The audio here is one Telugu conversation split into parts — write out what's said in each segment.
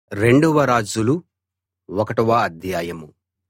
రెండవ రాజులు ఒకటవ అధ్యాయం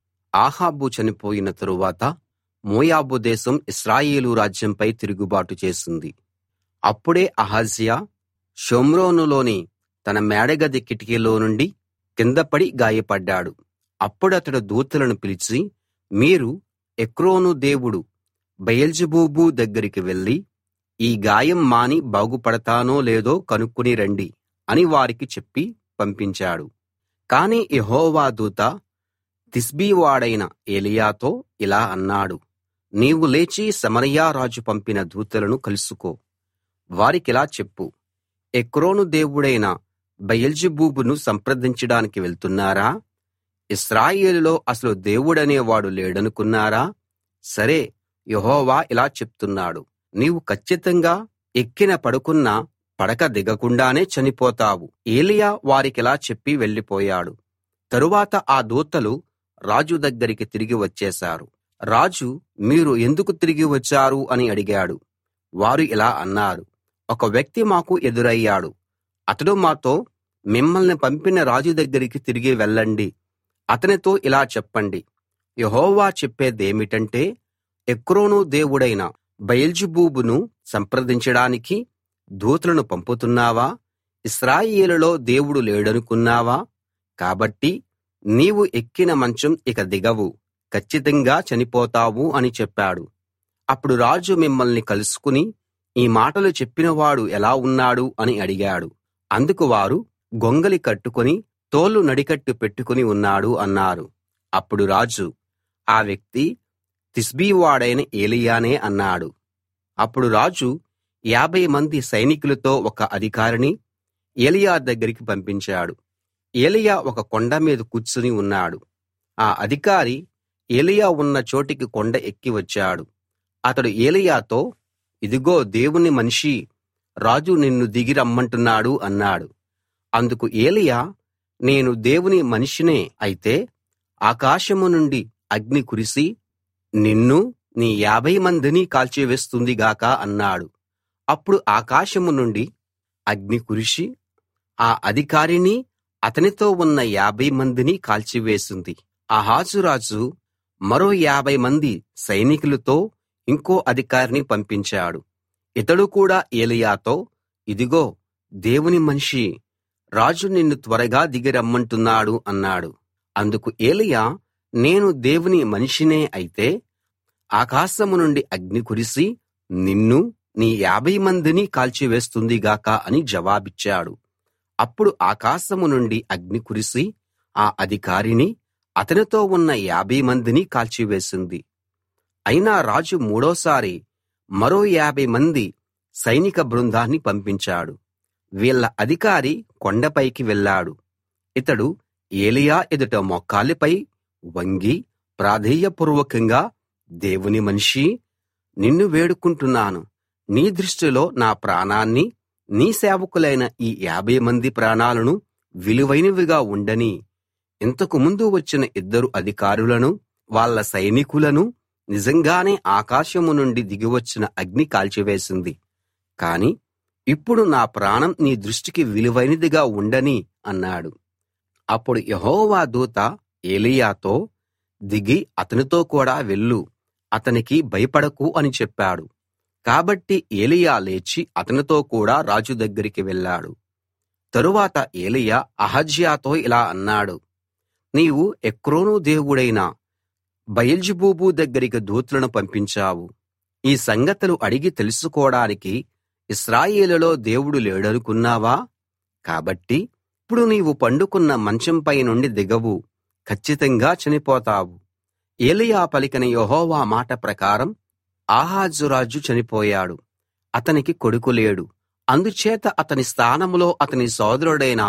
అహాబు చనిపోయిన తరువాత మోయాబు దేశం ఇశ్రాయేలు రాజ్యంపై తిరుగుబాటు చేసింది అప్పుడే అహజ్యా షోమ్రోనులోని తన మేడగది కిటికీలో నుండి కింద పడి గాయపడ్డాడు అప్పుడతడు దూతలను పిలిచి మీరు ఎక్రోను దేవుడు బయల్జెబూబు దగ్గరికి వెళ్లి ఈ గాయం మాని బాగుపడతానో లేదో కనుక్కుని రండి అని వారికి చెప్పి పంపించాడు కాని యెహోవా దూత తిష్బీ వాడైన ఏలీయాతో ఇలా అన్నాడు నీవు లేచి సమరయ రాజు పంపిన దూతలను కలుసుకో వారికిలా చెప్పు ఎక్రోను దేవుడైన బయల్జెబూబును సంప్రదించడానికి వెళ్తున్నారా ఇశ్రాయేలులో అసలు దేవుడనేవాడు లేడనుకున్నారా సరే యెహోవా ఇలా చెప్తున్నాడు నీవు కచ్చితంగా ఎక్కిన పడుకున్న పడక దిగకుండానే చనిపోతావు ఏలీయా వారికిలా చెప్పి వెళ్ళిపోయాడు తరువాత ఆ దూతలు రాజు దగ్గరికి తిరిగి వచ్చేశారు రాజు మీరు ఎందుకు తిరిగి వచ్చారు అని అడిగాడు వారు ఇలా అన్నారు ఒక వ్యక్తి మాకు ఎదురయ్యాడు అతడు మాతో మిమ్మల్ని పంపిన రాజు దగ్గరికి తిరిగి వెళ్ళండి అతనితో ఇలా చెప్పండి యెహోవా చెప్పేదేమిటంటే ఎక్రోను దేవుడైన బయల్జెబూబును సంప్రదించడానికి దూతలను పంపుతున్నావా ఇశ్రాయేలులో దేవుడు లేడనుకున్నావా కాబట్టి నీవు ఎక్కిన మంచం ఇక దిగవు కచ్చితంగా చనిపోతావు అని చెప్పాడు అప్పుడు రాజు మిమ్మల్ని కలుసుకుని ఈ మాటలు చెప్పినవాడు ఎలా ఉన్నాడు అని అడిగాడు అందుకు వారు గొంగలి కట్టుకుని తోలు నడికట్టు పెట్టుకుని ఉన్నాడు అన్నారు అప్పుడు రాజు ఆ వ్యక్తి తిష్బీ వాడైన ఏలీయానే అన్నాడు అప్పుడు రాజు యాభై మంది సైనికులతో ఒక అధికారిని ఏలీయా దగ్గరికి పంపించాడు ఏలీయా ఒక కొండ మీద కూర్చుని ఉన్నాడు ఆ అధికారి ఏలీయా ఉన్న చోటికి కొండ ఎక్కి వచ్చాడు అతడు ఏలీయాతో ఇదిగో దేవుని మనిషీ రాజు నిన్ను దిగి రమ్మంటున్నాడు అన్నాడు అందుకు ఏలీయా నేను దేవుని మనిషినే అయితే ఆకాశం నుండి అగ్ని కురిసి నిన్నూ నీ యాభై మందిని కాల్చివేస్తుంది గాక అన్నాడు అప్పుడు ఆకాశం నుండి అగ్ని కురిసి ఆ అధికారిని అతనితో ఉన్న యాభై మందిని కాల్చివేసింది అహాజు రాజు మరో యాభై మంది సైనికులతో ఇంకో అధికారిని పంపించాడు ఇతడు కూడా ఏలీయాతో ఇదిగో దేవుని మనిషి రాజు నిన్ను త్వరగా దిగి రమ్మంటున్నాడు అన్నాడు అందుకు ఏలీయా నేను దేవుని మనిషినే అయితే ఆకాశం నుండి అగ్ని కురిసి నిన్ను నీ యాభై మందిని కాల్చివేస్తుంది గాక అని జవాబిచ్చాడు అప్పుడు ఆకాశం నుండి అగ్ని కురిసి ఆ అధికారిని అతనితో ఉన్న యాభై మందిని కాల్చివేసింది అయినా రాజు మూడోసారి మరో యాభై మంది సైనిక బృందాన్ని పంపించాడు వీళ్ళ అధికారి కొండపైకి వెళ్ళాడు ఇతడు ఏలియా ఎదుట మోకాలిపై వంగి ప్రాధేయపూర్వకంగా దేవుని మనిషీ నిన్ను వేడుకుంటున్నాను నీ దృష్టిలో నా ప్రాణాన్ని నీ సేవకులైన ఈ యాభై మంది ప్రాణాలను విలువైనవిగా ఉండని ఇంతకు ముందు వచ్చిన ఇద్దరు అధికారులను వాళ్ళ సైనికులను నిజంగానే ఆకాశం నుండి దిగివచ్చిన అగ్ని కాల్చివేసింది కాని ఇప్పుడు నా ప్రాణం నీ దృష్టికి విలువైనదిగా ఉండని అన్నాడు అప్పుడు యెహోవా దూత ఏలీయాతో దిగి అతనితో కూడా వెళ్ళు అతనికి భయపడకు అని చెప్పాడు కాబట్టి ఏలీయా లేచి అతనితో కూడా రాజు దగ్గరికి వెళ్ళాడు తరువాత ఏలీయా అహజ్యాతో ఇలా అన్నాడు నీవు ఎక్రోను దేవుడైన బయల్జెబూబు దగ్గరికి దూతలను పంపించావు ఈ సంగతులు అడిగి తెలుసుకోవడానికి ఇశ్రాయేలులో దేవుడు లేడనుకున్నావా కాబట్టి ఇప్పుడు నీవు పండుకున్న మంచంపై నుండి దిగవు కచ్చితంగా చనిపోతావు ఏలీయా పలికిన యెహోవా మాట ప్రకారం ఆహాజు రాజు చనిపోయాడు అతనికి కొడుకు లేడు అందుచేత అతని స్థానంలో అతని సోదరుడైన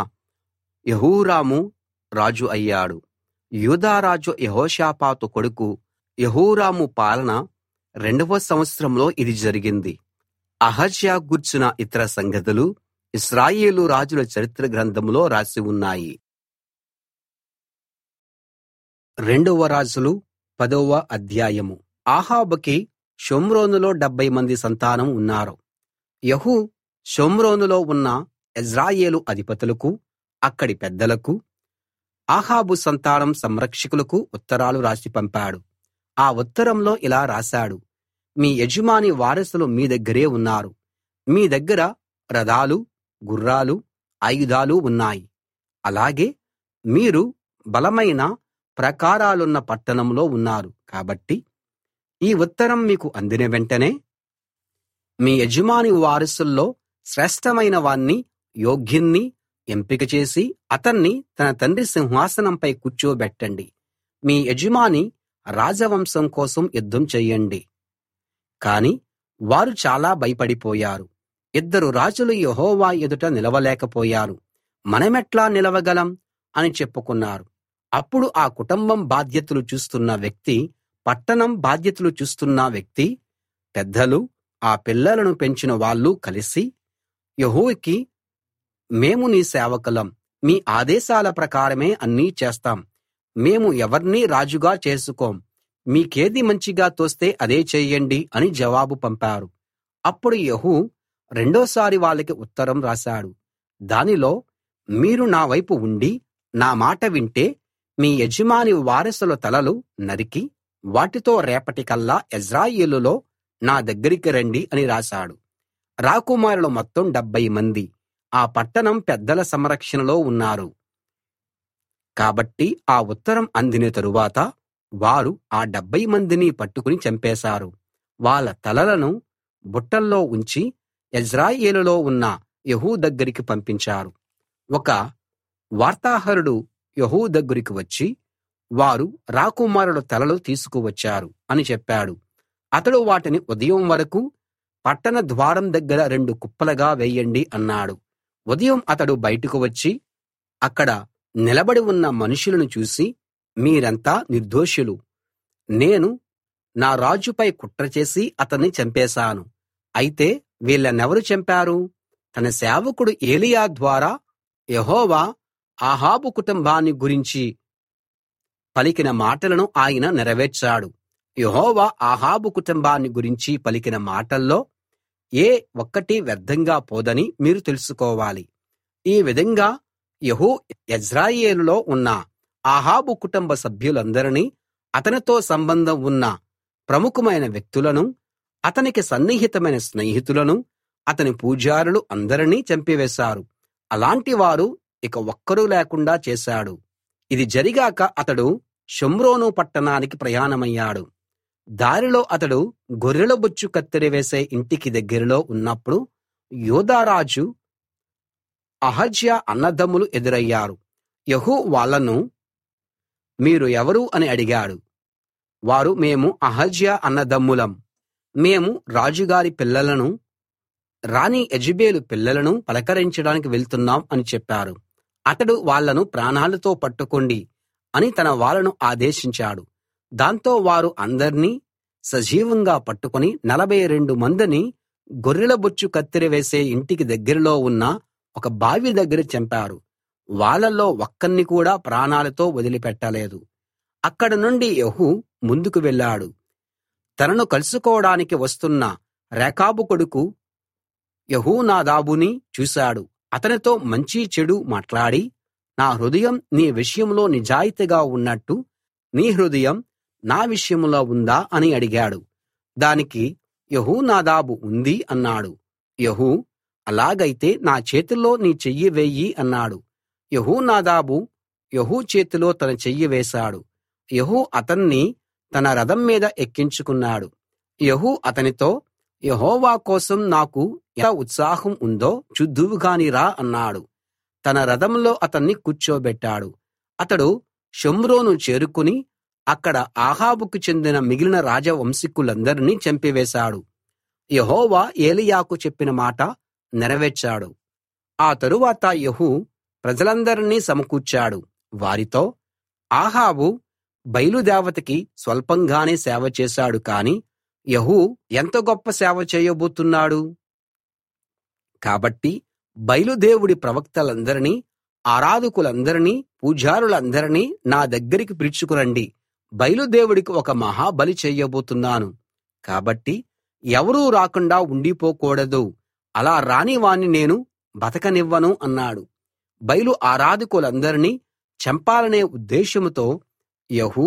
యెహోరాము రాజు అయ్యాడు యూదారాజు యెహోషాపాతు కొడుకు యెహోరాము పాలన రెండవ సంవత్సరంలో ఇది జరిగింది అహజ్యా గూర్చిన ఇతర సంగతులు ఇశ్రాయేలు రాజుల చరిత్ర గ్రంథంలో రాసి ఉన్నాయి రెండవ రాజులు పదవ అధ్యాయము ఆహాబుకి షోమ్రోనులో డెబ్భై మంది సంతానం ఉన్నారు యహూ షోమ్రోనులో ఉన్న యెజ్రాయేలు అధిపతులకు అక్కడి పెద్దలకు ఆహాబు సంతానం సంరక్షకులకు ఉత్తరాలు రాసి పంపాడు ఆ ఉత్తరంలో ఇలా రాశాడు మీ యజమాని వారసులు మీ దగ్గరే ఉన్నారు మీ దగ్గర రథాలు గుర్రాలు ఆయుధాలు ఉన్నాయి అలాగే మీరు బలమైన ప్రాకారాలున్న పట్టణంలో ఉన్నారు కాబట్టి ఈ ఉత్తరం మీకు అందిన వెంటనే మీ యజమాని వారసుల్లో శ్రేష్ఠమైన వాణ్ణి యోగ్యుణ్ణి ఎంపిక చేసి అతన్ని తన తండ్రి సింహాసనంపై కూర్చోబెట్టండి మీ యజమాని రాజవంశం కోసం యుద్ధం చెయ్యండి కాని వారు చాలా భయపడిపోయారు ఇద్దరు రాజులు యెహోవా ఎదుట నిలవలేకపోయారు మనమెట్లా నిలవగలం అని చెప్పుకున్నారు అప్పుడు ఆ కుటుంబం బాధ్యతలు చూస్తున్న వ్యక్తి పట్టణం బాధ్యతలు చూస్తున్న వ్యక్తి పెద్దలు ఆ పిల్లలను పెంచిన వాళ్ళు కలిసి యెహోవాకి మేము నీ సేవకులం మీ ఆదేశాల ప్రకారమే అన్నీ చేస్తాం మేము ఎవర్నీ రాజుగా చేసుకోం మీకేది మంచిగా తోస్తే అదే చెయ్యండి అని జవాబు పంపారు అప్పుడు యెహూ రెండోసారి వాళ్ళకి ఉత్తరం రాశాడు దానిలో మీరు నా వైపు ఉండి నా మాట వింటే మీ యజమాని వారసుల తలలు నరికి వాటితో రేపటికల్లా యెజ్రెయేలులో నా దగ్గరికి రండి అని రాశాడు రాకుమారులు మొత్తం డెబ్భై మంది ఆ పట్టణం పెద్దల సంరక్షణలో ఉన్నారు కాబట్టి ఆ ఉత్తరం అందిన తరువాత వారు ఆ డెబ్భై మందిని పట్టుకుని చంపేశారు వాళ్ళ తలలను బుట్టల్లో ఉంచి యెజ్రెయేలులో ఉన్న యెహూ దగ్గరికి పంపించారు ఒక వార్తాహరుడు యెహూ దగ్గరికి వచ్చి వారు రాకుమారుల తలలు తీసుకువచ్చారు అని చెప్పాడు అతడు వాటిని ఉదయం వరకు పట్టణ ద్వారం దగ్గర రెండు కుప్పలుగా వేయండి అన్నాడు ఉదయం అతడు బయటకు వచ్చి అక్కడ నిలబడి ఉన్న మనుషులను చూసి మీరంతా నిర్దోషులు నేను నా రాజుపై కుట్ర చేసి అతన్ని చంపేశాను అయితే వీళ్ళనెవరు చంపారు తన సేవకుడు ఏలీయా ద్వారా యెహోవా ఆహాబు కుటుంబాన్ని గురించి పలికిన మాటలను ఆయన నెరవేర్చాడు యెహోవా ఆహాబు కుటుంబాన్ని గురించి పలికిన మాటల్లో ఏ ఒక్కటి వ్యర్థంగా పోదని మీరు తెలుసుకోవాలి ఈ విధంగా యెహూ యెజ్రెయేలులో ఉన్న ఆహాబు కుటుంబ సభ్యులందరినీ అతనితో సంబంధం ఉన్న ప్రముఖమైన వ్యక్తులను అతనికి సన్నిహితమైన స్నేహితులను అతని పూజారులు అందరినీ చంపివేశారు అలాంటి వారు ఇక ఒక్కరూ లేకుండా చేశాడు ఇది జరిగాక అతడు షోమ్రోను పట్టణానికి ప్రయాణమయ్యాడు దారిలో అతడు గొర్రెల బొచ్చు కత్తెర వేసే ఇంటికి దగ్గరలో ఉన్నప్పుడు యూదారాజు అహజ్యా అన్నదమ్ములు ఎదురయ్యారు యెహూ వాళ్ళను మీరు ఎవరు అని అడిగాడు వారు మేము అహజ్యా అన్నదమ్ములం మేము రాజుగారి పిల్లలను రాణి యెజెబెలు పిల్లలను పలకరించడానికి వెళ్తున్నాం అని చెప్పారు అతడు వాళ్ళను ప్రాణాలతో పట్టుకోండి అని తన వాళ్ళను ఆదేశించాడు దాంతో వారు అందర్నీ సజీవంగా పట్టుకుని నలభై రెండు మందిని గొర్రెల బొచ్చు కత్తెర వేసే ఇంటికి దగ్గరలో ఉన్న ఒక బావి దగ్గర చంపారు వాళ్ళల్లో ఒక్కన్ని కూడా ప్రాణాలతో వదిలిపెట్టలేదు అక్కడ నుండి యెహూ ముందుకు వెళ్ళాడు తనను కలుసుకోవడానికి వస్తున్న రేకాబు కొడుకు యెహోనాదాబుని చూశాడు అతనితో మంచి చెడు మాట్లాడి నా హృదయం నీ విషయంలో నిజాయితీగా ఉన్నట్టు నీ హృదయం నా విషయంలో ఉందా అని అడిగాడు దానికి యెహోనాదాబు ఉంది అన్నాడు యెహూ అలాగైతే నా చేతిలో నీ చెయ్యి వెయ్యి అన్నాడు యెహోనాదాబు యెహూ చేతిలో తన చెయ్యి వేశాడు యెహూ అతన్ని తన రథం మీద ఎక్కించుకున్నాడు యెహూ అతనితో యెహోవా కోసం నాకు ఎంత ఉత్సాహం ఉందో చూద్దువు గాని రా అన్నాడు తన రథంలో అతన్ని కూర్చోబెట్టాడు అతడు షోమ్రోను చేరుకుని అక్కడ ఆహాబుకు చెందిన మిగిలిన రాజవంశీకులందరినీ చంపివేశాడు యెహోవా ఏలీయాకు చెప్పిన మాట నెరవేర్చాడు ఆ తరువాత యెహూ ప్రజలందరినీ సమకూర్చాడు వారితో ఆహాబు బయలుదేవతకి స్వల్పంగానే సేవ చేశాడు కాని యెహూ ఎంత గొప్ప సేవ చేయబోతున్నాడు కాబట్టి బయలుదేవుడి ప్రవక్తలందరినీ ఆరాధకులందరినీ పూజారులందరినీ నా దగ్గరికి పిలుచుకురండి బయలుదేవుడికి ఒక మహా బలి చెయ్యబోతున్నాను కాబట్టి ఎవరూ రాకుండా ఉండిపోకూడదు అలా రాని వాణ్ణి నేను బతకనివ్వను అన్నాడు బయలు ఆరాధకులందరినీ చంపాలనే ఉద్దేశంతో యెహూ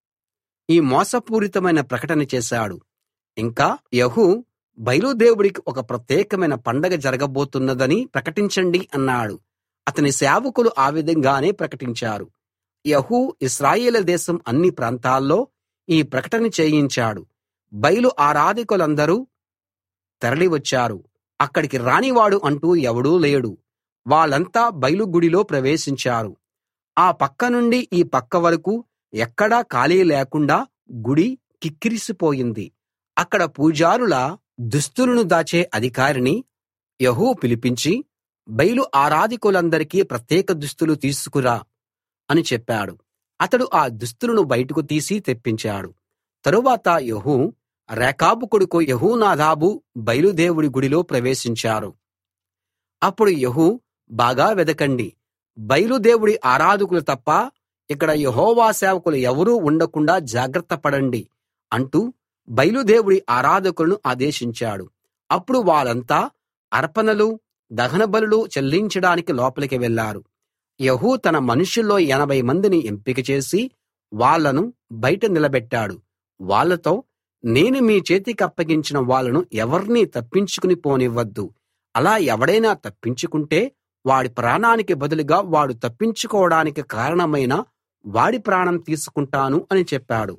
ఈ మోసపూరితమైన ప్రకటన చేశాడు ఇంకా యెహూ బయలు దేవుడికి ఒక ప్రత్యేకమైన పండగ జరగబోతున్నదని ప్రకటించండి అన్నాడు అతని సేవకులు ఆ విధంగానే ప్రకటించారు యెహూ ఇశ్రాయేలు దేశం అన్ని ప్రాంతాల్లో ఈ ప్రకటన చేయించాడు బయలు ఆరాధకులందరూ తరలి వచ్చారు అక్కడికి రానివాడు అంటూ ఎవడూ లేడు వాళ్ళంతా బయలు గుడిలో ప్రవేశించారు ఆ పక్క నుండి ఈ పక్క వరకు ఎక్కడా ఖాళీ లేకుండా గుడి కిక్కిరిసిపోయింది అక్కడ పూజారుల దుస్తులను దాచే అధికారిని యెహూ పిలిపించి బయలు ఆరాధకులందరికీ ప్రత్యేక దుస్తులు తీసుకురా అని చెప్పాడు అతడు ఆ దుస్తులను బయటకు తీసి తెప్పించాడు తరువాత యెహూ రేకాబు కొడుకు యెహోనాదాబు బయలుదేవుడి గుడిలో ప్రవేశించారు అప్పుడు యెహూ బాగా వెదకండి బయలుదేవుడి ఆరాధకులు తప్ప ఇక్కడ యెహోవా సేవకులు ఎవరూ ఉండకుండా జాగ్రత్త పడండి అంటూ బయలుదేవుడి ఆరాధకులను ఆదేశించాడు అప్పుడు వాళ్ళంతా అర్పణలు దహన బలులు చెల్లించడానికి లోపలికి వెళ్ళారు యెహూ తన మనుషుల్లో ఎనభై మందిని ఎంపిక చేసి వాళ్ళను బయట నిలబెట్టాడు వాళ్ళతో నేను మీ చేతికప్పగించిన వాళ్ళను ఎవర్నీ తప్పించుకుని పోనివ్వద్దు అలా ఎవడైనా తప్పించుకుంటే వాడి ప్రాణానికి బదులుగా వాడు తప్పించుకోవడానికి కారణమైన వాడి ప్రాణం తీసుకుంటాను అని చెప్పాడు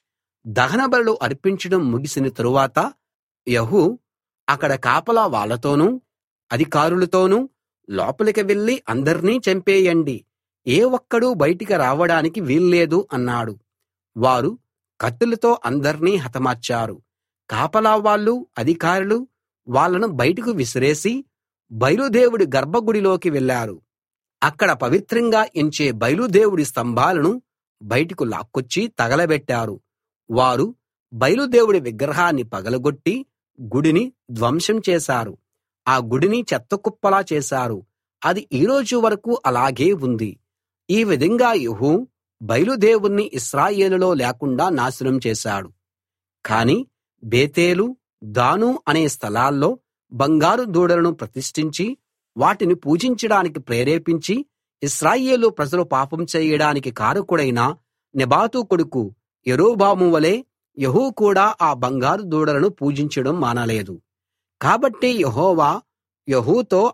దహన బలులు అర్పించడం ముగిసిన తరువాత యెహూ అక్కడ కాపలా వాళ్ళతోనూ అధికారులతోనూ లోపలికి వెళ్ళి అందర్నీ చంపేయండి ఏ ఒక్కడూ బయటికి రావడానికి వీల్లేదు అన్నాడు వారు కత్తులతో అందర్నీ హతమార్చారు కాపలా వాళ్ళు అధికారులు వాళ్ళను బయటకు విసిరేసి బయలుదేవుడి గర్భగుడిలోకి వెళ్ళారు అక్కడ పవిత్రంగా ఎంచే బయలుదేవుడి స్తంభాలను బయటకు లాక్కొచ్చి తగలబెట్టారు వారు బయలుదేవుడి విగ్రహాన్ని పగలగొట్టి గుడిని ధ్వంసం చేశారు ఆ గుడిని చెత్తకుప్పలా చేశారు అది ఈ రోజు వరకు అలాగే ఉంది ఈ విధంగా యెహూ బయలుదేవుణ్ణి ఇశ్రాయేలులో లేకుండా నాశనం చేశాడు కాని బేతేలు దాను అనే స్థలాల్లో బంగారు దూడలను ప్రతిష్ఠించి వాటిని పూజించడానికి ప్రేరేపించి ఇశ్రాయేలు ప్రజలు పాపం చేయడానికి కారకుడైన నెబాతు కొడుకు యరొబాము వలె యెహూ కూడా ఆ బంగారు దూడలను పూజించడం మానలేదు కాబట్టి యెహోవా యెహూతో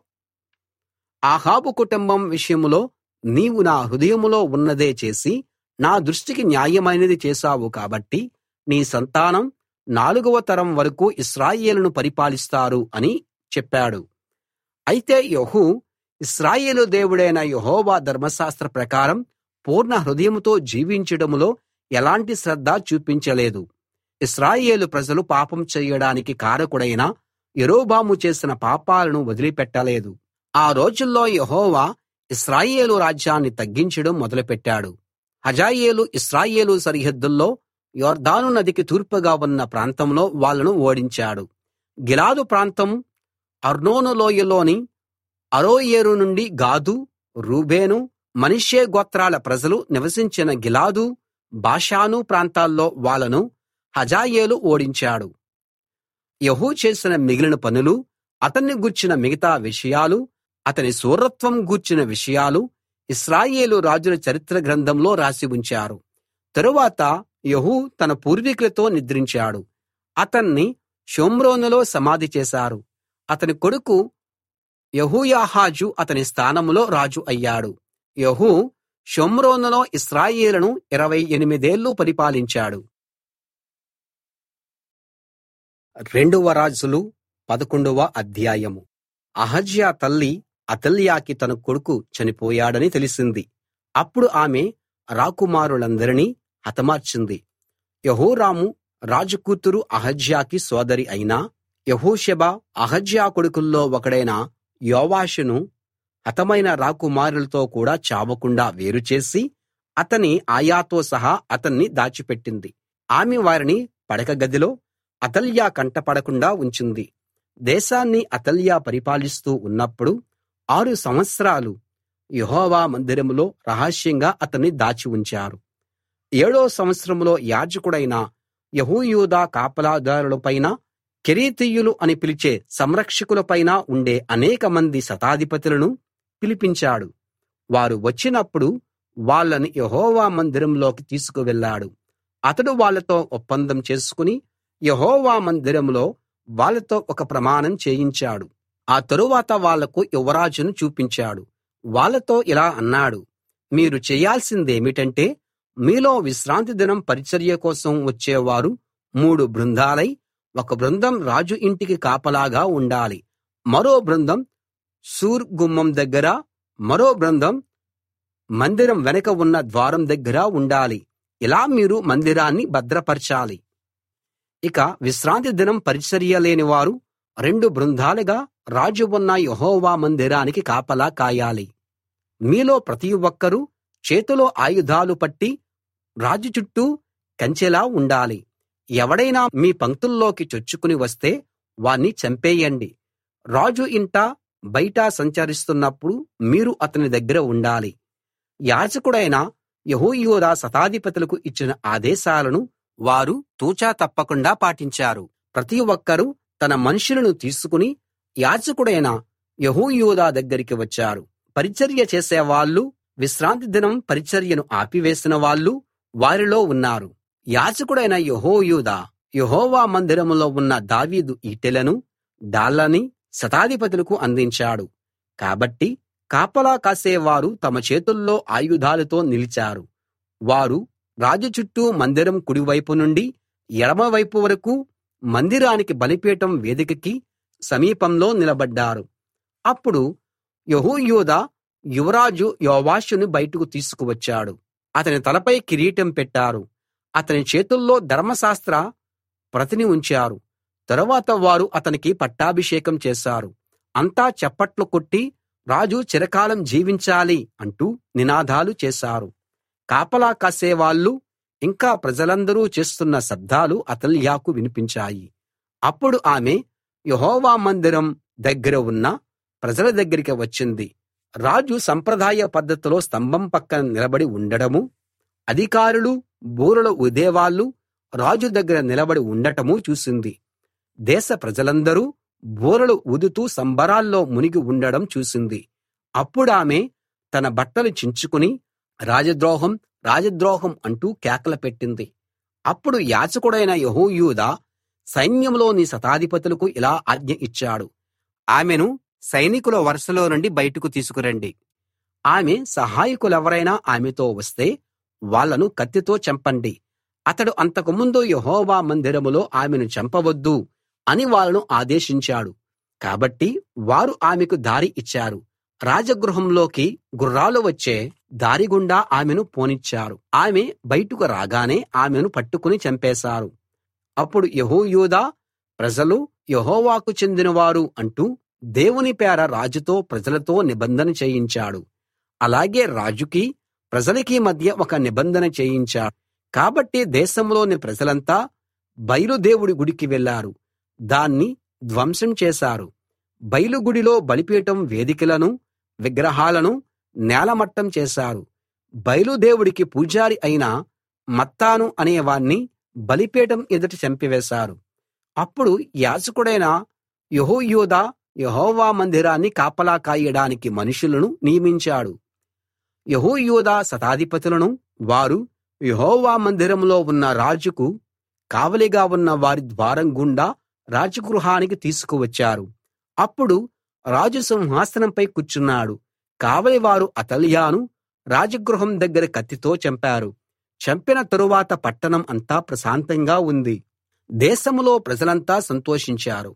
ఆహాబు కుటుంబం విషయంలో నీవు నా హృదయంలో ఉన్నదే చేసి నా దృష్టికి న్యాయమైనది చేశావు కాబట్టి నీ సంతానం నాలుగవ తరం వరకు ఇశ్రాయేలును పరిపాలిస్తారు అని చెప్పాడు అయితే యెహూ ఇశ్రాయేలు దేవుడైన యెహోవా ధర్మశాస్త్ర ప్రకారం పూర్ణ హృదయంతో జీవించడంలో ఎలాంటి శ్రద్ధ చూపించలేదు ఇశ్రాయేలు ప్రజలు పాపం చేయడానికి కారకుడైన యరొబాము చేసిన పాపాలను వదిలిపెట్టలేదు ఆ రోజుల్లో యెహోవా ఇశ్రాయేలు రాజ్యాన్ని తగ్గించడం మొదలుపెట్టాడు హజాయేలు ఇశ్రాయేలు సరిహద్దుల్లో యొర్దాను నదికి తూర్పుగా ఉన్న ప్రాంతంలో వాళ్ళను ఓడించాడు గిలాదు ప్రాంతం అర్నోను లోయలోని అరోయేరు నుండి గాదు రూబేను మనష్షే గోత్రాల ప్రజలు నివసించిన గిలాదు బాషాను ప్రాంతాల్లో వాళ్ళను హజాయేలు ఓడించాడు యెహూ చేసిన మిగిలిన పనులు అతన్ని గూర్చిన మిగతా విషయాలు అతని శూరత్వం గూర్చిన విషయాలు ఇశ్రాయేలు రాజుల చరిత్ర గ్రంథంలో రాసి ఉంచారు తరువాత యెహూ తన పూర్వీకులతో నిద్రించాడు అతన్ని షోమ్రోనులో సమాధి చేశారు అతని కొడుకు యెహోయాహాజు అతని స్థానంలో రాజు అయ్యాడు యెహూ షోమ్రోనులో ఇశ్రాయేలును ఇరవై ఎనిమిదేళ్లు పరిపాలించాడు రెండవ రాజులు పదకొండవ అధ్యాయము అహజ్యా తల్లి అతల్యాకి తన కొడుకు చనిపోయాడని తెలిసింది అప్పుడు ఆమె రాకుమారులందరినీ హతమార్చింది యెహోరాము రాజు కూతురు అహజ్యాకి సోదరి అయిన యెహోషెబ అహజ్యా కొడుకుల్లో ఒకడైన యోవాషును హతమైన రాకుమారులతో కూడా చావకుండా వేరు చేసి అతని ఆయాతో సహా అతన్ని దాచిపెట్టింది ఆమె వారిని పడక గదిలో అతల్యా కంటపడకుండా ఉంచింది దేశాన్ని అతల్యా పరిపాలిస్తూ ఉన్నప్పుడు ఆరు సంవత్సరాలు యెహోవా మందిరంలో రహస్యంగా అతన్ని దాచి ఉంచారు ఏడో సంవత్సరంలో యాజకుడైన యెహోయూదా కాపలాదారులపైన కెరేతీయులు అని పిలిచే సంరక్షకులపైన ఉండే అనేక మంది శతాధిపతులను పిలిపించాడు వారు వచ్చినప్పుడు వాళ్ళని యెహోవా మందిరంలోకి తీసుకు వెళ్ళాడు అతడు వాళ్ళతో ఒప్పందం చేసుకుని యెహోవా మందిరంలో వాళ్ళతో ఒక ప్రమాణం చేయించాడు ఆ తరువాత వాళ్లకు యువరాజును చూపించాడు వాళ్ళతో ఇలా అన్నాడు మీరు చేయాల్సిందేమిటంటే మీలో విశ్రాంతి దినం పరిచర్య కోసం వచ్చేవారు మూడు బృందాలై ఒక బృందం రాజు ఇంటికి కాపలాగా ఉండాలి మరో బృందం సూర్ గుమ్మం దగ్గర మరో బృందం మందిరం వెనక ఉన్న ద్వారం దగ్గర ఉండాలి ఇలా మీరు మందిరాన్ని భద్రపరచాలి ఇక విశ్రాంతి దినం పరిచర్య లేని వారు రెండు బృందాలుగా రాజు ఉన్న యెహోవా మందిరానికి కాపలా కాయాలి మీలో ప్రతి ఒక్కరూ చేతిలో ఆయుధాలు పట్టి రాజు చుట్టూ కంచెలా ఉండాలి ఎవడైనా మీ పంక్తుల్లోకి చొచ్చుకుని వస్తే వాణ్ణి చంపేయండి రాజు ఇంట బయట సంచరిస్తున్నప్పుడు మీరు అతని దగ్గర ఉండాలి యాజకుడైన యెహోయాదా శతాధిపతులకు ఇచ్చిన ఆదేశాలను వారు తూచా తప్పకుండా పాటించారు ప్రతి ఒక్కరూ తన మనుషులను తీసుకుని యాజకుడైన యెహోయాదా దగ్గరికి వచ్చారు పరిచర్య చేసేవాళ్ళు విశ్రాంతి దినం పరిచర్యను ఆపివేసిన వాళ్ళు వారిలో ఉన్నారు యాజకుడైన యెహోయాదా యెహోవా మందిరంలో ఉన్న దావీదు ఈటెలను డాళ్ళని శతాధిపతులకు అందించాడు కాబట్టి కాపలా కాసేవారు తమ చేతుల్లో ఆయుధాలతో నిలిచారు వారు రాజు చుట్టూ మందిరం కుడివైపు నుండి ఎడమవైపు వరకూ మందిరానికి బలిపీఠం వేదికకి సమీపంలో నిలబడ్డారు అప్పుడు యెహోయాదా యువరాజు యోవాషును బయటకు తీసుకువచ్చాడు అతని తలపై కిరీటం పెట్టారు అతని చేతుల్లో ధర్మశాస్త్ర ప్రతిని ఉంచారు తరువాత వారు అతనికి పట్టాభిషేకం చేశారు అంతా చప్పట్లు కొట్టి రాజు చిరకాలం జీవించాలి అంటూ నినాదాలు చేశారు కాపలా కాసేవాళ్ళు ఇంకా ప్రజలందరూ చేస్తున్న శబ్దాలు అతల్యాకు వినిపించాయి అప్పుడు ఆమె యెహోవా మందిరం దగ్గర ఉన్న ప్రజల దగ్గరికి వచ్చింది రాజు సంప్రదాయ పద్ధతిలో స్తంభం పక్కన నిలబడి ఉండడమూ అధికారులు బూరలు ఊదేవాళ్ళు రాజు దగ్గర నిలబడి ఉండటమూ చూసింది దేశ ప్రజలందరూ బూరలు ఊదుతూ సంబరాల్లో మునిగి ఉండడం చూసింది అప్పుడామె తన బట్టలు చించుకుని రాజద్రోహం రాజద్రోహం అంటూ కేకలు పెట్టింది అప్పుడు యాజకుడైన యెహోయాదా సైన్యంలోని శతాధిపతులకు ఇలా ఆజ్ఞ ఇచ్చాడు ఆమెను సైనికుల వరుసలో నుండి బయటకు తీసుకురండి ఆమె సహాయకులెవరైనా ఆమెతో వస్తే వాళ్ళను కత్తితో చంపండి అతడు అంతకుముందు యెహోవా మందిరంలో ఆమెను చంపవద్దు అని వాళ్ళను ఆదేశించాడు కాబట్టి వారు ఆమెకు దారి ఇచ్చారు రాజగృహంలోకి గుర్రాలు వచ్చే దారి గుండా ఆమెను పోనిచ్చారు ఆమె బయటకు రాగానే ఆమెను పట్టుకుని చంపేశారు అప్పుడు యెహోయాదా ప్రజలు యెహోవాకు చెందినవారు అంటూ దేవుని పేర రాజుతో ప్రజలతో నిబంధన చేయించాడు అలాగే రాజుకి ప్రజలకి మధ్య ఒక నిబంధన చేయించాడు కాబట్టి దేశంలోని ప్రజలంతా బయలు దేవుడి గుడికి వెళ్ళారు దాన్ని ధ్వంసం చేశారు బయలు గుడిలో బలిపీఠం వేదికలను విగ్రహాలను నేలమట్టం చేశారు బయలు దేవుడికి పూజారి అయిన మత్తాను అనేవాణ్ణి బలిపీఠం ఎదుట చంపివేశారు అప్పుడు యాజకుడైన యెహోయాదా యెహోవా మందిరాన్ని కాపలా కాయడానికి మనుషులను నియమించాడు యెహోయాదా శతాధిపతులను వారు యెహోవా మందిరంలో ఉన్న రాజుకు కావలిగా ఉన్న వారి ద్వారం గుండా రాజగృహానికి తీసుకువచ్చారు అప్పుడు రాజు సింహాసనంపై కూర్చున్నాడు కావలివారు అతల్యాను రాజగృహం దగ్గర కత్తితో చంపారు చంపిన తరువాత పట్టణం అంతా ప్రశాంతంగా ఉంది దేశంలో ప్రజలంతా సంతోషించారు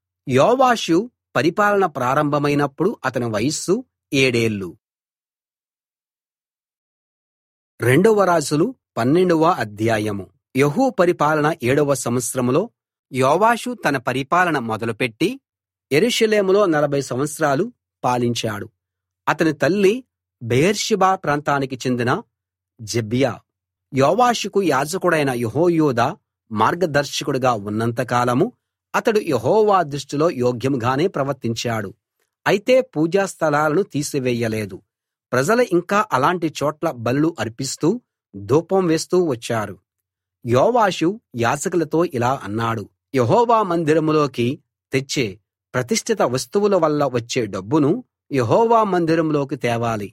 యోవాషు పరిపాలన ప్రారంభమైనప్పుడు అతని వయస్సు ఏడేళ్ళు రెండవ రాజులు పన్నెండవ అధ్యాయం యెహూ పరిపాలన ఏడవ సంవత్సరంలో యోవాషు తన పరిపాలన మొదలుపెట్టి యెరూషలేములో నలభై సంవత్సరాలు పాలించాడు అతని తల్లి బెయేర్షెబా ప్రాంతానికి చెందిన జెబ్యా యోవాషుకు యాజకుడైన యెహోయాదా మార్గదర్శకుడుగా ఉన్నంత కాలం అతడు యెహోవా దృష్టిలో యోగ్యంగానే ప్రవర్తించాడు అయితే పూజా స్థలాలను తీసివేయలేదు ప్రజలు ఇంకా అలాంటి చోట్ల బలులు అర్పిస్తూ ధూపం వేస్తూ వచ్చారు యోవాషు యాజకులతో ఇలా అన్నాడు యెహోవా మందిరంలోకి తెచ్చే ప్రతిష్ఠిత వస్తువుల వల్ల వచ్చే డబ్బును యెహోవా మందిరంలోకి తేవాలి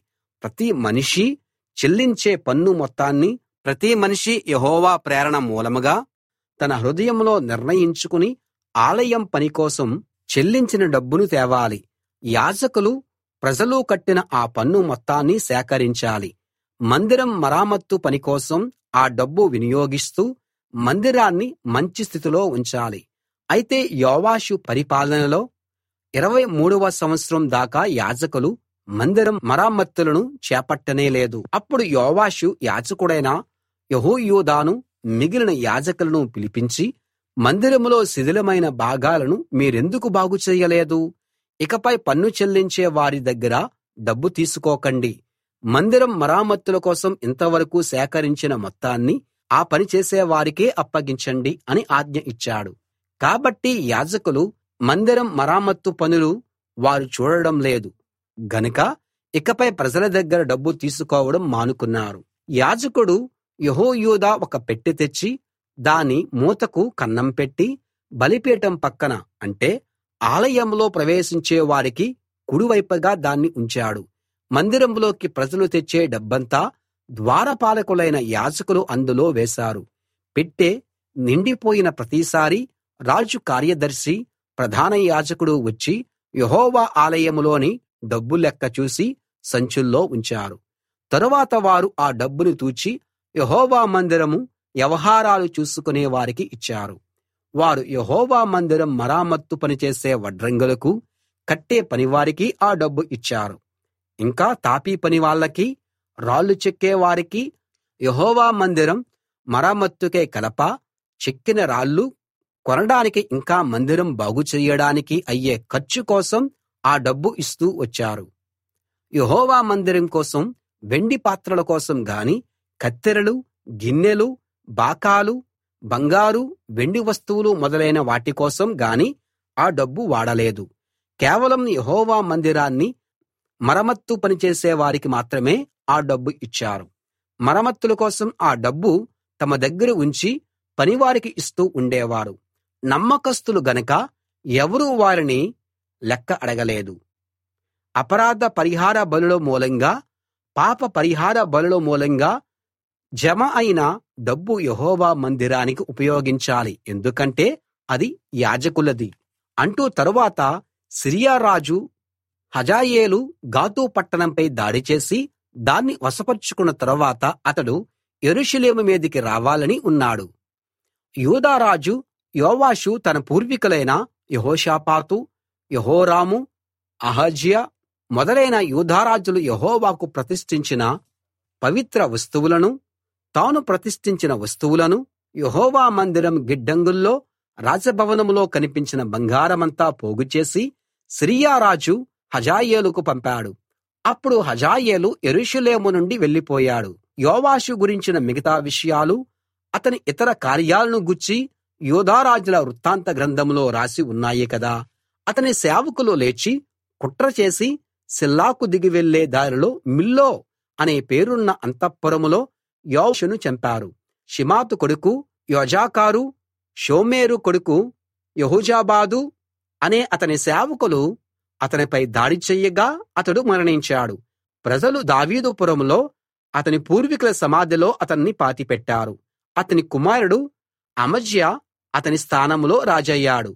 ప్రతి మనిషి చెల్లించే పన్ను మొత్తాన్ని ప్రతి మనిషి యెహోవా ప్రేరణ మూలంగా తన హృదయంలో నిర్ణయించుకుని ఆలయం పని కోసం చెల్లించిన డబ్బును తేవాలి యాజకులు ప్రజలు కట్టిన ఆ పన్ను మొత్తాన్ని సేకరించాలి మందిరం మరామత్తు పని కోసం ఆ డబ్బు వినియోగిస్తూ మందిరాన్ని మంచి స్థితిలో ఉంచాలి అయితే యోవాషు పరిపాలనలో ఇరవై మూడవ సంవత్సరం దాకా యాజకులు మందిరం మరామత్తులను చేపట్టనే లేదు అప్పుడు యోవాషు యాజకుడైన యెహోయాదాను మిగిలిన యాజకులను పిలిపించి మందిరంలో శిథిలమైన భాగాలను మీరెందుకు బాగు చేయలేదు ఇకపై పన్ను చెల్లించే వారి దగ్గర డబ్బు తీసుకోకండి మందిరం మరామత్తుల కోసం ఇంతవరకు సేకరించిన మొత్తాన్ని ఆ పని చేసే వారికే అప్పగించండి అని ఆజ్ఞ ఇచ్చాడు కాబట్టి యాజకులు మందిరం మరామత్తు పనులు వారు చూడడం లేదు గనుక ఇకపై ప్రజల దగ్గర డబ్బు తీసుకోవడం మానుకున్నారు యాజకుడు యెహోయాదా ఒక పెట్టె తెచ్చి దాని మూతకు కన్నం పెట్టి బలిపీఠం పక్కన అంటే ఆలయంలో ప్రవేశించే వారికి కుడివైపుగా దాన్ని ఉంచాడు మందిరంలోకి ప్రజలు తెచ్చే డబ్బంతా ద్వారపాలకులైన యాజకులు అందులో వేశారు పెట్టె నిండిపోయిన ప్రతిసారీ రాజు కార్యదర్శి ప్రధాన యాజకుడు వచ్చి యెహోవా ఆలయంలోని డబ్బు లెక్క చూసి సంచుల్లో ఉంచారు తరువాత వారు ఆ డబ్బును తూచి యెహోవా మందిరం వ్యవహారాలు చూసుకునే వారికి ఇచ్చారు వారు యెహోవా మందిరం మరామత్తు పనిచేసే వడ్రంగులకు కట్టే పనివారికి ఆ డబ్బు ఇచ్చారు ఇంకా తాపీ పని వాళ్ళకి రాళ్లు చెక్కే వారికి యెహోవా మందిరం మరమ్మతుకే కలప చెక్కిన రాళ్లు కొనడానికి ఇంకా మందిరం బాగు చెయ్యడానికి అయ్యే ఖర్చు కోసం ఆ డబ్బు ఇస్తూ వచ్చారు యెహోవా మందిరం కోసం వెండి పాత్రల కోసం గాని కత్తెరలు గిన్నెలు బాకాలు బంగారు వెండి వస్తువులు మొదలైన వాటి కోసం గాని ఆ డబ్బు వాడలేదు కేవలం యెహోవా మందిరాన్ని మరమ్మత్తు పనిచేసే వారికి మాత్రమే ఆ డబ్బు ఇచ్చారు మరమ్మతుల కోసం ఆ డబ్బు తమ దగ్గర ఉంచి పనివారికి ఇస్తూ ఉండేవారు నమ్మకస్తులు గనక ఎవరూ వారిని లెక్క అడగలేదు అపరాధ పరిహార బలుల మూలంగా పాప పరిహార బలుల మూలంగా జమ అయిన డబ్బు యెహోవా మందిరానికి ఉపయోగించాలి ఎందుకంటే అది యాజకులది అంటూ తరువాత సిరియా రాజు హజాయేలు గాతు పట్టణంపై దాడి చేసి దాన్ని వశపరుచుకున్న తరువాత అతడు యెరూషలేము మీదికి రావాలని ఉన్నాడు యూదా రాజు యోవాషు తన పూర్వీకులైన యెహోషాపాతు యెహోరాము అహజ్యా మొదలైన యూదారాజులు యెహోవాకు ప్రతిష్ఠించిన పవిత్ర వస్తువులను తాను ప్రతిష్ఠించిన వస్తువులను యెహోవా మందిరం గిడ్డంగుల్లో రాజభవనంలో కనిపించిన బంగారమంతా పోగుచేసి సిరియా రాజు హజాయేలుకు పంపాడు అప్పుడు హజాయేలు యెరూషలేము నుండి వెళ్ళిపోయాడు యోవాషు గురించిన మిగతా విషయాలు అతని ఇతర కార్యాలను గూర్చి యూదారాజుల వృత్తాంత గ్రంథంలో రాసి ఉన్నాయి కదా అతని సేవకులు లేచి కుట్ర చేసి సిల్లాకు దిగి వెళ్ళే దారిలో మిల్లో అనే పేరున్న అంతఃపురంలో యోవాషును చంపారు షిమాతు కొడుకు యోజాకారు షోమేరు కొడుకు యెహోజాబాదు అనే అతని సేవకులు అతనిపై దాడి చెయ్యగా అతడు మరణించాడు ప్రజలు దావీదుపురంలో అతని పూర్వీకుల సమాధిలో అతన్ని పాతిపెట్టారు అతని కుమారుడు అమజ్యా అతని స్థానంలో రాజయ్యాడు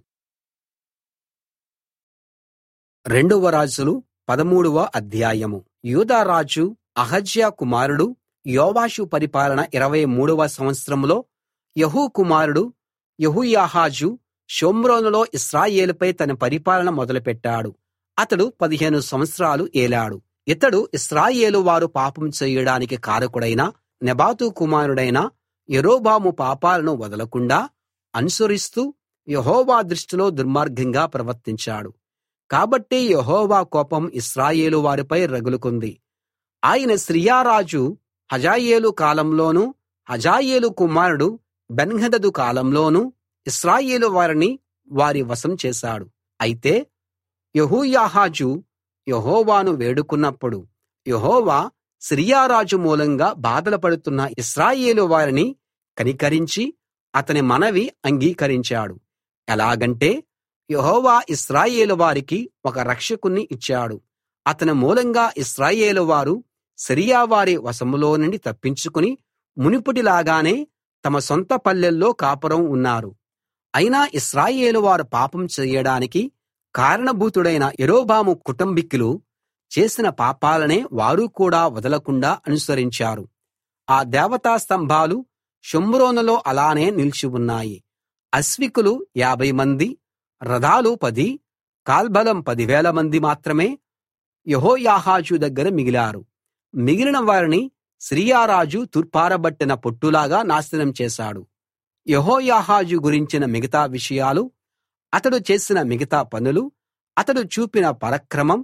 రెండవ రాజులు పదమూడవ అధ్యాయము యూదా రాజు అహజ్యా కుమారుడు యోవాషు పరిపాలన ఇరవై మూడవ సంవత్సరంలో యహూ కుమారుడు యెహోయాహాజు షోమ్రోనులో ఇశ్రాయేలుపై తన పరిపాలన మొదలుపెట్టాడు అతడు పదిహేను సంవత్సరాలు ఏలాడు ఇతడు ఇశ్రాయేలు వారు పాపం చేయడానికి కారకుడైన నెబాతు కుమారుడైన యరొబాము పాపాలను వదలకుండా అనుసరిస్తూ యెహోవా దృష్టిలో దుర్మార్గంగా ప్రవర్తించాడు కాబట్టి యెహోవా కోపం ఇశ్రాయేలు వారిపై రగులుకుంది ఆయన సిరియా రాజు హజాయేలు కాలంలోనూ హజాయేలు కుమారుడు బెన్హదదు కాలంలోనూ ఇశ్రాయేలు వారిని వారి వశం చేశాడు అయితే యెహోయాహాజు యెహోవాను వేడుకున్నప్పుడు యెహోవా సిరియా రాజు మూలంగా బాధలు పడుతున్న ఇశ్రాయేలు వారిని కనికరించి అతని మనవి అంగీకరించాడు ఎలాగంటే యెహోవా ఇశ్రాయేలు వారికి ఒక రక్షకుణ్ణి ఇచ్చాడు అతని మూలంగా ఇశ్రాయేలు వారు సిరియా వారి వశంలో నుండి తప్పించుకుని మునుపటిలాగానే తమ సొంత పల్లెల్లో కాపురం ఉన్నారు అయినా ఇశ్రాయేలు వారు పాపం చెయ్యడానికి కారణభూతుడైన యరొబాము కుటుంబికులు చేసిన పాపాలనే వారు కూడా వదలకుండా అనుసరించారు ఆ దేవతా స్తంభాలు షోమ్రోనులో అలానే నిలిచి ఉన్నాయి అశ్వికులు యాభై మంది రథాలు పది కాల్బలం పదివేల మంది మాత్రమే యెహోయాహాజు దగ్గర మిగిలారు మిగిలిన వారిని సిరియా రాజు తూర్పారబట్టిన పొట్టులాగా నాశనం చేశాడు యెహోయాహాజు గురించిన మిగతా విషయాలు అతడు చేసిన మిగతా పనులు అతడు చూపిన పరాక్రమం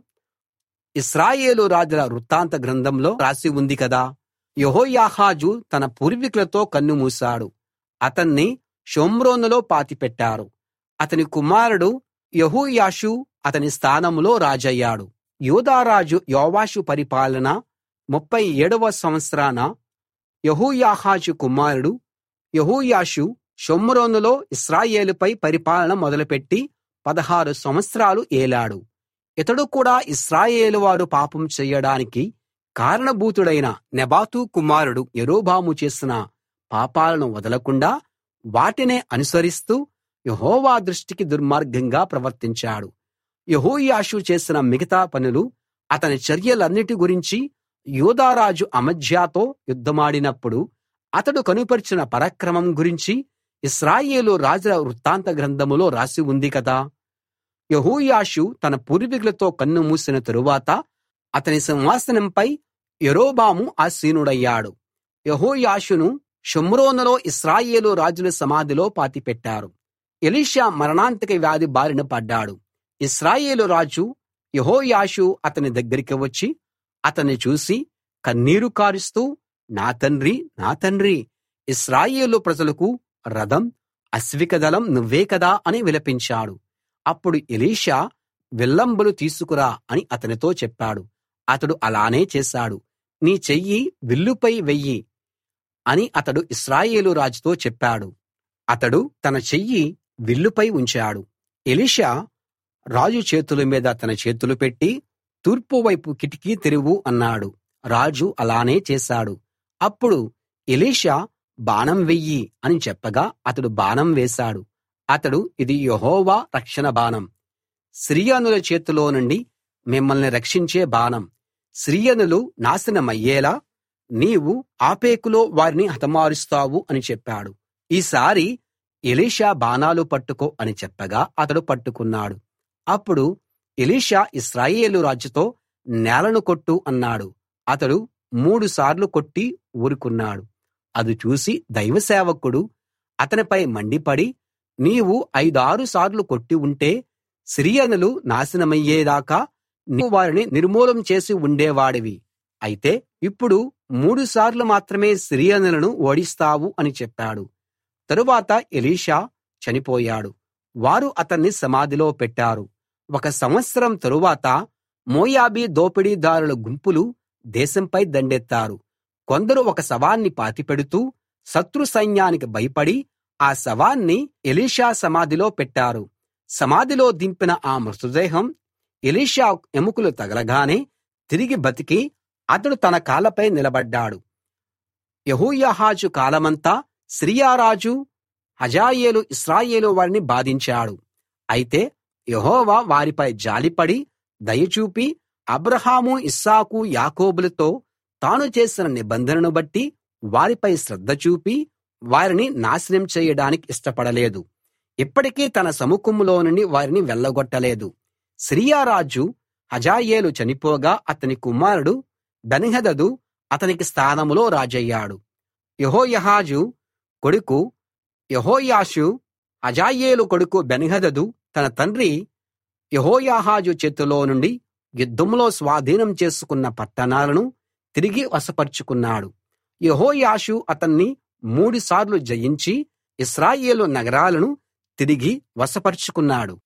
ఇశ్రాయేలు రాజుల వృత్తాంత గ్రంథంలో రాసి ఉంది కదా యెహోయాహాజు తన పూర్వీకులతో కన్నుమూశాడు అతన్ని షోమ్రోనులో పాతిపెట్టారు అతని కుమారుడు యెహోయాషు అతని స్థానంలో రాజయ్యాడు యూదారాజు యోవాషు పరిపాలన ముప్పై ఏడవ సంవత్సరాన యెహోయాహాజు కుమారుడు యెహోయాషు షోమ్రోనులో ఇశ్రాయేలుపై పరిపాలన మొదలుపెట్టి పదహారు సంవత్సరాలు ఏలాడు ఇతడు కూడా ఇశ్రాయేలు వారు పాపం చెయ్యడానికి కారణభూతుడైన నెబాతు కుమారుడు యరొబాము చేసిన పాపాలను వదలకుండా వాటినే అనుసరిస్తూ యెహోవా దృష్టికి దుర్మార్గంగా ప్రవర్తించాడు యెహోయాషు చేసిన మిగతా పనులు అతని చర్యలన్నిటి గురించి యూదారాజు అమజ్యాతో యుద్ధమాడినప్పుడు అతడు కనుపరిచిన పరాక్రమం గురించి ఇశ్రాయేలు రాజుల వృత్తాంత గ్రంథములో రాసి ఉంది కదా యెహోయాషు తన పూర్వీకులతో కన్ను మూసిన తరువాత అతని సింహాసనంపై యరొబాము ఆసీనుడయ్యాడు యెహోయాషును షోమ్రోనులో ఇశ్రాయేలు రాజుల సమాధిలో పాతిపెట్టారు ఎలీషా మరణాంతక వ్యాధి బారిన పడ్డాడు ఇశ్రాయేలు రాజు యెహోయాషు అతని దగ్గరికి వచ్చి అతన్ని చూసి కన్నీరు కారుస్తూ నా తండ్రి నా తండ్రి ఇశ్రాయేలు ప్రజలకు రథం అశ్వికదళం నువ్వే కదా అని విలపించాడు అప్పుడు ఎలీషా విల్లంబులు తీసుకురా అని అతనితో చెప్పాడు అతడు అలానే చేశాడు నీ చెయ్యి విల్లుపై వెయ్యి అని అతడు ఇశ్రాయేలు రాజుతో చెప్పాడు అతడు తన చెయ్యి విల్లుపై ఉంచాడు ఎలీషా రాజు చేతుల మీద తన చేతులు పెట్టి తూర్పు వైపు కిటికీ తెరువు అన్నాడు రాజు అలానే చేశాడు అప్పుడు ఎలీషా బాణం వెయ్యి అని చెప్పగా అతడు బాణం వేశాడు అతడు ఇది యెహోవా రక్షణ బాణం సిరియనుల చేతిలో నుండి మిమ్మల్ని రక్షించే బాణం సిరియనులు నాశనమయ్యేలా నీవు ఆపేకులో వారిని హతమారుస్తావు అని చెప్పాడు ఈసారి ఎలీషా బాణాలు పట్టుకో అని చెప్పగా అతడు పట్టుకున్నాడు అప్పుడు ఎలీషా ఇశ్రాయేలు రాజుతో నేలను కొట్టు అన్నాడు అతడు మూడు సార్లు కొట్టి ఊరుకున్నాడు అది చూసి దైవ సేవకుడు అతనిపై మండిపడి నీవు ఐదారు సార్లు కొట్టి ఉంటే సిరియనులు నాశనమయ్యేదాకా నీవు వారిని నిర్మూలం చేసి ఉండేవాడివి అయితే ఇప్పుడు మూడు సార్లు మాత్రమే సిరియనులను ఓడిస్తావు అని చెప్పాడు తరువాత ఎలీషా చనిపోయాడు వారు అతన్ని సమాధిలో పెట్టారు ఒక సంవత్సరం తరువాత మోయాబీ దోపిడీదారుల గుంపులు దేశంపై దండెత్తారు కొందరు ఒక శవాన్ని పాతిపెడుతూ శత్రు సైన్యానికి భయపడి ఆ శవాన్ని ఎలీషా సమాధిలో పెట్టారు సమాధిలో దింపిన ఆ మృతదేహం ఎలీషా ఎముకలు తగలగానే తిరిగి బతికి అతడు తన కాళ్ళపై నిలబడ్డాడు యెహోయాహాజు కాలమంతా సిరియా రాజు హజాయేలు ఇశ్రాయేలు వారిని బాధించాడు అయితే యెహోవా వారిపై జాలిపడి దయచూపి అబ్రాహాము ఇస్సాకు యాకోబులతో తాను చేసిన నిబంధనను బట్టి వారిపై శ్రద్ధ చూపి వారిని నాశనం చేయడానికి ఇష్టపడలేదు ఇప్పటికీ తన సముఖంలో నుండి వారిని వెళ్ళగొట్టలేదు సిరియా రాజు హజాయేలు చనిపోగా అతని కుమారుడు బెన్హదదు అతనికి స్థానంలో రాజయ్యాడు యెహోయాహాజు కొడుకు యెహోయాషు హజాయేలు కొడుకు బెన్హదదు తన తండ్రి యెహోయాహాజు చేతిలో నుండి యుద్ధంలో స్వాధీనం చేసుకున్న పట్టణాలను తిరిగి వశపరుచుకున్నాడు యెహోయాషు అతన్ని మూడుసార్లు జయించి ఇశ్రాయేలు నగరాలను తిరిగి వశపరుచుకున్నాడు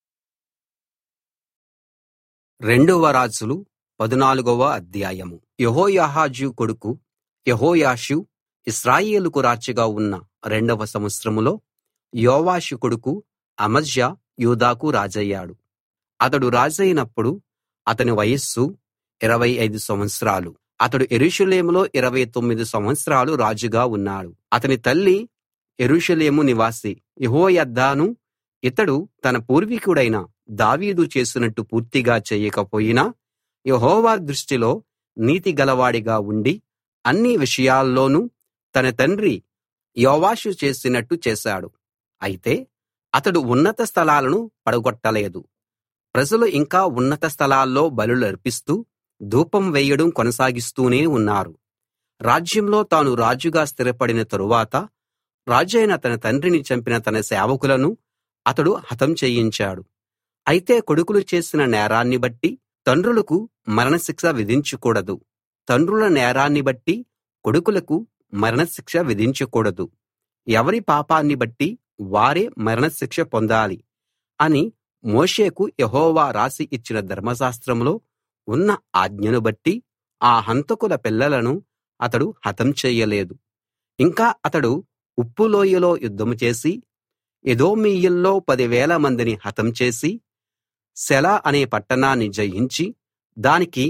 రెండవ రాజులు పదునాలుగవ అధ్యాయము యెహోయాహాజు కొడుకు యెహోయాషు ఇశ్రాయేలుకు రాజుగా ఉన్న రెండవ సంవత్సరంలో యోవాషు కొడుకు అమజ్యా యూదాకు రాజయ్యాడు అతడు రాజైనప్పుడు అతని వయస్సు ఇరవై ఐదు సంవత్సరాలు అతడు యెరూషలేములో 29 సంవత్సరాలు రాజుగా ఉన్నాడు అతని తల్లి యెరూషలేము నివాసి యెహోయద్దాను ఇతడు తన పూర్వీకుడైన దావీదు చేసినట్టు పూర్తిగా చేయకపోయినా యెహోవా దృష్టిలో నీతి గలవాడిగా ఉండి అన్ని విషయాల్లోనూ తన తండ్రి యోవాషు చేసినట్టు చేశాడు అయితే అతడు ఉన్నత స్థలాలను పడగొట్టలేదు ప్రజలు ఇంకా ఉన్నత స్థలాల్లో బలులర్పిస్తూ ధూపం వేయడం కొనసాగిస్తూనే ఉన్నారు రాజ్యంలో తాను రాజుగా స్థిరపడిన తరువాత రాజైన తన తండ్రిని చంపిన తన సేవకులను అతడు హతం చేయించాడు అయితే కొడుకులు చేసిన నేరాన్ని బట్టి తండ్రులకు మరణశిక్ష విధించకూడదు తండ్రుల నేరాన్ని బట్టి కొడుకులకు మరణశిక్ష విధించకూడదు ఎవరి పాపాన్ని బట్టి వారే మరణశిక్ష పొందాలి అని మోషేకు యెహోవా రాసి ఇచ్చిన ధర్మశాస్త్రంలో ఉన్న ఆజ్ఞను బట్టి ఆ హంతకుల పిల్లలను అతడు హతం చేయలేదు ఇంకా అతడు ఉప్పు లోయలో యుద్ధం చేసి ఎదోమీయుల్లో పదివేల మందిని హతం చేసి సెల అనే పట్టణాన్ని జయించి దానికి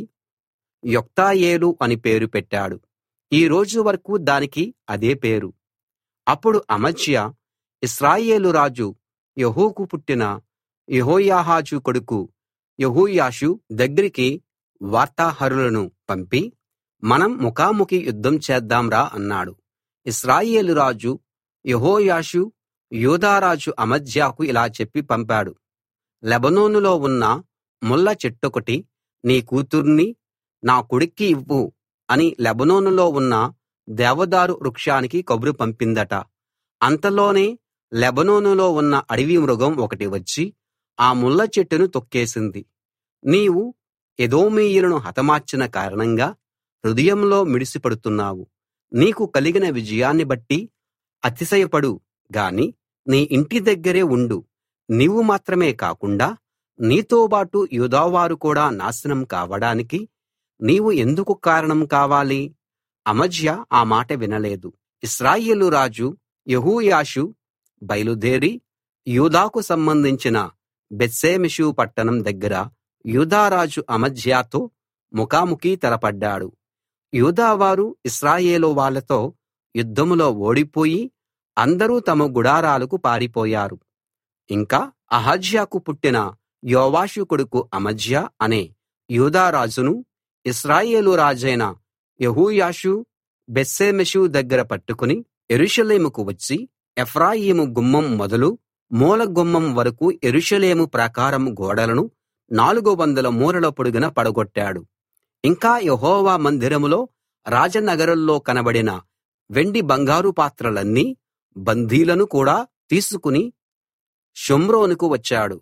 యొక్తాయేలు అని పేరు పెట్టాడు ఈ రోజు వరకు దానికి అదే పేరు అప్పుడు అమజ్యా ఇశ్రాయేలు రాజు యెహూకు పుట్టిన యెహోయాహాజు కొడుకు యెహోయాషు దగ్గరికి వార్తాహరులను పంపి మనం ముఖాముఖి యుద్ధం చేద్దాం రా అన్నాడు ఇశ్రాయేలు రాజు యెహోయాషు యూదారాజు అమజ్యాకు ఇలా చెప్పి పంపాడు లెబనోనులో ఉన్న ముళ్ళ చెట్టొకటి నీ కూతుర్ని నా కొడుక్కి ఇవ్వు అని లెబనోనులో ఉన్న దేవదారు వృక్షానికి కబురు పంపిందట అంతలోనే లెబనోనులో ఉన్న అడవి మృగం ఒకటి వచ్చి ఆ ముళ్ళ చెట్టును తొక్కేసింది నీవు ఎదోమీయులను హతమార్చిన కారణంగా హృదయంలో మిడిసిపడుతున్నావు నీకు కలిగిన విజయాన్ని బట్టి అతిశయపడు గాని నీ ఇంటి దగ్గరే ఉండు నీవు మాత్రమే కాకుండా నీతోబాటు యూదావారు కూడా నాశనం కావడానికి నీవు ఎందుకు కారణం కావాలి అమజ్యా ఆ మాట వినలేదు ఇశ్రాయేలు రాజు యెహోయాషు బయలుదేరి యూదాకు సంబంధించిన బేత్షెమెషు పట్టణం దగ్గర యూదారాజు అమజ్యాతో ముఖాముఖి తలపడ్డాడు యూదావారు ఇశ్రాయేలు వాళ్ళతో యుద్ధంలో ఓడిపోయి అందరూ తమ గుడారాలకు పారిపోయారు ఇంకా అహజ్యాకు పుట్టిన యోవాషు కొడుకు అమజ్యా అనే యూదా రాజును ఇశ్రాయేలు రాజైన యెహోయాషు బేత్షెమెషు దగ్గర పట్టుకుని యెరూషలేముకు వచ్చి ఎఫ్రాయిము గుమ్మం మొదలు మూల గుమ్మం వరకు యెరూషలేము ప్రాకారం గోడలను నాలుగు వందల మూరల పొడుగున పడగొట్టాడు ఇంకా యెహోవా మందిరంలో రాజనగరుల్లో కనబడిన వెండి బంగారు పాత్రలన్నీ బందీలను కూడా తీసుకుని షోమ్రోనుకు వచ్చాడు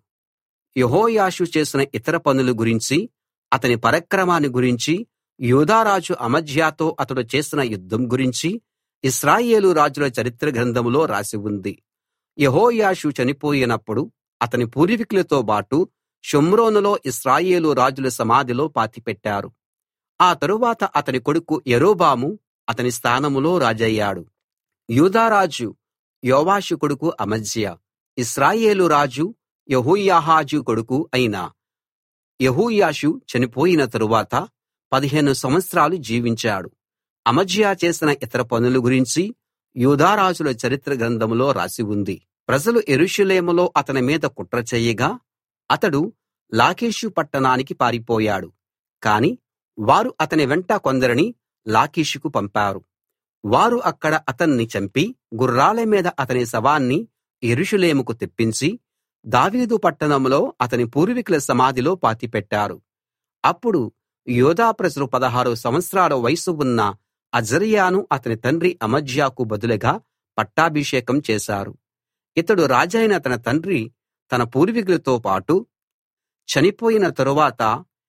యెహోయాషు చేసిన ఇతర పనుల గురించి అతని పరాక్రమాన్ని గురించి యూదారాజు అమజ్యాతో అతడు చేసిన యుద్ధం గురించి ఇశ్రాయేలు రాజుల చరిత్ర గ్రంథంలో రాసి ఉంది యెహోయాషు చనిపోయినప్పుడు అతని పూర్వీకులతో బాటు షోమ్రోనులో ఇశ్రాయేలు రాజుల సమాధిలో పాతిపెట్టారు ఆ తరువాత అతని కొడుకు యరొబాము అతని స్థానంలో రాజయ్యాడు యూదారాజు యోవాషు కొడుకు అమజ్యా ఇశ్రాయేలు రాజు యెహోయాహాజు కొడుకు అయిన యెహోయాషు చనిపోయిన తరువాత పదిహేను సంవత్సరాలు జీవించాడు అమజ్యా చేసిన ఇతర పనుల గురించి యూదారాజుల చరిత్ర గ్రంథంలో రాసి ఉంది ప్రజలు యెరూషలేములో అతని మీద కుట్ర చేయగా అతడు లాకీషు పట్టణానికి పారిపోయాడు కాని వారు అతని వెంట కొందరిని లాకీషుకు పంపారు వారు అక్కడ అతన్ని చంపి గుర్రాల మీద అతని శవాన్ని యెరూషలేముకు తెప్పించి దావీదు పట్టణంలో అతని పూర్వీకుల సమాధిలో పాతిపెట్టారు అప్పుడు యూదా ప్రజలు పదహారు సంవత్సరాల వయసు ఉన్న అజర్యాను అతని తండ్రి అమజ్యాకు బదులుగా పట్టాభిషేకం చేశారు ఇతడు రాజైన తన తండ్రి తన పూర్వీకులతో పాటు చనిపోయిన తరువాత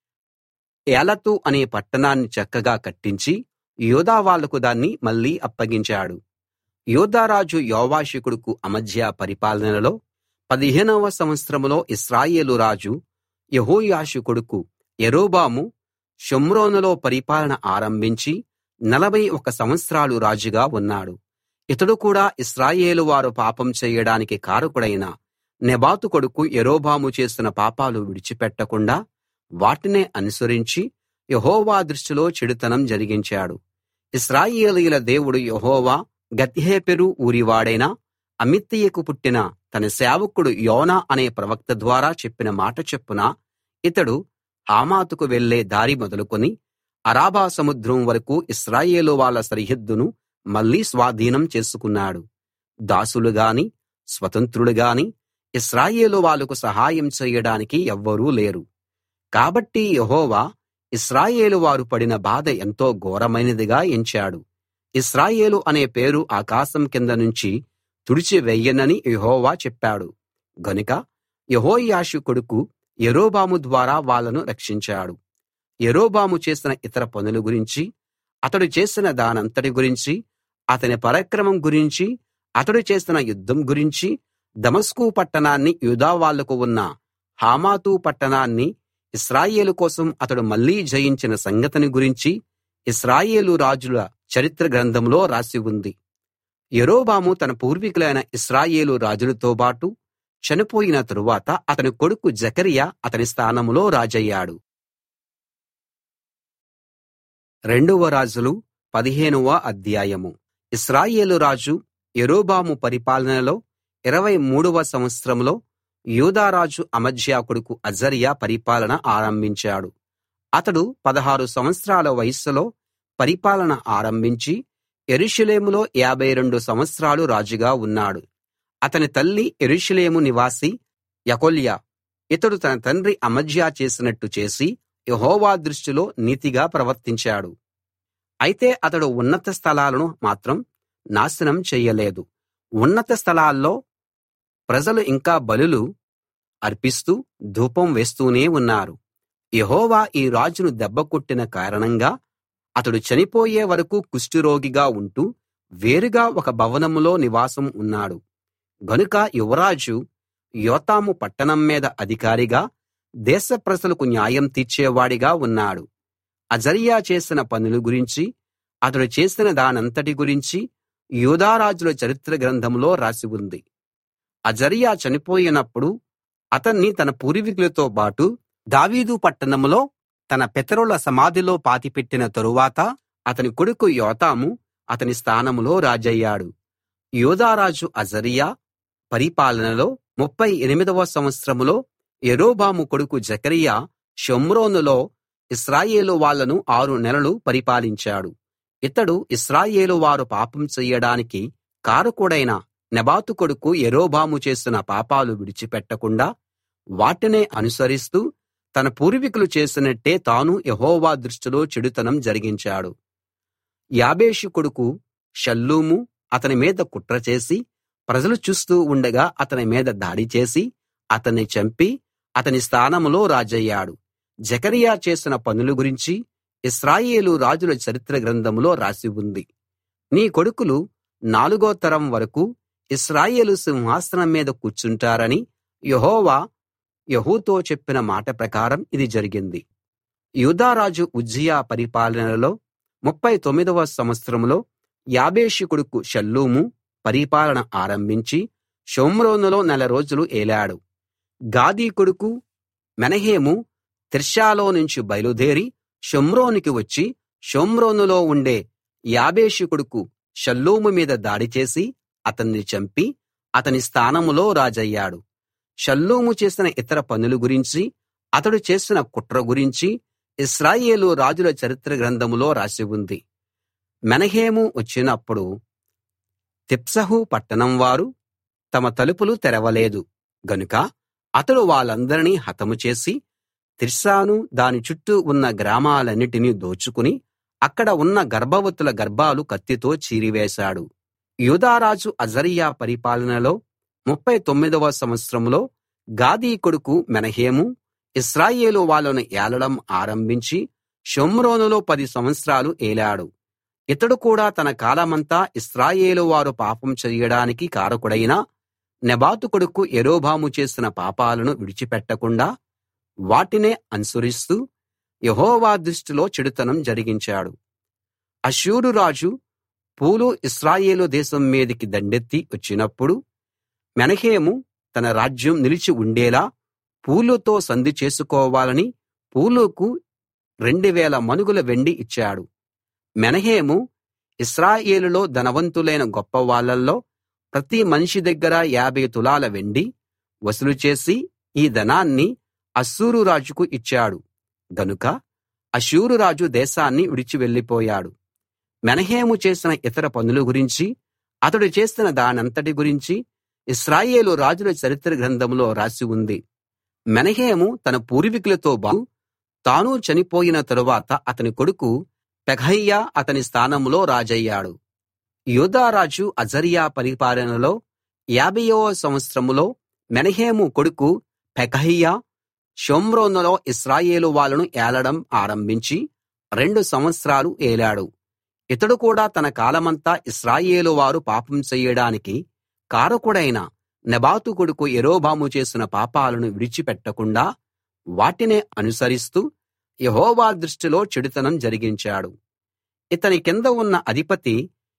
ఏలతు అనే పట్టణాన్ని చక్కగా కట్టించి యూదా వాళ్లకు దాన్ని మళ్ళీ అప్పగించాడు యూదారాజు యోవాషు కొడుకు అమజ్యా పరిపాలనలో పదిహేనవ సంవత్సరంలో ఇశ్రాయేలు రాజు యెహోయాషు కొడుకు యరొబాము షోమ్రోనులో పరిపాలన ఆరంభించి నలభై ఒక సంవత్సరాలు రాజుగా ఉన్నాడు ఇతడు కూడా ఇశ్రాయేలు వారు పాపం చేయడానికి కారకుడైన నెబాతు కొడుకు యరొబాము చేసిన పాపాలు విడిచిపెట్టకుండా వాటినే అనుసరించి యెహోవా దృష్టిలో చెడుతనం జరిగించాడు ఇశ్రాయేలీయుల దేవుడు యెహోవా గత్హేపెరు ఊరివాడైన అమిత్తయికు పుట్టిన తన సేవకుడు యోనా అనే ప్రవక్త ద్వారా చెప్పిన మాట చొప్పున ఇతడు హమాతుకు వెళ్ళే దారి మొదలుకొని అరాబా సముద్రం వరకూ ఇశ్రాయేలు వాళ్ళ సరిహద్దును మళ్ళీ స్వాధీనం చేసుకున్నాడు దాసులు గాని స్వతంత్రులు గాని ఇశ్రాయేలు వాళ్లకు సహాయం చేయడానికి ఎవ్వరూ లేరు కాబట్టి యెహోవా ఇశ్రాయేలు వారు పడిన బాధ ఎంతో ఘోరమైనదిగా ఎంచాడు ఇశ్రాయేలు అనే పేరు ఆకాశం కింద నుంచి తుడిచివేయనని యెహోవా చెప్పాడు గనుక యెహోయాషు కొడుకు యరొబాము ద్వారా వాళ్ళను రక్షించాడు యరొబాము చేసిన ఇతర పనుల గురించి అతడు చేసిన దానంతటి గురించి అతని పరాక్రమం గురించి అతడు చేసిన యుద్ధం గురించి దమస్కు పట్టణాన్ని యూదా వాళ్లకు ఉన్న హమాతు పట్టణాన్ని ఇశ్రాయేలు కోసం అతడు మళ్ళీ జయించిన సంగతిని గురించి ఇశ్రాయేలు రాజుల చరిత్ర గ్రంథంలో రాసి ఉంది యరొబాము తన పూర్వీకులైన ఇశ్రాయేలు రాజులతోబాటు చనిపోయిన తరువాత అతని కొడుకు జెకర్యా అతని స్థానంలో రాజయ్యాడు రెండవ రాజులు పదిహేనవ అధ్యాయము ఇశ్రాయేలు రాజు యరొబాము పరిపాలనలో ఇరవై మూడవ సంవత్సరంలో యూదారాజు అమజ్యా కొడుకు అజర్యా పరిపాలన ఆరంభించాడు అతడు పదహారు సంవత్సరాల వయస్సులో పరిపాలన ఆరంభించి యెరూషలేములో యాభై రెండు సంవత్సరాలు రాజుగా ఉన్నాడు అతని తల్లి యెరూషలేము నివాసి యకొల్యా ఇతడు తన తండ్రి అమజ్యా చేసినట్టు చేసి యెహోవా దృష్టిలో నీతిగా ప్రవర్తించాడు అయితే అతడు ఉన్నత స్థలాలను మాత్రం నాశనం చెయ్యలేదు ఉన్నత స్థలాల్లో ప్రజలు ఇంకా బలులు అర్పిస్తూ ధూపం వేస్తూనే ఉన్నారు యెహోవా ఈ రాజును దెబ్బకొట్టిన కారణంగా అతడు చనిపోయే వరకూ కుష్ఠరోగిగా ఉంటూ వేరుగా ఒక భవనంలో నివాసం ఉన్నాడు గనుక యువరాజు యోతాము పట్టణం మీద అధికారిగా దేశ ప్రజలకు న్యాయం తీర్చేవాడిగా ఉన్నాడు అజర్యా చేసిన పనుల గురించి అతడు చేసిన దానంతటి గురించి యూదా రాజుల చరిత్ర గ్రంథంలో రాసి ఉంది అజర్యా చనిపోయినప్పుడు అతన్ని తన పూర్వీకులతో బాటు దావీదు పట్టణంలో తన పితరుల సమాధిలో పాతిపెట్టిన తరువాత అతని కొడుకు యోతాము అతని స్థానంలో రాజయ్యాడు యూదారాజు అజర్యా పరిపాలనలో ముప్పై ఎనిమిదవ సంవత్సరంలో యరొబాము కొడుకు జెకర్యా షోమ్రోనులో ఇశ్రాయేలు వాళ్ళను ఆరు నెలలు పరిపాలించాడు ఇతడు ఇశ్రాయేలు వారు పాపం చెయ్యడానికి కారకుడైన నెబాతు కొడుకు యరొబాము చేసిన పాపాలు విడిచిపెట్టకుండా వాటినే అనుసరిస్తూ తన పూర్వీకులు చేసినట్టే తాను యెహోవా దృష్టిలో చెడుతనం జరిగించాడు యాబేషు కొడుకు షల్లూము అతని మీద కుట్ర చేసి ప్రజలు చూస్తూ ఉండగా అతని మీద దాడి చేసి అతన్ని చంపి అతని స్థానంలో రాజయ్యాడు జెకర్యా చేసిన పనుల గురించి ఇశ్రాయేలు రాజుల చరిత్ర గ్రంథంలో రాసి ఉంది నీ కొడుకులు నాలుగో తరం వరకూ ఇశ్రాయేలు సింహాసనం మీద కూర్చుంటారని యెహోవా యెహూతో చెప్పిన మాట ప్రకారం ఇది జరిగింది యూదారాజు ఉజ్జియా పరిపాలనలో ముప్పై తొమ్మిదవ సంవత్సరంలో యాబేషు కొడుకు షల్లూము పరిపాలన ఆరంభించి షోమ్రోనులో నెల రోజులు ఏలాడు గాదీ కొడుకు మెనహేము తిర్సాలో నుంచి బయలుదేరి షోమ్రోనుకి వచ్చి షోమ్రోనులో ఉండే యాబేషు కొడుకు షల్లూము మీద దాడి చేసి అతన్ని చంపి అతని స్థానంలో రాజయ్యాడు షల్లూము చేసిన ఇతర పనుల గురించి అతడు చేసిన కుట్ర గురించి ఇశ్రాయేలు రాజుల చరిత్ర గ్రంథంలో రాసి ఉంది మెనహేము వచ్చినప్పుడు తిప్సహు పట్టణం వారు తమ తలుపులు తెరవలేదు గనుక అతడు వాళ్ళందరినీ హతము చేసి తిర్సాను దాని చుట్టూ ఉన్న గ్రామాలన్నిటినీ దోచుకుని అక్కడ ఉన్న గర్భవతుల గర్భాలు కత్తితో చీరివేశాడు యూదారాజు అజర్యా పరిపాలనలో ముప్పై తొమ్మిదవ సంవత్సరంలో గాదీ కొడుకు మెనహేము ఇశ్రాయేలు వాళ్ళను ఏలడం ఆరంభించి షోమ్రోనులో పది సంవత్సరాలు ఏలాడు ఇతడు కూడా తన కాలమంతా ఇశ్రాయేలు వారు పాపం చెయ్యడానికి కారకుడైన నెబాతు కొడుకు యరొబాము చేసిన పాపాలను విడిచిపెట్టకుండా వాటినే అనుసరిస్తూ యెహోవా దృష్టిలో చెడుతనం జరిగించాడు అష్షూరు రాజు పూలు ఇశ్రాయేలు దేశం మీదికి దండెత్తి వచ్చినప్పుడు మెనహేము తన రాజ్యం నిలిచి ఉండేలా పూలుతో సంధి చేసుకోవాలని పూలుకు 2000 మణుగుల వెండి ఇచ్చాడు మెనహేము ఇశ్రాయేలులో ధనవంతులైన గొప్పవాళ్ళల్లో ప్రతి మనిషి దగ్గర 50 తులాల వెండి వసూలు చేసి ఈ ధనాన్ని అష్షూరు రాజుకు ఇచ్చాడు గనుక అష్షూరు రాజు దేశాన్ని విడిచి వెళ్ళిపోయాడు మెనహేము చేసిన ఇతర పనుల గురించి అతడు చేసిన దానంతటి గురించి ఇశ్రాయేలు రాజుల చరిత్ర గ్రంథంలో రాసి ఉంది మెనహేము తన పూర్వీకులతో బాటు తాను చనిపోయిన తరువాత అతని కొడుకు పెకహ్యా అతని స్థానంలో రాజయ్యాడు యూదా రాజు అజర్యా పరిపాలనలో యాభైయవ సంవత్సరంలో మెనహేము కొడుకు పెకహ్యా షోమ్రోనులో ఇశ్రాయేలు వాళ్ళను ఏలడం ఆరంభించి రెండు సంవత్సరాలు ఏలాడు ఇతడు కూడా తన కాలమంతా ఇశ్రాయేలు వారు పాపం చెయ్యడానికి కారకుడైన నెబాతు కొడుకు యరొబాము చేసిన పాపాలను విడిచిపెట్టకుండా వాటినే అనుసరిస్తూ యెహోవా దృష్టిలో చెడుతనం జరిగించాడు ఇతని కింద ఉన్న అధిపతి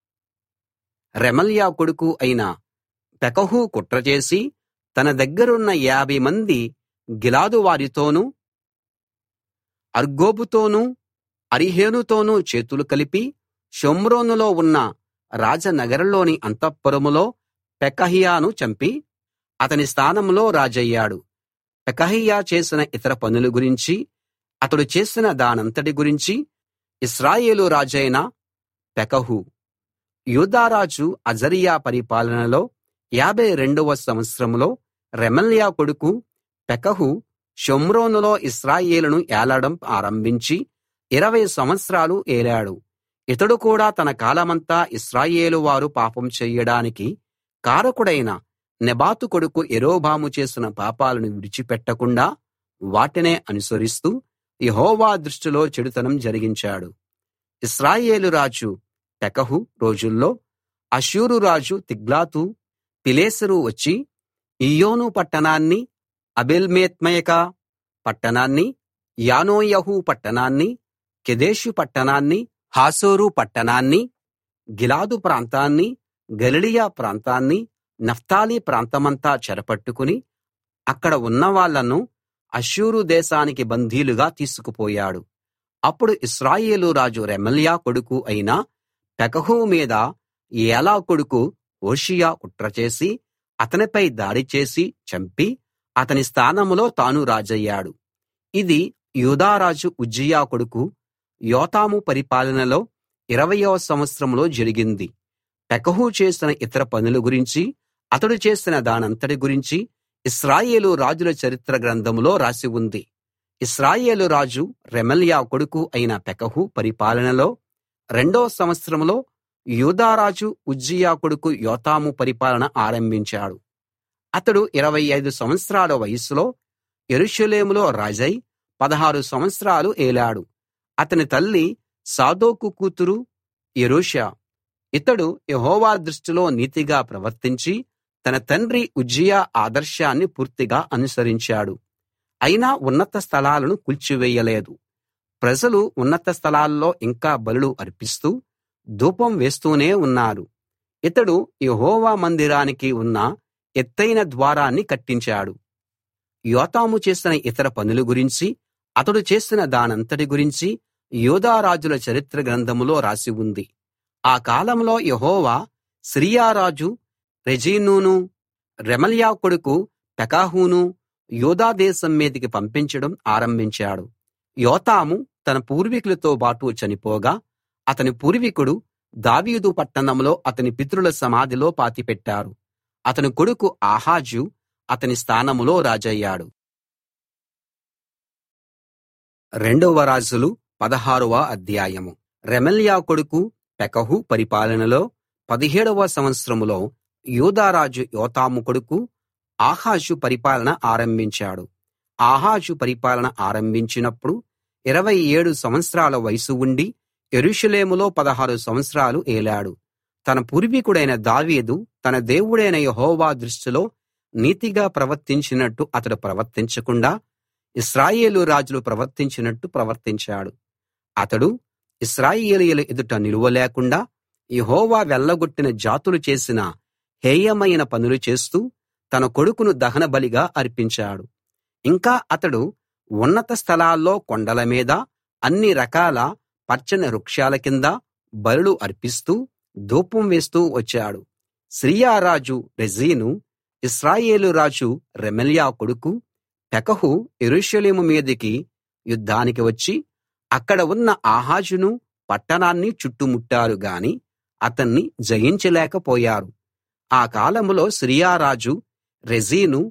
రెమల్యా కొడుకు అయిన పెకహు కుట్ర చేసి తన దగ్గరున్న యాభై మంది గిలాదు వారితోనూ అర్గోబుతోనూ అరీహేనుతోనూ చేతులు కలిపి షోమ్రోనులో ఉన్న రాజనగరులోని అంతఃపురంలో పెకహ్యాను చంపి అతని స్థానంలో రాజయ్యాడు పెకహ్యా చేసిన ఇతర పనుల గురించి అతడు చేసిన దానంతటి గురించి ఇశ్రాయేలు రాజైన పెకహు యూదారాజు అజర్యా పరిపాలనలో యాభై రెండవ సంవత్సరంలో రెమల్యా కొడుకు పెకహు షోమ్రోనులో ఇశ్రాయేలును ఏలడం ఆరంభించి ఇరవై సంవత్సరాలు ఏలాడు ఇతడు కూడా తన కాలమంతా ఇశ్రాయేలు వారు పాపం చెయ్యడానికి కారకుడైన నెబాతు కొడుకు యరొబాము చేసిన పాపాలను విడిచిపెట్టకుండా వాటినే అనుసరిస్తూ యెహోవా దృష్టిలో చెడుతనం జరిగించాడు ఇశ్రాయేలు రాజు పెకహు రోజుల్లో అష్షూరు రాజు తిగ్లతు పిలేసెరు వచ్చి ఇయ్యోను పట్టణాన్ని అబేల్బేత్మయకా పట్టణాన్ని యానోయహు పట్టణాన్ని కెదెషు పట్టణాన్ని హాసోరు పట్టణాన్ని గిలాదు ప్రాంతాన్ని గలిలయ ప్రాంతాన్ని నఫ్తాలి ప్రాంతమంతా చెరపట్టుకుని అక్కడ ఉన్నవాళ్ళను అష్షూరు దేశానికి బందీలుగా తీసుకుపోయాడు అప్పుడు ఇశ్రాయేలు రాజు రెమల్యా కొడుకు అయిన పెకహు మీద ఏలా కొడుకు హోషేయ కుట్ర చేసి అతనిపై దాడి చేసి చంపి అతని స్థానంలో తాను రాజయ్యాడు ఇది యూదారాజు ఉజ్జియా కొడుకు యోతాము పరిపాలనలో ఇరవయవ సంవత్సరంలో జరిగింది పెకహు చేసిన ఇతర పనుల గురించి అతడు చేసిన దానంతటి గురించి ఇశ్రాయేలు రాజుల చరిత్ర గ్రంథంలో రాసి ఉంది ఇశ్రాయేలు రాజు రెమల్యా కొడుకు అయిన పెకహు పరిపాలనలో రెండో సంవత్సరంలో యూదారాజు ఉజ్జియా కొడుకు యోతాము పరిపాలన ఆరంభించాడు అతడు ఇరవై ఐదు సంవత్సరాల వయస్సులో యెరూషలేములో రాజై పదహారు సంవత్సరాలు ఏలాడు అతని తల్లి సాదోకు కూతురు యెరూషా ఇతడు యెహోవా దృష్టిలో నీతిగా ప్రవర్తించి తన తండ్రి ఉజ్జియా ఆదర్శాన్ని పూర్తిగా అనుసరించాడు అయినా ఉన్నత స్థలాలను కూల్చివేయలేదు ప్రజలు ఉన్నత స్థలాల్లో ఇంకా బలులు అర్పిస్తూ ధూపం వేస్తూనే ఉన్నారు ఇతడు యెహోవా మందిరానికి ఉన్న ఎత్తయిన ద్వారాన్ని కట్టించాడు యోతాము చేసిన ఇతర పనుల గురించి అతడు చేసిన దానంతటి గురించి యూదా రాజుల చరిత్ర గ్రంథంలో రాసి ఉంది ఆ కాలంలో యెహోవా సిరియా రాజు రెజీనును రెమల్యా కొడుకు పెకాహును యూదా దేశం మీదికి పంపించడం ఆరంభించాడు యోతాము తన పూర్వీకులతో బాటు చనిపోగా అతని పూర్వీకుడు దావీదు పట్టణంలో అతని పితరుల సమాధిలో పాతిపెట్టారు అతని కొడుకు ఆహాజు అతని స్థానంలో రాజయ్యాడు రెండవ రాజులు పదహారవ అధ్యాయము రెమల్యా కొడుకు పెకహు పరిపాలనలో పదిహేడవ సంవత్సరంలో యూదారాజు యోతాము కొడుకు ఆహాజు పరిపాలన ఆరంభించాడు ఆహాజు పరిపాలన ఆరంభించినప్పుడు ఇరవై ఏడు సంవత్సరాల వయసు ఉండి యెరూషలేములో పదహారు సంవత్సరాలు ఏలాడు తన పూర్వీకుడైన దావీదు తన దేవుడైన యెహోవా దృష్టిలో నీతిగా ప్రవర్తించినట్టు అతడు ప్రవర్తించకుండా ఇశ్రాయేలు రాజులు ప్రవర్తించినట్టు ప్రవర్తించాడు అతడు ఇశ్రాయేలీయుల ఎదుట నిలువలేకుండా యెహోవా వెళ్ళగొట్టిన జాతులు చేసిన హేయమైన పనులు చేస్తూ తన కొడుకును దహనబలిగా అర్పించాడు ఇంకా అతడు ఉన్నత స్థలాల్లో కొండల మీద అన్ని రకాల పచ్చని వృక్షాల కింద బలులు అర్పిస్తూ ధూపం వేస్తూ వచ్చాడు సిరియా రాజు రెజీను ఇశ్రాయేలు రాజు రెమల్యా కొడుకు పెకహు యెరూషలేము మీదికి యుద్ధానికి వచ్చి అక్కడ ఉన్న ఆహాజును పట్టణాన్ని చుట్టుముట్టారు గాని అతన్ని జయించలేకపోయారు ఆ కాలంలో సిరియా రాజు రెజీను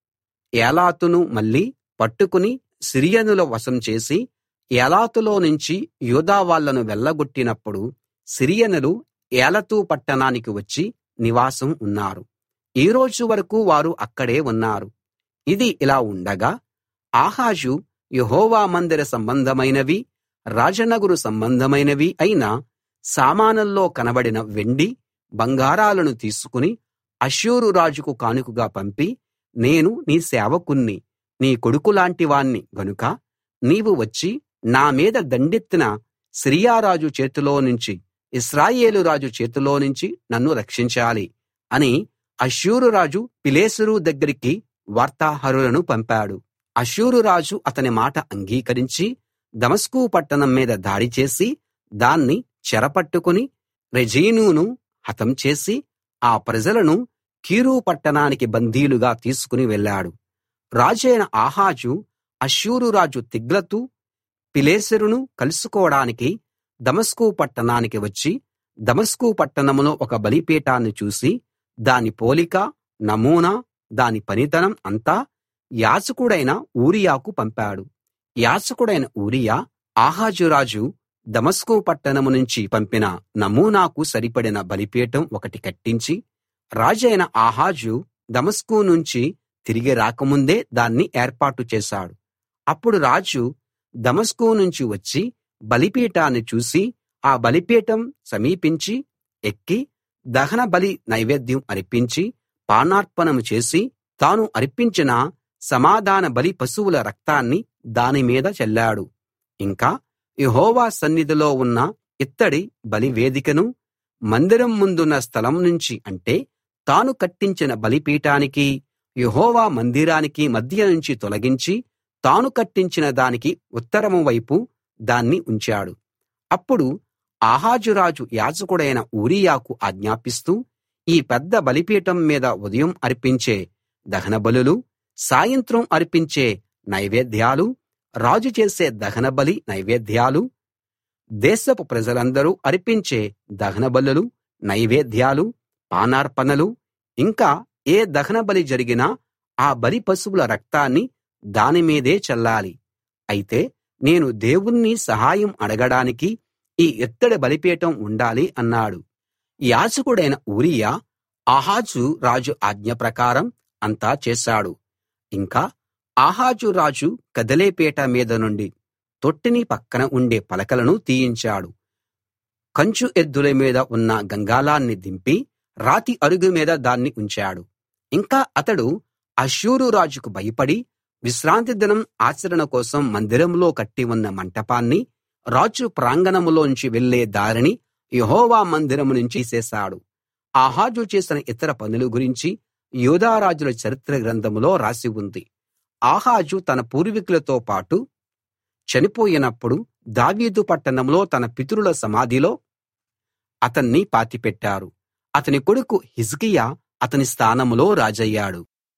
ఏలాతును మళ్ళీ పట్టుకుని సిరియనుల వశం చేసి ఏలాతులో నుంచి యూదా వాళ్ళను వెళ్ళగొట్టినప్పుడు సిరియనులు ఏలతు పట్టణానికి వచ్చి నివాసం ఉన్నారు ఈ రోజు వరకు వారు అక్కడే ఉన్నారు ఇది ఇలా ఉండగా ఆహాజు యెహోవా మందిర సంబంధమైనవి రాజనగరు సంబంధమైనవి అయిన సామానుల్లో కనబడిన వెండి బంగారాలను తీసుకుని అష్షూరు రాజుకు కానుకగా పంపి నేను నీ సేవకుణ్ణి నీ కొడుకులాంటి వాణ్ణి గనుక నీవు వచ్చి నా మీద దండెత్తిన సిరియా రాజు చేతిలో నుంచి ఇశ్రాయేలు రాజు చేతిలో నుంచి నన్ను రక్షించాలి అని అష్షూరు రాజు పిలేసురు దగ్గరికి వార్తాహరులను పంపాడు అష్షూరు రాజు అతని మాట అంగీకరించి దమస్కు పట్టణం మీద దాడి చేసి దాన్ని చెరపట్టుకుని రెజీనును హతం చేసి ఆ ప్రజలను కీరు పట్టణానికి బందీలుగా తీసుకుని వెళ్ళాడు రాజైన ఆహాజు అష్షూరు రాజు తిగ్లతు పిలేసెరును కలుసుకోవడానికి దమస్కు పట్టణానికి వచ్చి దమస్కు పట్టణంలో ఒక బలిపీఠాన్ని చూసి దాని పోలిక నమూనా దాని పనితనం అంతా యాజకుడైన ఊరియాకు పంపాడు యాజకుడైన ఊరియా ఆహాజు రాజు దమస్కు పట్టణం నుంచి పంపిన నమూనాకు సరిపడిన బలిపీఠం ఒకటి కట్టించి రాజైన ఆహాజు దమస్కు నుంచి తిరిగి రాకముందే దాన్ని ఏర్పాటు చేశాడు అప్పుడు రాజు దమస్కు నుంచి వచ్చి బలిపీఠాన్ని చూసి ఆ బలిపీఠం సమీపించి ఎక్కి దహన బలి నైవేద్యం అర్పించి పానార్పణం చేసి తాను అర్పించిన సమాధాన బలి పశువుల రక్తాన్ని దాని మీద చల్లాడు ఇంకా యెహోవా సన్నిధిలో ఉన్న ఇత్తడి బలివేదికను మందిరం ముందున్న స్థలం నుంచి అంటే తాను కట్టించిన బలిపీఠానికి యెహోవా మందిరానికి మధ్య నుంచి తొలగించి తాను కట్టించిన దానికి ఉత్తరం వైపు దాన్ని ఉంచాడు అప్పుడు ఆహాజు రాజు యాజకుడైన ఊరియాకు ఆజ్ఞాపిస్తూ ఈ పెద్ద బలిపీఠం మీద ఉదయం అర్పించే దహనబలులు సాయంత్రం అర్పించే నైవేద్యాలు రాజు చేసే దహనబలి నైవేద్యాలు దేశపు ప్రజలందరూ అర్పించే దహనబలులు నైవేద్యాలు పానార్పణలు ఇంకా ఏ దహనబలి జరిగినా ఆ బలి పశువుల రక్తాన్ని దాని మీదే చల్లాలి అయితే నేను దేవుణ్ణి సహాయం అడగడానికి ఈ ఇత్తడి బలిపీఠం ఉండాలి అన్నాడు యాజకుడైన ఊరియా ఆహాజు రాజు ఆజ్ఞ ప్రకారం అంతా చేశాడు ఇంకా ఆహాజు రాజు కదిలే పీట మీద నుండి తొట్టిని పక్కన ఉండే పలకలను తీయించాడు కంచు ఎద్దుల మీద ఉన్న గంగాళాన్ని దింపి రాతి అరుగు మీద దాన్ని ఉంచాడు ఇంకా అతడు అష్షూరు రాజుకు భయపడి విశ్రాంతి దినం ఆచరణ కోసం మందిరంలో కట్టి ఉన్న మంటపాన్ని రాజు ప్రాంగణంలోంచి వెళ్ళే దారిని యెహోవా మందిరం నుంచి తీసేశాడు ఆహాజు చేసిన ఇతర పనుల గురించి యూదా రాజుల చరిత్ర గ్రంథంలో రాసి ఉంది ఆహాజు తన పూర్వీకులతో పాటు చనిపోయినప్పుడు దావీదు పట్టణంలో తన పితరుల సమాధిలో అతన్ని పాతిపెట్టారు అతని కొడుకు హిజ్కియా అతని స్థానంలో రాజయ్యాడు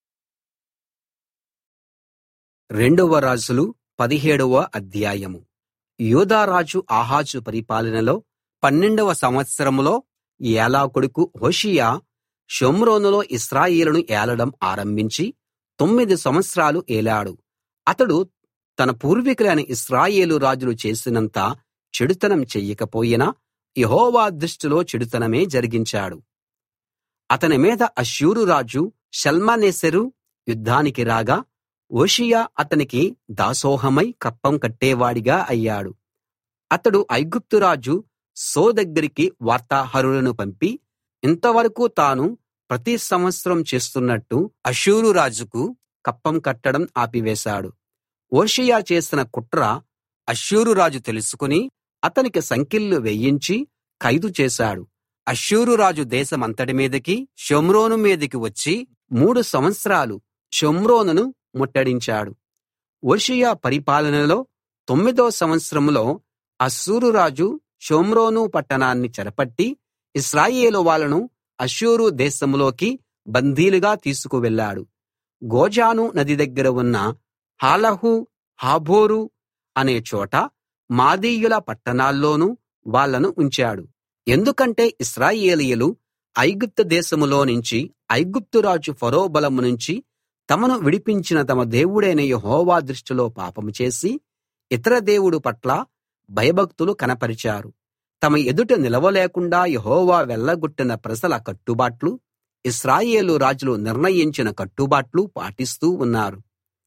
రెండవ రాజులు పదిహేడవ అధ్యాయము యూదా రాజు ఆహాజు పరిపాలనలో పన్నెండవ సంవత్సరంలో ఏలా కొడుకు హోషేయ షోమ్రోనులో ఇశ్రాయేలును ఏలడం ఆరంభించి తొమ్మిది సంవత్సరాలు ఏలాడు అతడు తన పూర్వీకులైన ఇశ్రాయేలు రాజులు చేసినంత చెడుతనం చెయ్యకపోయినా యెహోవా దృష్టిలో చెడుతనమే జరిగించాడు అతని మీద అష్షూరు రాజు షల్మనేసెరు యుద్ధానికి రాగా హోషేయ అతనికి దాసోహమై కప్పం కట్టేవాడిగా అయ్యాడు అతడు ఐగుప్తు రాజు సో దగ్గరికి వార్తాహరులను పంపి ఇంతవరకు తాను ప్రతి సంవత్సరం చేస్తున్నట్టు అష్షూరు రాజుకు కప్పం కట్టడం ఆపివేశాడు హోషేయ చేసిన కుట్ర అష్షూరు రాజు తెలుసుకుని అతనికి సంకెళ్ళు వేయించి ఖైదు చేశాడు అష్షూరు రాజు దేశమంతటి మీదకి షోమ్రోను మీదికి వచ్చి మూడు సంవత్సరాలు షోమ్రోనును ముట్టడించాడు హోషేయ పరిపాలనలో తొమ్మిదో సంవత్సరంలో అష్షూరు రాజు షోమ్రోను పట్టణాన్ని చెరపట్టి ఇశ్రాయేలు వాళ్ళను అష్షూరు దేశంలోకి బందీలుగా తీసుకువెళ్ళాడు గోజాను నది దగ్గర ఉన్న హాలహు హాబోరు అనే చోట మాదీయుల పట్టణాల్లోనూ వాళ్ళను ఉంచాడు ఎందుకంటే ఇశ్రాయేలీయులు ఐగుప్తు దేశంలో నుంచి ఐగుప్తు రాజు ఫరో బలం నుంచి తమను విడిపించిన తమ దేవుడైన యెహోవా దృష్టిలో పాపం చేసి ఇతర దేవుడు పట్ల భయభక్తులు కనపరిచారు తమ ఎదుట నిలవలేకుండా యెహోవా వెళ్ళగొట్టిన ప్రజల కట్టుబాట్లు ఇశ్రాయేలు రాజులు నిర్ణయించిన కట్టుబాట్లు పాటిస్తూ ఉన్నారు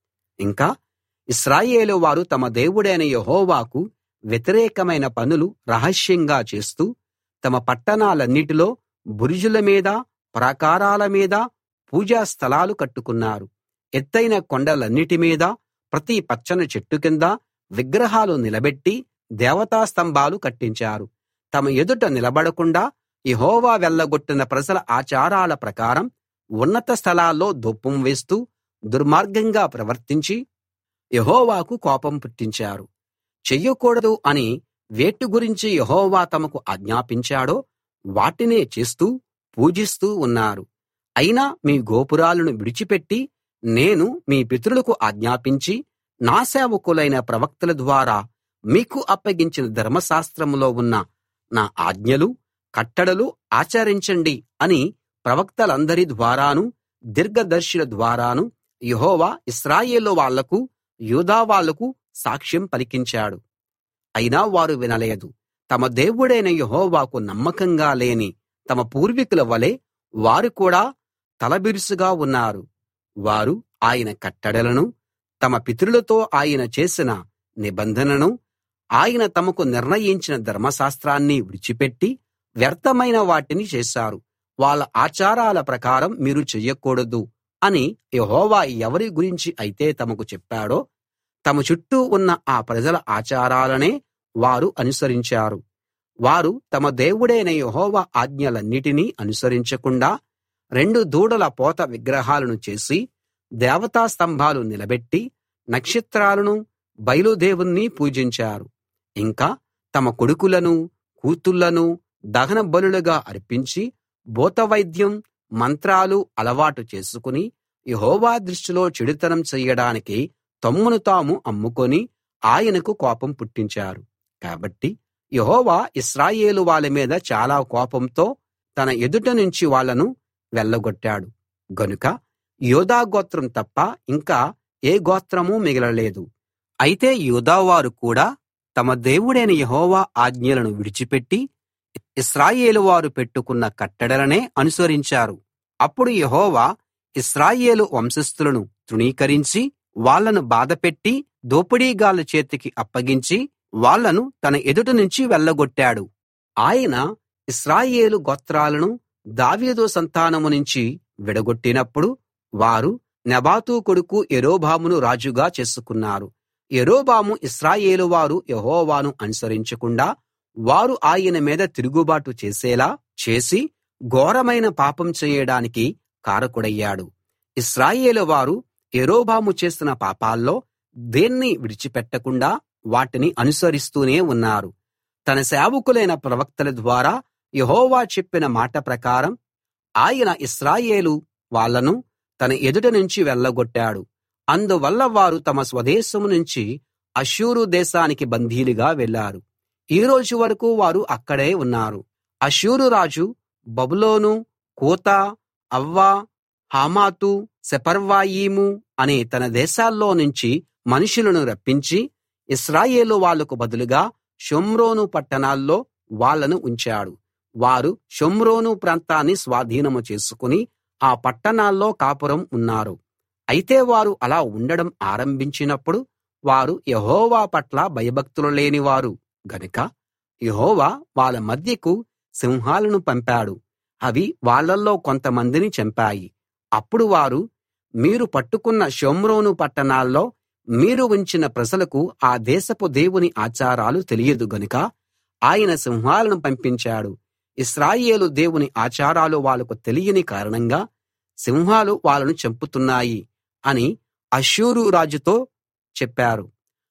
ఇంకా ఇశ్రాయేలు వారు తమ దేవుడైన యెహోవాకు వ్యతిరేకమైన పనులు రహస్యంగా చేస్తూ తమ పట్టణాలన్నిటిలో బురుజుల మీద ప్రాకారాల మీద పూజా స్థలాలు కట్టుకున్నారు ఎత్తయిన కొండలన్నిటి మీద ప్రతి పచ్చని చెట్టు కింద విగ్రహాలు నిలబెట్టి దేవతా స్తంభాలు కట్టించారు తమ ఎదుట నిలబడకుండా యెహోవా వెళ్ళగొట్టిన ప్రజల ఆచారాల ప్రకారం ఉన్నత స్థలాల్లో ధూపం వేస్తూ దుర్మార్గంగా ప్రవర్తించి యెహోవాకు కోపం పుట్టించారు చెయ్యకూడదు అని వేటి గురించి యెహోవా తమకు ఆజ్ఞాపించాడో వాటినే చేస్తూ పూజిస్తూ ఉన్నారు అయినా మీ గోపురాలను విడిచిపెట్టి నేను మీ పితరులకు ఆజ్ఞాపించి నా సేవకులైన ప్రవక్తల ద్వారా మీకు అప్పగించిన ధర్మశాస్త్రంలో ఉన్న నా ఆజ్ఞలు కట్టడలు ఆచరించండి అని ప్రవక్తలందరి ద్వారాను దీర్ఘదర్శుల ద్వారాను యెహోవా ఇశ్రాయేలు వాళ్లకు యూదా వాళ్లకు సాక్ష్యం పలికించాడు అయినా వారు వినలేదు తమ దేవుడైన యెహోవాకు నమ్మకంగా లేని తమ పూర్వీకుల వలె వారు కూడా తలబిరుసుగా ఉన్నారు వారు ఆయన కట్టడలను తమ పితరులతో ఆయన చేసిన నిబంధనను ఆయన తమకు నిర్ణయించిన ధర్మశాస్త్రాన్ని విడిచిపెట్టి వ్యర్థమైన వాటిని చేశారు వాళ్ళ ఆచారాల ప్రకారం మీరు చెయ్యకూడదు అని యెహోవా ఎవరి గురించి అయితే తమకు చెప్పాడో తమ చుట్టూ ఉన్న ఆ ప్రజల ఆచారాలనే వారు అనుసరించారు వారు తమ దేవుడైన యెహోవా ఆజ్ఞలన్నిటినీ అనుసరించకుండా రెండు దూడల పోత విగ్రహాలను చేసి దేవతా స్తంభాలు నిలబెట్టి నక్షత్రాలను బయలుదేవుణ్ణి పూజించారు ఇంకా తమ కొడుకులను కూతుళ్ళను దహన బలులుగా అర్పించి భూతవైద్యం మంత్రాలు అలవాటు చేసుకుని యెహోవా దృష్టిలో చెడుతనం చెయ్యడానికి తమ్మును తాము అమ్ముకొని ఆయనకు కోపం పుట్టించారు కాబట్టి యెహోవా ఇశ్రాయేలు వాళ్ళ మీద చాలా కోపంతో తన ఎదుట నుంచి వాళ్ళను వెళ్ళగొట్టాడు గనుక యూదా గోత్రం తప్ప ఇంకా ఏ గోత్రమూ మిగలలేదు అయితే యూదావారు కూడా తమ దేవుడైన యెహోవా ఆజ్ఞలను విడిచిపెట్టి ఇశ్రాయేలు వారు పెట్టుకున్న కట్టడలనే అనుసరించారు అప్పుడు యెహోవా ఇశ్రాయేలు వంశస్థులను తృణీకరించి వాళ్ళను బాధపెట్టి దోపిడీగాళ్ళ చేతికి అప్పగించి వాళ్ళను తన ఎదుట నుంచి వెళ్ళగొట్టాడు ఆయన ఇశ్రాయేలు గోత్రాలను దావీదు సంతానం నుంచి విడగొట్టినప్పుడు వారు నెబాతు కొడుకు యరొబామును రాజుగా చేసుకున్నారు యరొబాము ఇశ్రాయేలు వారు యెహోవాను అనుసరించకుండా వారు ఆయన మీద తిరుగుబాటు చేసేలా చేసి ఘోరమైన పాపం చేయడానికి కారకుడయ్యాడు ఇశ్రాయేలు వారు యరొబాము చేసిన పాపాల్లో దేన్నీ విడిచిపెట్టకుండా వాటిని అనుసరిస్తూనే ఉన్నారు తన సేవకులైన ప్రవక్తల ద్వారా యెహోవా చెప్పిన మాట ప్రకారం ఆయన ఇశ్రాయేలు వాళ్ళను తన ఎదుట నుంచి వెళ్ళగొట్టాడు అందువల్ల వారు తమ స్వదేశం నుంచి అష్షూరు దేశానికి బందీలుగా వెళ్ళారు ఈ రోజు వరకు వారు అక్కడే ఉన్నారు అష్షూరు రాజు బబులోను కూత అవ్వా హమాతు సెపర్వాయీము అనే తన దేశాల్లో నుంచి మనుషులను రప్పించి ఇశ్రాయేలు వాళ్లకు బదులుగా షోమ్రోను పట్టణాల్లో వాళ్ళను ఉంచాడు వారు షోమ్రోను ప్రాంతాన్ని స్వాధీనం చేసుకుని ఆ పట్టణాల్లో కాపురం ఉన్నారు అయితే వారు అలా ఉండడం ఆరంభించినప్పుడు వారు యెహోవా పట్ల భయభక్తులు లేనివారు గనుక యెహోవా వాళ్ళ మధ్యకు సింహాలను పంపాడు అవి వాళ్ళల్లో కొంతమందిని చంపాయి అప్పుడు వారు మీరు పట్టుకున్న షోమ్రోను పట్టణాల్లో మీరు ఉంచిన ప్రజలకు ఆ దేశపు దేవుని ఆచారాలు తెలియదు గనుక ఆయన సింహాలను పంపించాడు ఇశ్రాయేలు దేవుని ఆచారాలు వాళ్లకు తెలియని కారణంగా సింహాలు వాళ్ళను చంపుతున్నాయి అని అష్షూరు రాజుతో చెప్పారు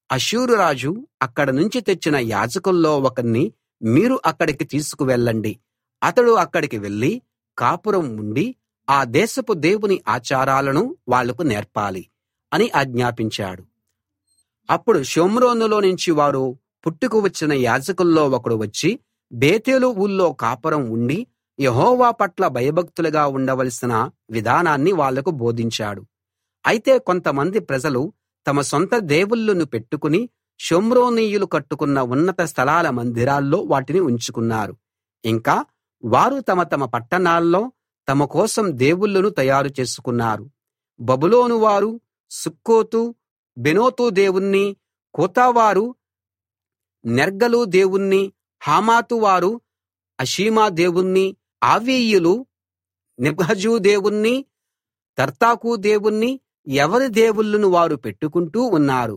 అష్షూరు రాజు అక్కడ నుంచి తెచ్చిన యాజకుల్లో ఒకణ్ణి మీరు అక్కడికి తీసుకు వెళ్ళండి అతడు అక్కడికి వెళ్లి కాపురం ఉండి ఆ దేశపు దేవుని ఆచారాలను వాళ్లకు నేర్పాలి అని ఆజ్ఞాపించాడు అప్పుడు షోమ్రోనులో నుంచి వారు పుట్టుకు వచ్చిన యాజకుల్లో ఒకడు వచ్చి బేతేలు ఊళ్ళో కాపురం ఉండి యెహోవా పట్ల భయభక్తులుగా ఉండవలసిన విధానాన్ని వాళ్లకు బోధించాడు అయితే కొంతమంది ప్రజలు తమ సొంత దేవుళ్ళను పెట్టుకుని షోమ్రోనీయులు కట్టుకున్న ఉన్నత స్థలాల మందిరాల్లో వాటిని ఉంచుకున్నారు ఇంకా వారు తమ తమ పట్టణాల్లో తమ కోసం దేవుళ్ళను తయారు చేసుకున్నారు బబులోను వారు సుక్కోతు బెనోతు దేవుణ్ణి కూతావారు నెర్గలు దేవుణ్ణి హమాతు వారు అషీమా దేవుణ్ణి ఆవీయులు నిబ్హజు దేవుణ్ణి తర్తాకు దేవుణ్ణి ఎవరి దేవుళ్ళను వారు పెట్టుకుంటూ ఉన్నారు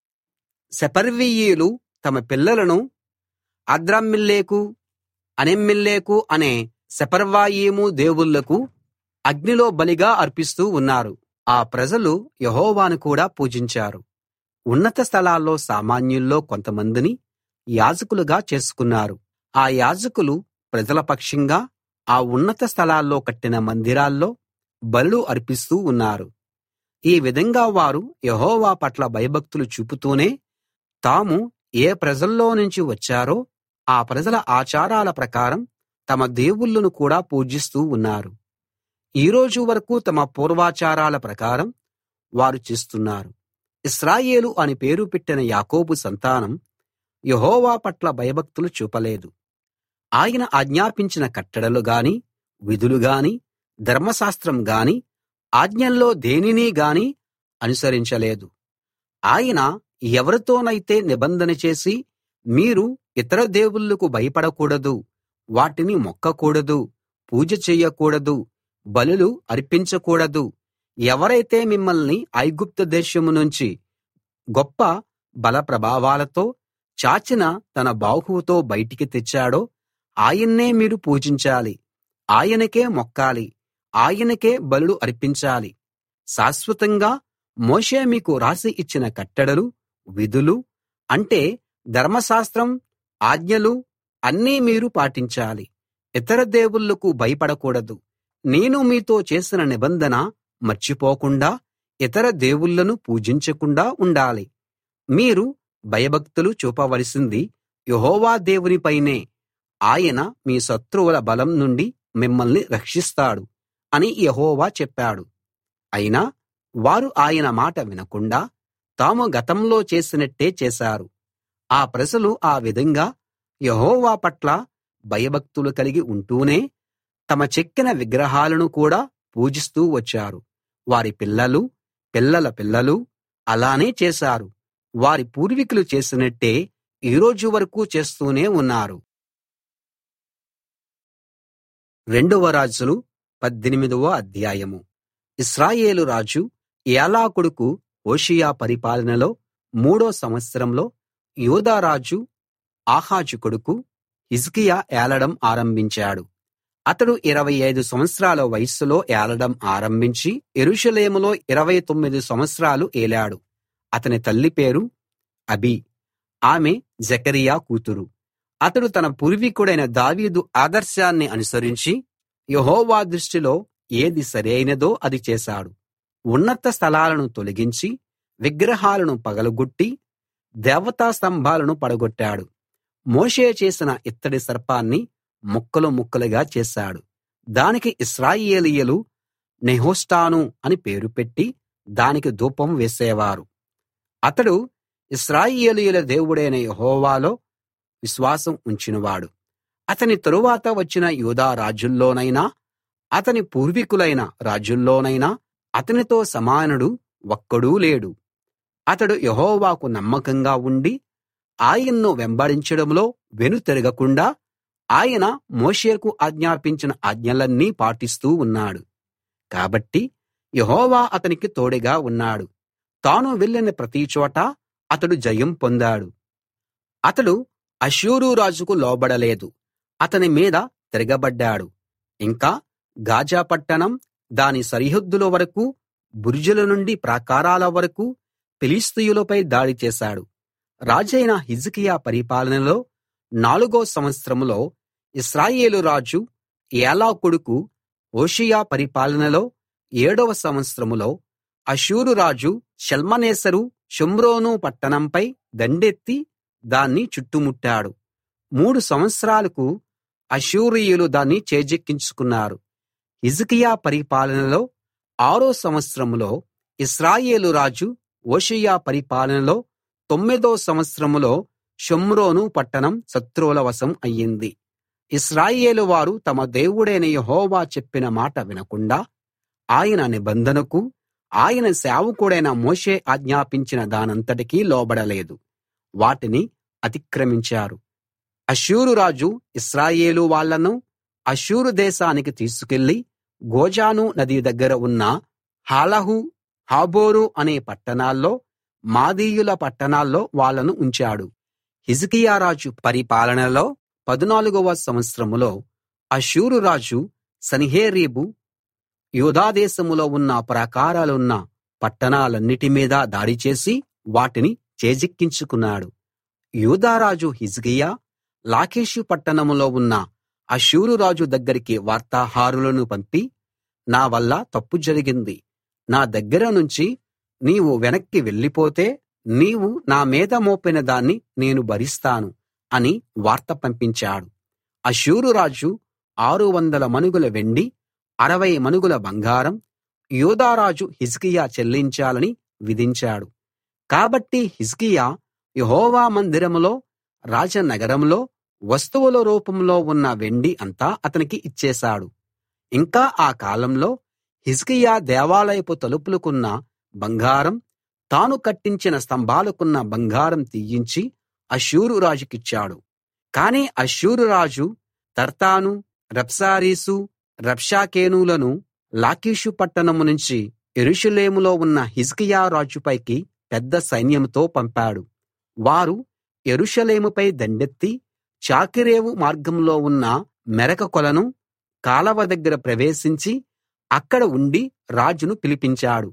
సెపర్వీయులు తమ పిల్లలను అద్రమ్మిల్లేకు అనెమ్మిల్లేకు అనే సెపర్వాయీము దేవుళ్ళకు అగ్నిలో బలిగా అర్పిస్తూ ఉన్నారు ఆ ప్రజలు యెహోవాను కూడా పూజించారు ఉన్నత స్థలాల్లో సామాన్యుల్లో కొంతమందిని యాజకులుగా చేసుకున్నారు ఆ యాజకులు ప్రజల పక్షంగా ఆ ఉన్నత స్థలాల్లో కట్టిన మందిరాల్లో బలులు అర్పిస్తూ ఉన్నారు ఈ విధంగా వారు యెహోవా పట్ల భయభక్తులు చూపుతూనే తాము ఏ ప్రజల్లో నుంచి వచ్చారో ఆ ప్రజల ఆచారాల ప్రకారం తమ దేవుళ్ళను కూడా పూజిస్తూ ఉన్నారు ఈ రోజు వరకు తమ పూర్వాచారాల ప్రకారం వారు చేస్తున్నారు ఇశ్రాయేలు అని పేరు పెట్టిన యాకోబు సంతానం యెహోవా పట్ల భయభక్తులు చూపలేదు ఆయన ఆజ్ఞాపించిన కట్టడలు గాని విధులు గాని ధర్మశాస్త్రం గాని ఆజ్ఞల్లో దేనినీ గాని అనుసరించలేదు ఆయన ఎవరితోనైతే నిబంధన చేసి మీరు ఇతర దేవుళ్ళకు భయపడకూడదు వాటిని మొక్కకూడదు పూజ చెయ్యకూడదు బలులు అర్పించకూడదు ఎవరైతే మిమ్మల్ని ఐగుప్తు దేశం నుంచి గొప్ప బల ప్రభావాలతో చాచిన తన బాహువుతో బయటికి తెచ్చాడో ఆయన్నే మీరు పూజించాలి ఆయనకే మొక్కాలి ఆయనకే బలులు అర్పించాలి శాశ్వతంగా మోషే మీకు రాసి ఇచ్చిన కట్టడలు విధులు అంటే ధర్మశాస్త్రం ఆజ్ఞలు అన్నీ మీరు పాటించాలి ఇతర దేవుళ్ళకు భయపడకూడదు నేను మీతో చేసిన నిబంధన మర్చిపోకుండా ఇతర దేవుళ్ళను పూజించకుండా ఉండాలి మీరు భయభక్తులు చూపవలసింది యెహోవా దేవునిపైనే ఆయన మీ శత్రువుల బలం నుండి మిమ్మల్ని రక్షిస్తాడు అని యెహోవా చెప్పాడు అయినా వారు ఆయన మాట వినకుండా తాము గతంలో చేసినట్టే చేశారు ఆ ప్రజలు ఆ విధంగా యెహోవా పట్ల భయభక్తులు కలిగి ఉంటూనే తమ చెక్కిన విగ్రహాలను కూడా పూజిస్తూ వచ్చారు వారి పిల్లలు పిల్లల పిల్లలు అలానే చేశారు వారి పూర్వీకులు చేసినట్టే ఈ రోజు వరకు చేస్తూనే ఉన్నారు రెండవ రాజులు పద్దెనిమిదవ అధ్యాయము ఇశ్రాయేలు రాజు ఏలా కొడుకు హోషేయ పరిపాలనలో మూడో సంవత్సరంలో యూదా రాజు ఆహాజు కొడుకు హిజ్కియా ఏలడం ఆరంభించాడు అతడు 25 సంవత్సరాల వయస్సులో ఏలడం ఆరంభించి యెరూషలేములో 29 సంవత్సరాలు ఏలాడు అతని తల్లి పేరు అబీ ఆమె జెకర్యా కూతురు అతడు తన పూర్వీకుడైన దావీదు ఆదర్శాన్ని అనుసరించి యెహోవా దృష్టిలో ఏది సరైనదో అది చేశాడు ఉన్నత స్థలాలను తొలగించి విగ్రహాలను పగలగొట్టి దేవతా స్తంభాలను పడగొట్టాడు మోషే చేసిన ఇత్తడి సర్పాన్ని ముక్కలు ముక్కలుగా చేశాడు దానికి ఇశ్రాయేలీయులు నెహుష్టాను అని పేరు పెట్టి దానికి ధూపం వేసేవారు అతడు ఇశ్రాయేలీయుల దేవుడైన యెహోవాలో విశ్వాసం ఉంచినవాడు అతని తరువాత వచ్చిన యూదా రాజుల్లోనైనా అతని పూర్వీకులైన రాజుల్లోనైనా అతనితో సమానుడు ఒక్కడూ లేడు అతడు యెహోవాకు నమ్మకంగా ఉండి ఆయన్ను వెంబడించడంలో వెనుతిరగకుండా ఆయన మోషేకు ఆజ్ఞాపించిన ఆజ్ఞలన్నీ పాటిస్తూ ఉన్నాడు కాబట్టి యెహోవా అతనికి తోడుగా ఉన్నాడు తాను వెళ్ళిన ప్రతి చోటా అతడు జయం పొందాడు అతడు అష్షూరు రాజుకు లోబడలేదు అతని మీద తిరగబడ్డాడు ఇంకా గాజా పట్టణం దాని సరిహద్దుల వరకూ బురుజుల నుండి ప్రాకారాల వరకూ ఫిలిష్తీయులపై దాడి చేశాడు రాజైన హిజ్కియా పరిపాలనలో నాలుగో సంవత్సరంలో ఇశ్రాయేలు రాజు ఏలా కొడుకు హోషేయ పరిపాలనలో ఏడవ సంవత్సరంలో అష్షూరు రాజు షల్మనేసరు షోమ్రోను పట్టణంపై దండెత్తి దాన్ని చుట్టుముట్టాడు మూడు సంవత్సరాలకు అష్షూరీయులు దాన్ని చేజిక్కించుకున్నారు హిజ్కియా పరిపాలనలో ఆరో సంవత్సరంలో ఇశ్రాయేలు రాజు హోషేయ పరిపాలనలో తొమ్మిదో సంవత్సరంలో షోమ్రోను పట్టణం శత్రువుల వశం అయ్యింది ఇశ్రాయేలు వారు తమ దేవుడైన యెహోవా చెప్పిన మాట వినకుండా ఆయన నిబంధనకు ఆయన సేవకుడైన మోషే ఆజ్ఞాపించిన దానంతటికీ లోబడలేదు వాటిని అతిక్రమించారు అష్షూరు రాజు ఇశ్రాయేలు వాళ్ళను అష్షూరు దేశానికి తీసుకెళ్లి గోజాను నది దగ్గర ఉన్న హాలహు హాబోరు అనే పట్టణాల్లో మాదీయుల పట్టణాల్లో వాళ్ళను ఉంచాడు హిజ్కియా రాజు పరిపాలనలో పదునాలుగవ సంవత్సరంలో అష్షూరు రాజు సన్హెరీబు యూదాదేశంలో ఉన్న ప్రాకారాలున్న పట్టణాలన్నిటి మీద దాడి చేసి వాటిని చేజిక్కించుకున్నాడు యూదారాజు హిజ్కియా లాకీషు పట్టణంలో ఉన్న అష్షూరు రాజు దగ్గరికి వార్తాహరులను పంపి నా వల్ల తప్పు జరిగింది నా దగ్గర నుంచి నీవు వెనక్కి వెళ్ళిపోతే నీవు నా మీద మోపిన దాన్ని నేను భరిస్తాను అని వార్త పంపించాడు అష్షూరు రాజు ఆరు వందల మనుగుల వెండి అరవై మనుగుల బంగారం యూదారాజు హిజ్కియా చెల్లించాలని విధించాడు కాబట్టి హిజ్కియా యెహోవా మందిరంలో రాజనగరంలో వస్తువుల రూపంలో ఉన్న వెండి అంతా అతనికి ఇచ్చేశాడు ఇంకా ఆ కాలంలో హిజ్కియా దేవాలయపు తలుపులకున్న బంగారం తాను కట్టించిన స్తంభాలకున్న బంగారం తీయించి అష్షూరు రాజుకిచ్చాడు కాని అష్షూరు రాజు తర్తాను రబ్సారీసు రబ్షాకేనులను లాకీషు పట్టణం నుంచి యెరూషలేములో ఉన్న హిజ్కియా రాజుపైకి పెద్ద సైన్యంతో పంపాడు వారు యెరూషలేముపై దండెత్తి చాకిరేవు మార్గంలో ఉన్న మెరక కొలను కాలవ దగ్గర ప్రవేశించి అక్కడ ఉండి రాజును పిలిపించాడు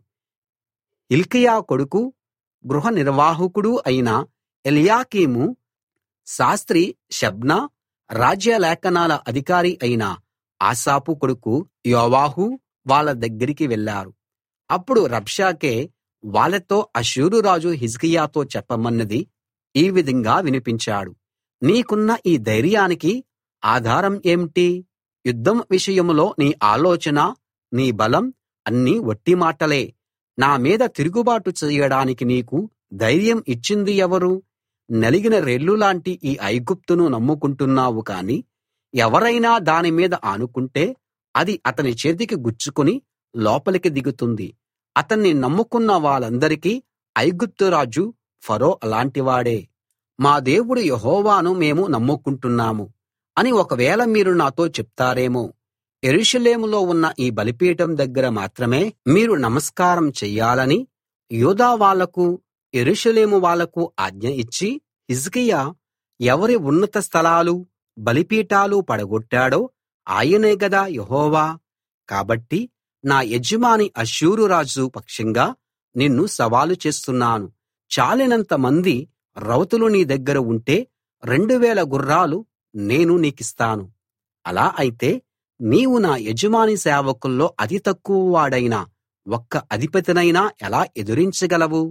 హిల్కియా కొడుకు గృహ నిర్వాహకుడు అయిన ఎల్యాకీము శాస్త్రి షబ్నా రాజ్య లేఖనాల అధికారి అయిన ఆసాపు కొడుకు యోవాహు వాళ్ళ దగ్గరికి వెళ్ళారు అప్పుడు రబ్షాకే వాళ్ళతో అష్షూరు రాజు హిజ్కియాతో చెప్పమన్నది ఈ విధంగా వినిపించాడు నీకున్న ఈ ధైర్యానికి ఆధారం ఏమిటి యుద్ధం విషయంలో నీ ఆలోచన నీ బలం అన్నీ వట్టి మాటలే నా మీద తిరుగుబాటు చేయడానికి నీకు ధైర్యం ఇచ్చింది ఎవరు నలిగిన రెల్లులాంటి ఈ ఐగుప్తును నమ్ముకుంటున్నావు కాని ఎవరైనా దాని మీద ఆనుకుంటే అది అతని చేతికి గుచ్చుకుని లోపలికి దిగుతుంది అతన్ని నమ్ముకున్న వాళ్ళందరికీ ఐగుప్తు రాజు ఫరో అలాంటివాడే మా దేవుడు యెహోవాను మేము నమ్ముకుంటున్నాము అని ఒకవేళ మీరు నాతో చెప్తారేమో యెరూషలేములో ఉన్న ఈ బలిపీఠం దగ్గర మాత్రమే మీరు నమస్కారం చెయ్యాలని యూదా వాళ్లకు యెరూషలేము వాళ్లకు ఆజ్ఞ ఇచ్చి హిజ్కియా ఎవరి ఉన్నత స్థలాలు బలిపీఠాలు పడగొట్టాడో ఆయనే గదా యెహోవా కాబట్టి నా యజమాని అష్షూరు రాజు పక్షంగా నిన్ను సవాలు చేస్తున్నాను చాలినంత మంది రౌతులు నీ దగ్గర ఉంటే రెండు వేల గుర్రాలు నేను నీకిస్తాను అలా అయితే నీవు నా యజమాని సేవకుల్లో అతి తక్కువ వాడైన ఒక్క అధిపతినైనా ఎలా ఎదురించగలవు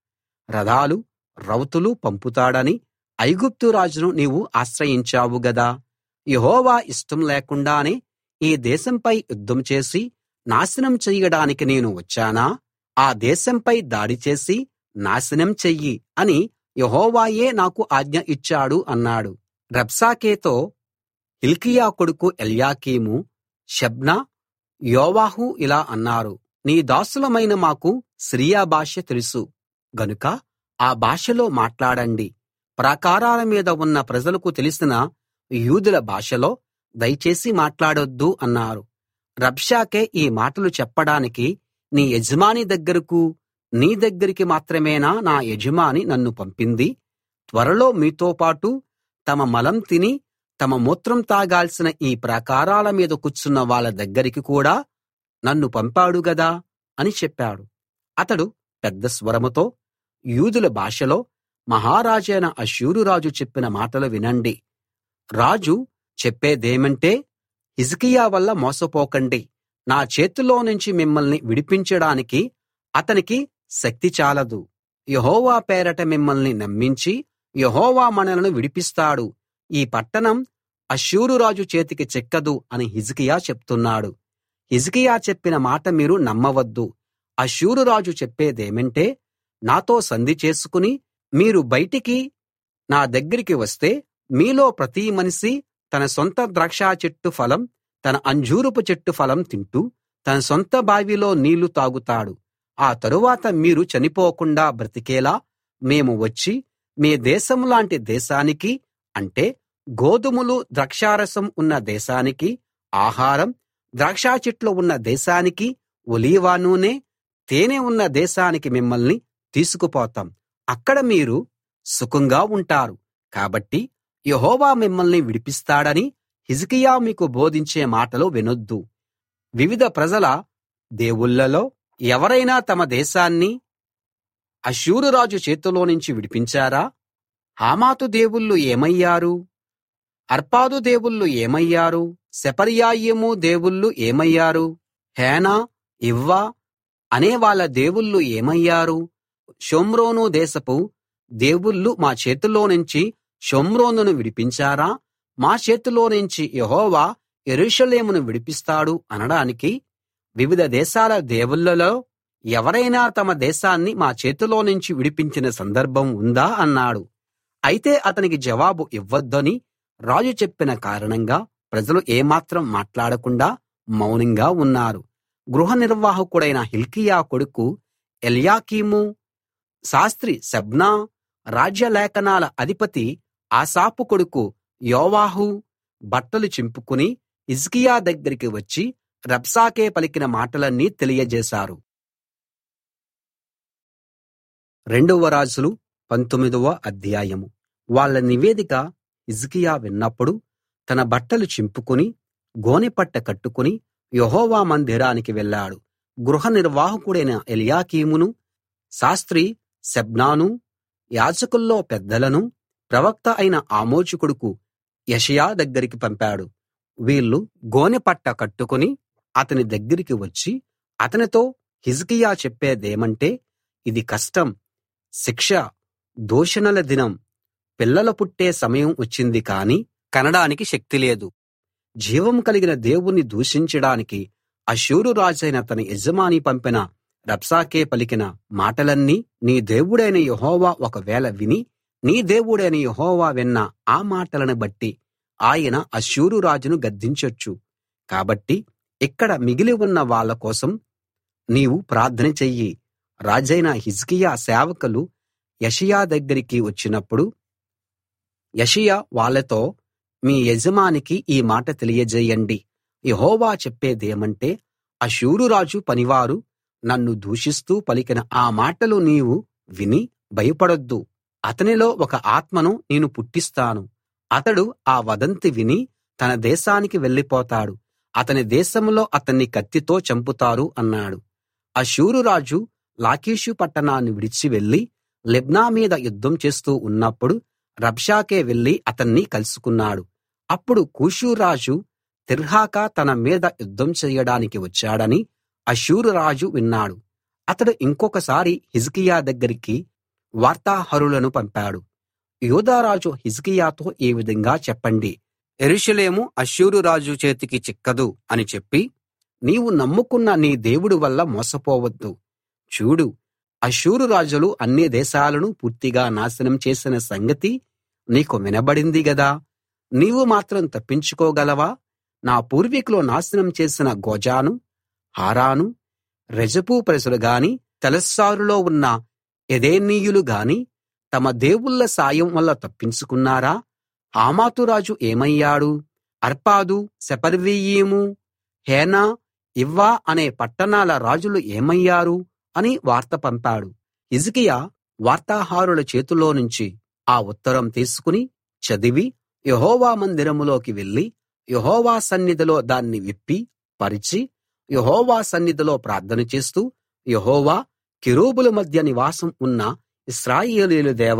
రథాలు రౌతులు పంపుతాడని ఐగుప్తు రాజును నీవు ఆశ్రయించావు గదా యెహోవా ఇష్టం లేకుండానే ఈ దేశంపై యుద్ధం చేసి నాశనం చెయ్యడానికి నేను వచ్చానా ఆ దేశంపై దాడి చేసి నాశనం చెయ్యి అని యెహోవాయే నాకు ఆజ్ఞ ఇచ్చాడు అన్నాడు రబ్షాకేతో హిల్కీయా కొడుకు ఎల్యాకీము షెబ్నా యోవాహు ఇలా అన్నారు నీ దాసులమైన మాకు సిరియా భాష తెలుసు గనుక ఆ భాషలో మాట్లాడండి ప్రాకారాల మీద ఉన్న ప్రజలకు తెలిసిన యూదుల భాషలో దయచేసి మాట్లాడొద్దు అన్నారు రబ్షాకే ఈ మాటలు చెప్పడానికి నీ యజమాని దగ్గరకు నీ దగ్గరికి మాత్రమేనా నా యజమాని నన్ను పంపింది త్వరలో మీతో పాటు తమ మలం తిని తమ మూత్రం తాగాల్సిన ఈ ప్రాకారాల మీద కూర్చున్న వాళ్ళ దగ్గరికి కూడా నన్ను పంపాడు గదా అని చెప్పాడు అతడు పెద్ద స్వరముతో యూదుల భాషలో మహారాజైన అష్షూరు రాజు చెప్పిన మాటలు వినండి రాజు చెప్పేదేమంటే హిజ్కియా వల్ల మోసపోకండి నా చేతిలో నుంచి మిమ్మల్ని విడిపించడానికి అతనికి శక్తి చాలదు యెహోవా పేరట మిమ్మల్ని నమ్మించి యెహోవా మనలను విడిపిస్తాడు ఈ పట్టణం అష్షూరు రాజు చేతికి చిక్కదు అని హిజ్కియా చెప్తున్నాడు హిజ్కియా చెప్పిన మాట మీరు నమ్మవద్దు అష్షూరు రాజు చెప్పేదేమంటే నాతో సంధి చేసుకుని మీరు బయటికి నా దగ్గరికి వస్తే మీలో ప్రతి మనిషి తన సొంత ద్రాక్ష చెట్టు ఫలం తన అంజూరపు చెట్టు ఫలం తింటూ తన సొంత బావిలో నీళ్లు తాగుతాడు ఆ తరువాత మీరు చనిపోకుండా బ్రతికేలా మేము వచ్చి మీ దేశం లాంటి దేశానికి అంటే గోధుమలు ద్రాక్షారసం ఉన్న దేశానికి ఆహారం ద్రాక్ష చెట్లు ఉన్న దేశానికి ఒలీవ నూనె తేనె ఉన్న దేశానికి మిమ్మల్ని తీసుకుపోతాం అక్కడ మీరు సుఖంగా ఉంటారు కాబట్టి యెహోవా మిమ్మల్ని విడిపిస్తాడని హిజ్కియా మీకు బోధించే మాటలు వినొద్దు వివిధ ప్రజల దేవుళ్ళలో ఎవరైనా తమ దేశాన్ని అష్షూరు రాజు చేతిలో నుంచి విడిపించారా హమాతు దేవుళ్ళు ఏమయ్యారు అర్పాదు దేవుళ్ళు ఏమయ్యారు సెపర్యాయిము దేవుళ్ళు ఏమయ్యారు హేనా ఇవ్వా అనే వాళ్ళ దేవుళ్ళు ఏమయ్యారు షోమ్రోను దేశపు దేవుళ్ళు మా చేతిలో నుంచి షోమ్రోనును విడిపించారా మా చేతిలో నుంచి యెహోవా యెరూషలేమును విడిపిస్తాడు అనడానికి వివిధ దేశాల దేవుళ్ళలో ఎవరైనా తమ దేశాన్ని మా చేతిలో నుంచి విడిపించిన సందర్భం ఉందా అన్నాడు అయితే అతనికి జవాబు ఇవ్వొద్దని రాజు చెప్పిన కారణంగా ప్రజలు ఏమాత్రం మాట్లాడకుండా మౌనంగా ఉన్నారు గృహ నిర్వాహకుడైన హిల్కియా కొడుకు ఎల్యాకీము శాస్త్రి షెబ్నా రాజ్య లేఖనాల అధిపతి ఆసాపు కొడుకు యోవాహు బట్టలు చింపుకుని హిజ్కియా దగ్గరికి వచ్చి రబ్షాకే పలికిన మాటలన్నీ తెలియజేశారు రెండవ రాజులు పంతొమ్మిదవ అధ్యాయం వాళ్ళ నివేదిక హిజ్కియా విన్నప్పుడు తన బట్టలు చింపుకుని గోనెపట్ట కట్టుకుని యెహోవా మందిరానికి వెళ్ళాడు గృహ నిర్వాహకుడైన ఎల్యాకీమును శాస్త్రి షెబ్నాను యాజకుల్లో పెద్దలను ప్రవక్త అయిన ఆమోజు కొడుకు యెషయా దగ్గరికి పంపాడు వీళ్ళు గోనెపట్ట కట్టుకుని అతని దగ్గరికి వచ్చి అతనితో హిజ్కియా చెప్పేదేమంటే ఇది కష్టం శిక్ష దూషణల దినం పిల్లలు పుట్టే సమయం వచ్చింది కాని కనడానికి శక్తి లేదు జీవం కలిగిన దేవుణ్ణి దూషించడానికి అష్షూరు రాజైన తన యజమాని పంపిన రబ్షాకే పలికిన మాటలన్నీ నీ దేవుడైన యెహోవా ఒకవేళ విని నీ దేవుడైన యెహోవా విన్న ఆ మాటలను బట్టి ఆయన అష్షూరు రాజును గద్దించొచ్చు కాబట్టి ఇక్కడ మిగిలి ఉన్న వాళ్ళ కోసం నీవు ప్రార్థన చెయ్యి రాజైన హిజ్కియా సేవకులు యెషయా దగ్గరికి వచ్చినప్పుడు యెషయా వాళ్ళతో మీ యజమానికి ఈ మాట తెలియజేయండి యెహోవా చెప్పేదేమంటే అష్షూరు రాజు పనివారు నన్ను దూషిస్తూ పలికిన ఆ మాటలు నీవు విని భయపడొద్దు అతనిలో ఒక ఆత్మను నేను పుట్టిస్తాను అతడు ఆ వదంతి విని తన దేశానికి వెళ్ళిపోతాడు అతని దేశంలో అతన్ని కత్తితో చంపుతారు అన్నాడు అష్షూరు రాజు లాకీషు పట్టణాన్ని విడిచి వెళ్లి లిబ్నా మీద యుద్ధం చేస్తూ ఉన్నప్పుడు రబ్షాకే వెళ్లి అతన్ని కలుసుకున్నాడు అప్పుడు కూషు రాజు తిర్హాకా తన మీద యుద్ధం చెయ్యడానికి వచ్చాడని అష్షూరు రాజు విన్నాడు అతడు ఇంకొకసారి హిజ్కియా దగ్గరికి వార్తాహరులను పంపాడు యూదారాజు హిజ్కియాతో ఈ విధంగా చెప్పండి యెరూషలేము అష్షూరు రాజు చేతికి చిక్కదు అని చెప్పి నీవు నమ్ముకున్న నీ దేవుడి వల్ల మోసపోవద్దు చూడు అష్షూరు రాజులు అన్ని దేశాలను పూర్తిగా నాశనం చేసిన సంగతి నీకు వినబడింది గదా నీవు మాత్రం తప్పించుకోగలవా నా పూర్వీకులు నాశనం చేసిన గోజాను హారాను రెజపు ప్రజలు గాని తెలస్సారులో ఉన్న ఎదేనీయులు గాని తమ దేవుళ్ళ సాయం వల్ల తప్పించుకున్నారా హమాతు రాజు ఏమయ్యాడు అర్పాదు సెపర్వీయీము హేనా ఇవ్వా అనే పట్టణాల రాజులు ఏమయ్యారు అని వార్త పంపాడు హిజ్కియా వార్తాహరుల చేతిలో నుంచి ఆ ఉత్తరం తీసుకుని చదివి యెహోవా మందిరంలోకి వెళ్లి యెహోవా సన్నిధిలో దాన్ని విప్పి పరిచి యెహోవా సన్నిధిలో ప్రార్థన చేస్తూ యెహోవా కెరూబుల మధ్య నివాసం ఉన్న ఇశ్రాయేలీయుల దేవా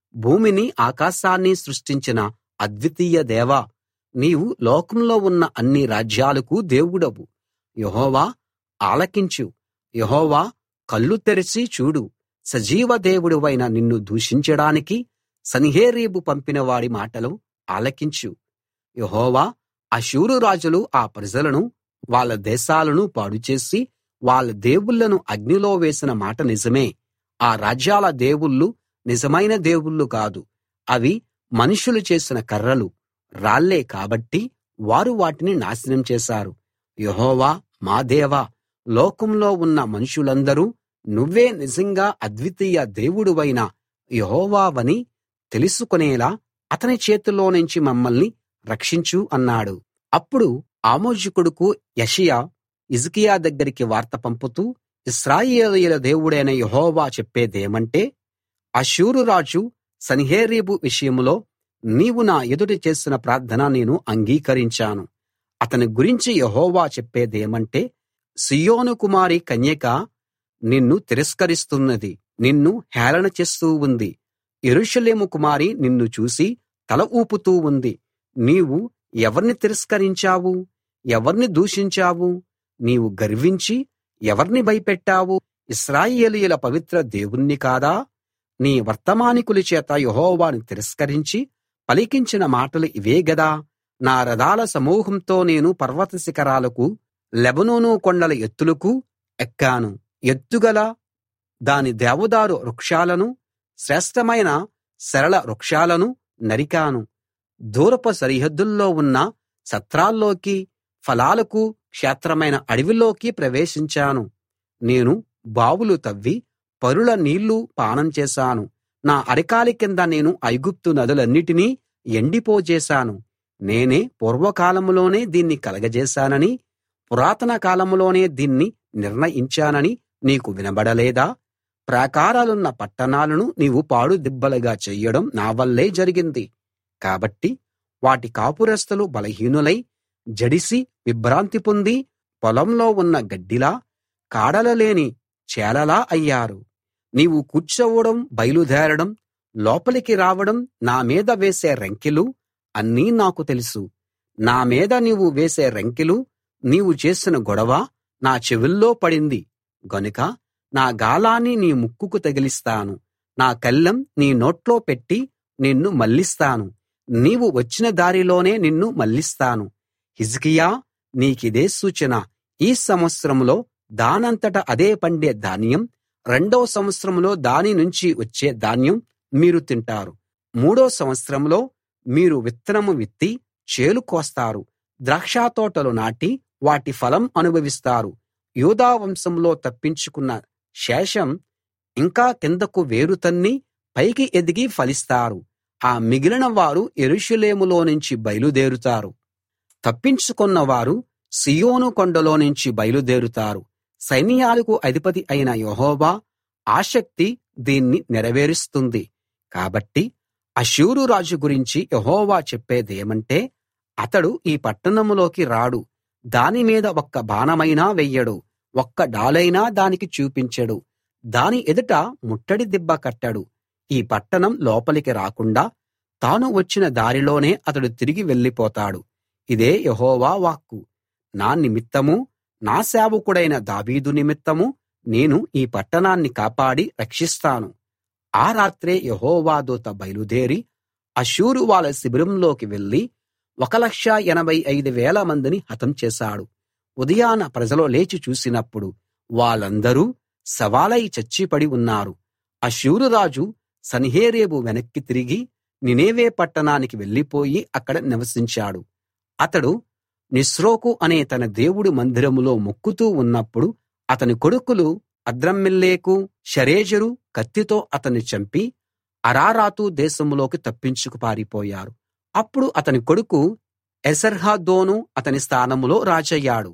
భూమిని ఆకాశాన్ని సృష్టించిన అద్వితీయ దేవా నీవు లోకంలో ఉన్న అన్ని రాజ్యాలకు దేవుడవు యెహోవా ఆలకించు యెహోవా కళ్ళు తెరిచి చూడు సజీవ దేవుడివైన నిన్ను దూషించడానికి సన్హెరీబు పంపిన వాడి మాటలు ఆలకించు యెహోవా అష్షూరు రాజులు ఆ ప్రజలను వాళ్ళ దేశాలను పాడుచేసి వాళ్ళ దేవుళ్ళను అగ్నిలో వేసిన మాట నిజమే ఆ రాజ్యాల దేవుళ్ళు నిజమైన దేవుళ్ళు కాదు అవి మనుషులు చేసిన కర్రలు రాళ్లే కాబట్టి వారు వాటిని నాశనం చేశారు యెహోవా మా దేవా లోకంలో ఉన్న మనుషులందరూ నువ్వే నిజంగా అద్వితీయ దేవుడివైన యెహోవావని తెలుసుకునేలా అతని చేతిలోనుంచి మమ్మల్ని రక్షించు అన్నాడు అప్పుడు ఆమోజు కొడుకు యెషయా హిజ్కియా దగ్గరికి వార్త పంపుతూ ఇశ్రాయేలీయుల దేవుడైన యెహోవా చెప్పేదేమంటే అష్షూరు రాజు సన్హెరీబు విషయంలో నీవు నా ఎదుట చేసిన ప్రార్థన నేను అంగీకరించాను అతని గురించి యెహోవా చెప్పేదేమంటే సీయోను కుమారి కన్యక నిన్ను తిరస్కరిస్తున్నది నిన్ను హేళన చేస్తూ ఉంది యెరూషలేము కుమారి నిన్ను చూసి తల ఊపుతూ ఉంది నీవు ఎవర్ని తిరస్కరించావు ఎవర్ని దూషించావు నీవు గర్వించి ఎవర్ని భయపెట్టావు ఇశ్రాయేలీయుల పవిత్ర దేవుణ్ణి కాదా నీ వర్తమానికుల చేత యెహోవాను తిరస్కరించి పలికించిన మాటలు ఇవే గదా నా రథాల సమూహంతో నేను పర్వత శిఖరాలకు లెబనోను కొండల ఎత్తులకు ఎక్కాను ఎత్తుగల దాని దేవదారు వృక్షాలను శ్రేష్టమైన సరళ వృక్షాలను నరికాను దూరపు సరిహద్దుల్లో ఉన్న సత్రాల్లోకి ఫలాలకు క్షేత్రమైన అడవిలోకి ప్రవేశించాను నేను బావులు తవ్వి పరుల నీళ్లు పానం చేశాను నా అరకాలి కింద నేను ఐగుప్తు నదులన్నిటినీ ఎండిపోజేశాను నేనే పూర్వకాలంలోనే దీన్ని కలగజేశానని పురాతన కాలంలోనే దీన్ని నిర్ణయించానని నీకు వినబడలేదా ప్రాకారాలున్న పట్టణాలను నీవు పాడుదిబ్బలుగా చెయ్యడం నా వల్లే జరిగింది కాబట్టి వాటి కాపురస్థులు బలహీనులై జడిసి విభ్రాంతి పొంది పొలంలో ఉన్న గడ్డిలా కాడలు లేని చేలలా అయ్యారు నీవు కూర్చోవడం బయలుదేరడం లోపలికి రావడం నా మీద వేసే రంకెలు అన్నీ నాకు తెలుసు నా మీద నీవు వేసే రంకెలు నీవు చేసిన గొడవ నా చెవుల్లో పడింది గనుక నా గాలాన్ని నీ ముక్కుకు తగిలిస్తాను నా కళ్ళెం నీ నోట్లో పెట్టి నిన్ను మళ్లిస్తాను నీవు వచ్చిన దారిలోనే నిన్ను మళ్లిస్తాను హిజ్కియా నీకిదే సూచన ఈ సంవత్సరంలో దానంతట అదే పండే ధాన్యం రెండో సంవత్సరంలో దాని నుంచి వచ్చే ధాన్యం మీరు తింటారు మూడో సంవత్సరంలో మీరు విత్తనం విత్తి చేలు కోస్తారు ద్రాక్షతోటలు నాటి వాటి ఫలం అనుభవిస్తారు యూదా వంశంలో తప్పించుకున్న శేషం ఇంకా కిందకు వేరు తన్ని పైకి ఎదిగి ఫలిస్తారు ఆ మిగిలిన వారు యెరూషలేములో నుంచి బయలుదేరుతారు తప్పించుకున్న వారు సీయోను కొండలో నుంచి బయలుదేరుతారు సైన్యాలకు అధిపతి అయిన యెహోవా ఆసక్తి దీన్ని నెరవేరుస్తుంది కాబట్టి అష్షూరు రాజు గురించి యెహోవా చెప్పేదేమంటే అతడు ఈ పట్టణంలోకి రాడు దాని మీద ఒక్క బాణమైనా వెయ్యడు ఒక్క డాలైనా దానికి చూపించడు దాని ఎదుట ముట్టడి దిబ్బ కట్టడు ఈ పట్టణం లోపలికి రాకుండా తాను వచ్చిన దారిలోనే అతడు తిరిగి వెళ్ళిపోతాడు ఇదే యెహోవా వాక్కు నా నిమిత్తమూ నా సేవకుడైన దావీదు నిమిత్తమూ నేను ఈ పట్టణాన్ని కాపాడి రక్షిస్తాను ఆ రాత్రే యెహోవా దూత బయలుదేరి అష్షూరు వాళ్ళ శిబిరంలోకి వెళ్లి ఒక లక్ష ఎనభై ఐదు వేల మందిని హతం చేశాడు ఉదయాన ప్రజలు లేచి చూసినప్పుడు వాళ్ళందరూ శవాలై చచ్చిపడి ఉన్నారు అష్షూరు రాజు సన్హెరీబు వెనక్కి తిరిగి నినేవే పట్టణానికి వెళ్ళిపోయి అక్కడ నివసించాడు అతడు నిస్రోకు అనే తన దేవుడి మందిరంలో మొక్కుతూ ఉన్నప్పుడు అతని కొడుకులు అద్రమ్మెల్లెకు షరేజరు కత్తితో అతన్ని చంపి అరారాతు దేశంలోకి తప్పించుకు పారిపోయారు అప్పుడు అతని కొడుకు ఎసర్హద్దోను అతని స్థానంలో రాజయ్యాడు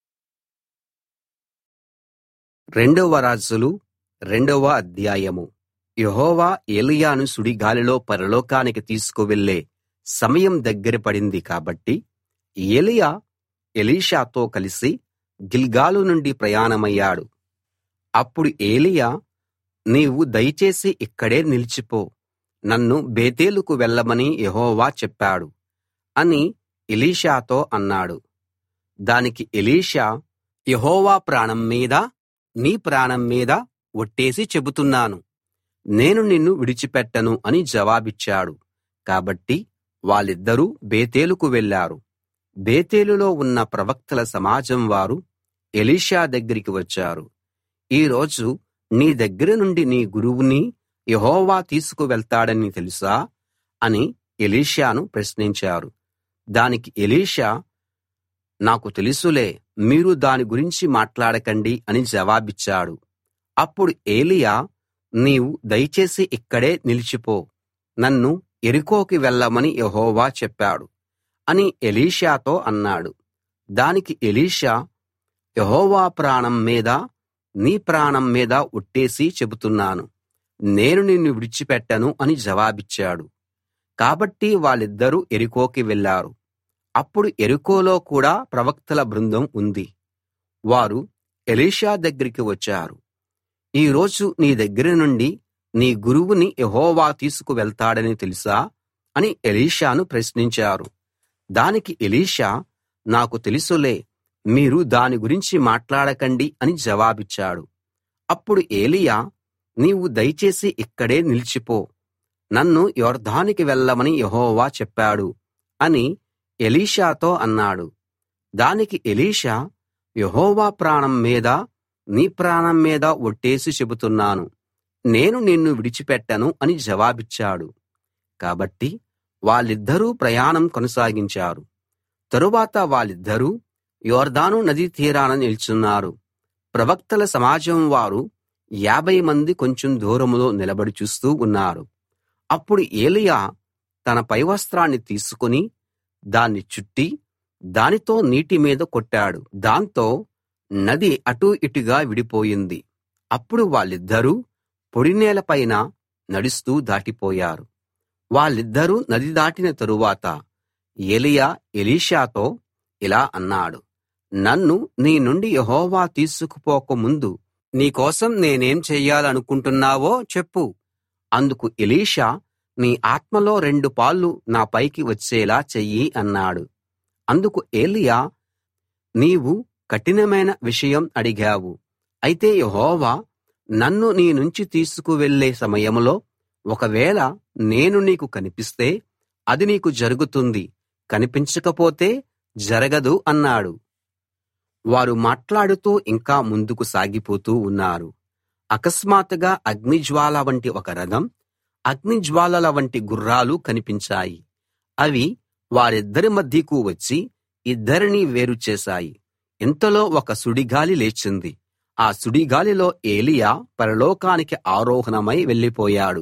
రెండవ రాజులు రెండవ అధ్యాయము యెహోవా ఏలీయాను సుడిగాలిలో పరలోకానికి తీసుకువెళ్ళే సమయం దగ్గర పడింది కాబట్టి ఏలీయా ఎలీషాతో కలిసి గిల్గాలు నుండి ప్రయాణమయ్యాడు అప్పుడు ఏలీయా నీవు దయచేసి ఇక్కడే నిలిచిపో నన్ను బేతేలుకు వెళ్ళమని యెహోవా చెప్పాడు అని ఎలీషాతో అన్నాడు దానికి ఎలీషా యెహోవా ప్రాణం మీద నీ ప్రాణం మీద ఒట్టేసి చెబుతున్నాను నేను నిన్ను విడిచిపెట్టను అని జవాబిచ్చాడు కాబట్టి వాళ్ళిద్దరూ బేతేలుకు వెళ్ళారు బేతేలులో ఉన్న ప్రవక్తల సమాజం వారు ఎలీషా దగ్గరికి వచ్చారు ఈ రోజు నీ దగ్గర నుండి నీ గురువుని యెహోవా తీసుకువెళ్తాడని తెలుసా అని ఎలీషాను ప్రశ్నించారు దానికి ఎలీషా నాకు తెలుసులే మీరు దాని గురించి మాట్లాడకండి అని జవాబిచ్చాడు అప్పుడు ఏలియా నీవు దయచేసి ఇక్కడే నిలిచిపో నన్ను యెరికోకి వెళ్ళమని యెహోవా చెప్పాడు అని ఎలీషాతో అన్నాడు దానికి ఎలీషా యెహోవా ప్రాణం మీద నీ ప్రాణం మీద ఒట్టేసి చెబుతున్నాను నేను నిన్ను విడిచిపెట్టను అని జవాబిచ్చాడు కాబట్టి వాళ్ళిద్దరూ యెరికోకి వెళ్ళారు అప్పుడు యెరికోలో కూడా ప్రవక్తల బృందం ఉంది వారు ఎలీషా దగ్గరికి వచ్చారు ఈ రోజు నీ దగ్గర నుండి నీ గురువుని యెహోవా తీసుకువెళ్తాడని తెలుసా అని ఎలీషాను ప్రశ్నించారు దానికి ఎలీషా నాకు తెలుసులే మీరు దాని గురించి మాట్లాడకండి అని జవాబిచ్చాడు అప్పుడు ఏలియా నీవు దయచేసి ఇక్కడే నిలిచిపో నన్ను యొర్దానికి వెళ్ళమని యెహోవా చెప్పాడు అని ఎలీషాతో అన్నాడు దానికి ఎలీషా యెహోవా ప్రాణం మీద నీ ప్రాణం మీద ఒట్టేసి చెబుతున్నాను నేను నిన్ను విడిచిపెట్టను అని జవాబిచ్చాడు కాబట్టి వాళ్ళిద్దరూ ప్రయాణం కొనసాగించారు తరువాత వాళ్ళిద్దరూ యొర్దాను నదీ తీరాన నిల్చున్నారు ప్రవక్తల సమాజం వారు యాభై మంది కొంచెం దూరంలో నిలబడి చూస్తూ ఉన్నారు అప్పుడు ఏలియా తన పైవస్త్రాన్ని తీసుకుని దాన్ని చుట్టి దానితో నీటి మీద కొట్టాడు దాంతో నది అటూ ఇటుగా విడిపోయింది అప్పుడు వాళ్ళిద్దరూ పొడినేల పైన నడుస్తూ దాటిపోయారు వాళ్ళిద్దరూ నది దాటిన తరువాత ఏలియా ఎలీషాతో ఇలా అన్నాడు నన్ను నీ నుండి యెహోవా తీసుకుపోక ముందు నీకోసం నేనేం చెయ్యాలనుకుంటున్నావో చెప్పు అందుకు ఎలీషా నీ ఆత్మలో రెండు పాళ్ళు నా పైకి వచ్చేలా చెయ్యి అన్నాడు అందుకు ఏలియా నీవు కఠినమైన విషయం అడిగావు అయితే యెహోవా నన్ను నీ నుంచి తీసుకువెళ్ళే సమయంలో ఒకవేళ నేను నీకు కనిపిస్తే అది నీకు జరుగుతుంది కనిపించకపోతే జరగదు అన్నాడు వారు మాట్లాడుతూ ఇంకా ముందుకు సాగిపోతూ ఉన్నారు అకస్మాత్తుగా అగ్నిజ్వాల వంటి ఒక రథం అగ్నిజ్వాలల వంటి గుర్రాలు కనిపించాయి అవి వారిద్దరి మధ్యకు వచ్చి ఇద్దరినీ వేరు చేశాయి ఇంతలో ఒక సుడిగాలి లేచింది ఆ సుడిగాలిలో ఏలియా పరలోకానికి ఆరోహణమై వెళ్ళిపోయాడు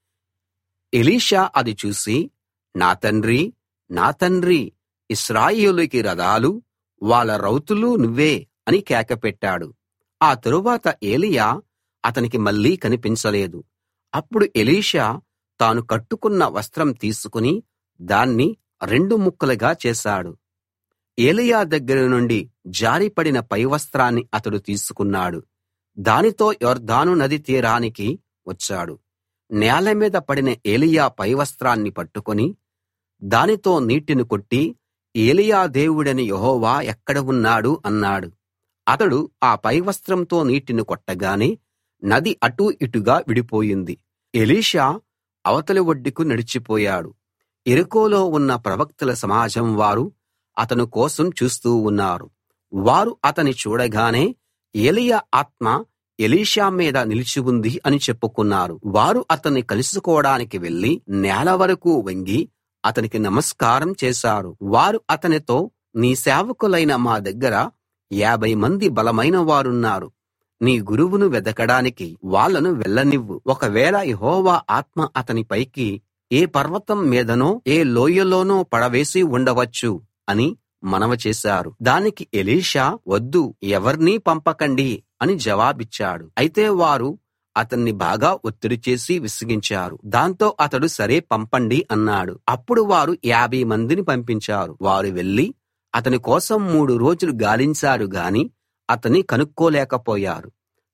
ఎలీషా అది చూసి నా తండ్రి నా తండ్రి ఇశ్రాయేలుకి రథాలు వాళ్ళ రౌతులు నువ్వే అని కేకపెట్టాడు ఆ తరువాత ఏలియా అతనికి మళ్ళీ కనిపించలేదు అప్పుడు ఎలీషా తాను కట్టుకున్న వస్త్రం తీసుకుని దాన్ని రెండు ముక్కలుగా చేశాడు ఏలియా దగ్గర నుండి జారిపడిన పైవస్త్రాన్ని అతడు తీసుకున్నాడు దానితో యొర్దాను నది తీరానికి వచ్చాడు నేల మీద పడిన ఏలియా పైవస్త్రాన్ని పట్టుకుని దానితో నీటిని కొట్టి ఏలియా దేవుడని యెహోవా ఎక్కడ ఉన్నాడు అన్నాడు అతడు ఆ పైవస్త్రంతో నీటిని కొట్టగానే నది అటూ ఇటుగా విడిపోయింది ఎలీషా అవతలి ఒడ్డుకు నడిచిపోయాడు యెరికోలో ఉన్న ప్రవక్తల సమాజం వారు అతని కోసం చూస్తూ ఉన్నారు వారు అతని చూడగానే ఏలీయా ఆత్మ ఎలీషా మీద నిలిచి ఉంది అని చెప్పుకున్నారు వారు అతన్ని కలుసుకోవడానికి వెళ్లి నేల వరకు వంగి అతనికి నమస్కారం చేశారు వారు అతనితో నీ సేవకులైన మా దగ్గర యాభై మంది బలమైన వారున్నారు నీ గురువును వెదకడానికి వాళ్ళను వెళ్ళనివ్వు ఒకవేళ యెహోవా ఆత్మ అతని పైకి ఏ పర్వతం మీదనో ఏ లోయలోనో పడవేసి ఉండవచ్చు అని మనవ చేశారు దానికి ఎలీషా వద్దు ఎవర్నీ పంపకండి అని జవాబిచ్చాడు అయితే వారు అతన్ని బాగా ఒత్తిడి చేసి విసిగించారు దాంతో అతడు సరే పంపండి అన్నాడు అప్పుడు వారు యాభై మందిని పంపించారు వారు వెళ్లి అతని కోసం మూడు రోజులు గాలించారు గాని అతని కనుక్కోలేకపోయారు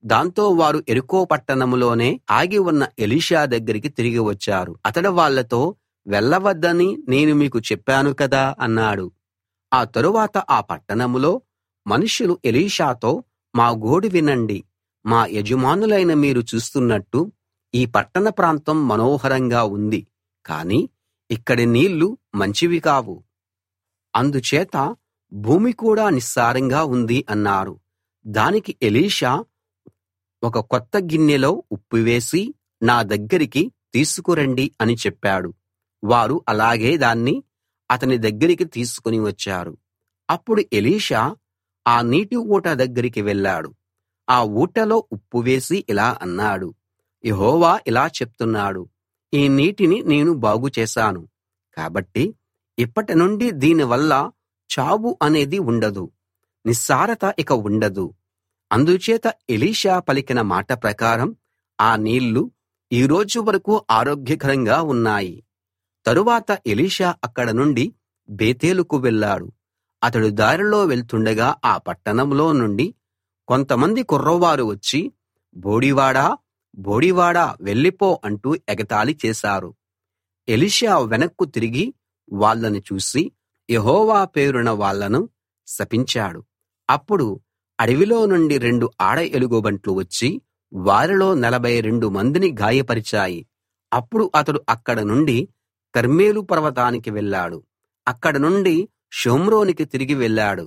దాంతో వారు యెరికో పట్టణంలోనే ఆగి ఉన్న ఎలీషా దగ్గరికి తిరిగి వచ్చారు అతడు వాళ్ళతో వెళ్ళవద్దని నేను మీకు చెప్పాను కదా అన్నాడు ఆ తరువాత ఆ పట్టణంలో మనుషులు ఎలీషాతో మా గోడు వినండి మా యజమానులైన మీరు చూస్తున్నట్టు ఈ పట్టణ ప్రాంతం మనోహరంగా ఉంది కానీ ఇక్కడి నీళ్లు మంచివి కావు అందుచేత భూమి కూడా నిస్సారంగా ఉంది అన్నారు దానికి ఎలీషా ఒక కొత్త గిన్నెలో ఉప్పు వేసి నా దగ్గరికి తీసుకురండి అని చెప్పాడు వారు అలాగే దాన్ని అతని దగ్గరికి తీసుకుని వచ్చారు అప్పుడు ఎలీషా ఆ నీటి ఊట దగ్గరికి వెళ్ళాడు ఆ ఊటలో ఉప్పు వేసి ఇలా అన్నాడు యెహోవా ఇలా చెప్తున్నాడు ఈ నీటిని నేను బాగు చేశాను కాబట్టి ఇప్పటి నుండి దీనివల్ల చావు అనేది ఉండదు నిస్సారత ఇక ఉండదు అందుచేత ఎలీషా పలికిన మాట ప్రకారం ఆ నీళ్లు ఈ రోజు వరకు ఆరోగ్యకరంగా ఉన్నాయి తరువాత ఎలీషా అక్కడ నుండి బేతేలుకు వెళ్ళాడు అతడు దారిలో వెళ్తుండగా ఆ పట్టణంలో నుండి కొంతమంది కుర్రవారు వచ్చి బోడివాడా బోడివాడా వెళ్ళిపో అంటూ ఎగతాళి చేశారు ఎలీషా వెనక్కు తిరిగి వాళ్ళని చూసి యెహోవా పేరున వాళ్ళను శపించాడు అప్పుడు అడవిలో నుండి రెండు ఆడ ఎలుగుబంట్లు వచ్చి వారిలో నలభై రెండు మందిని గాయపరిచాయి అప్పుడు అతడు అక్కడ నుండి కర్మెలు పర్వతానికి వెళ్ళాడు అక్కడ నుండి షోమ్రోనికి తిరిగి వెళ్ళాడు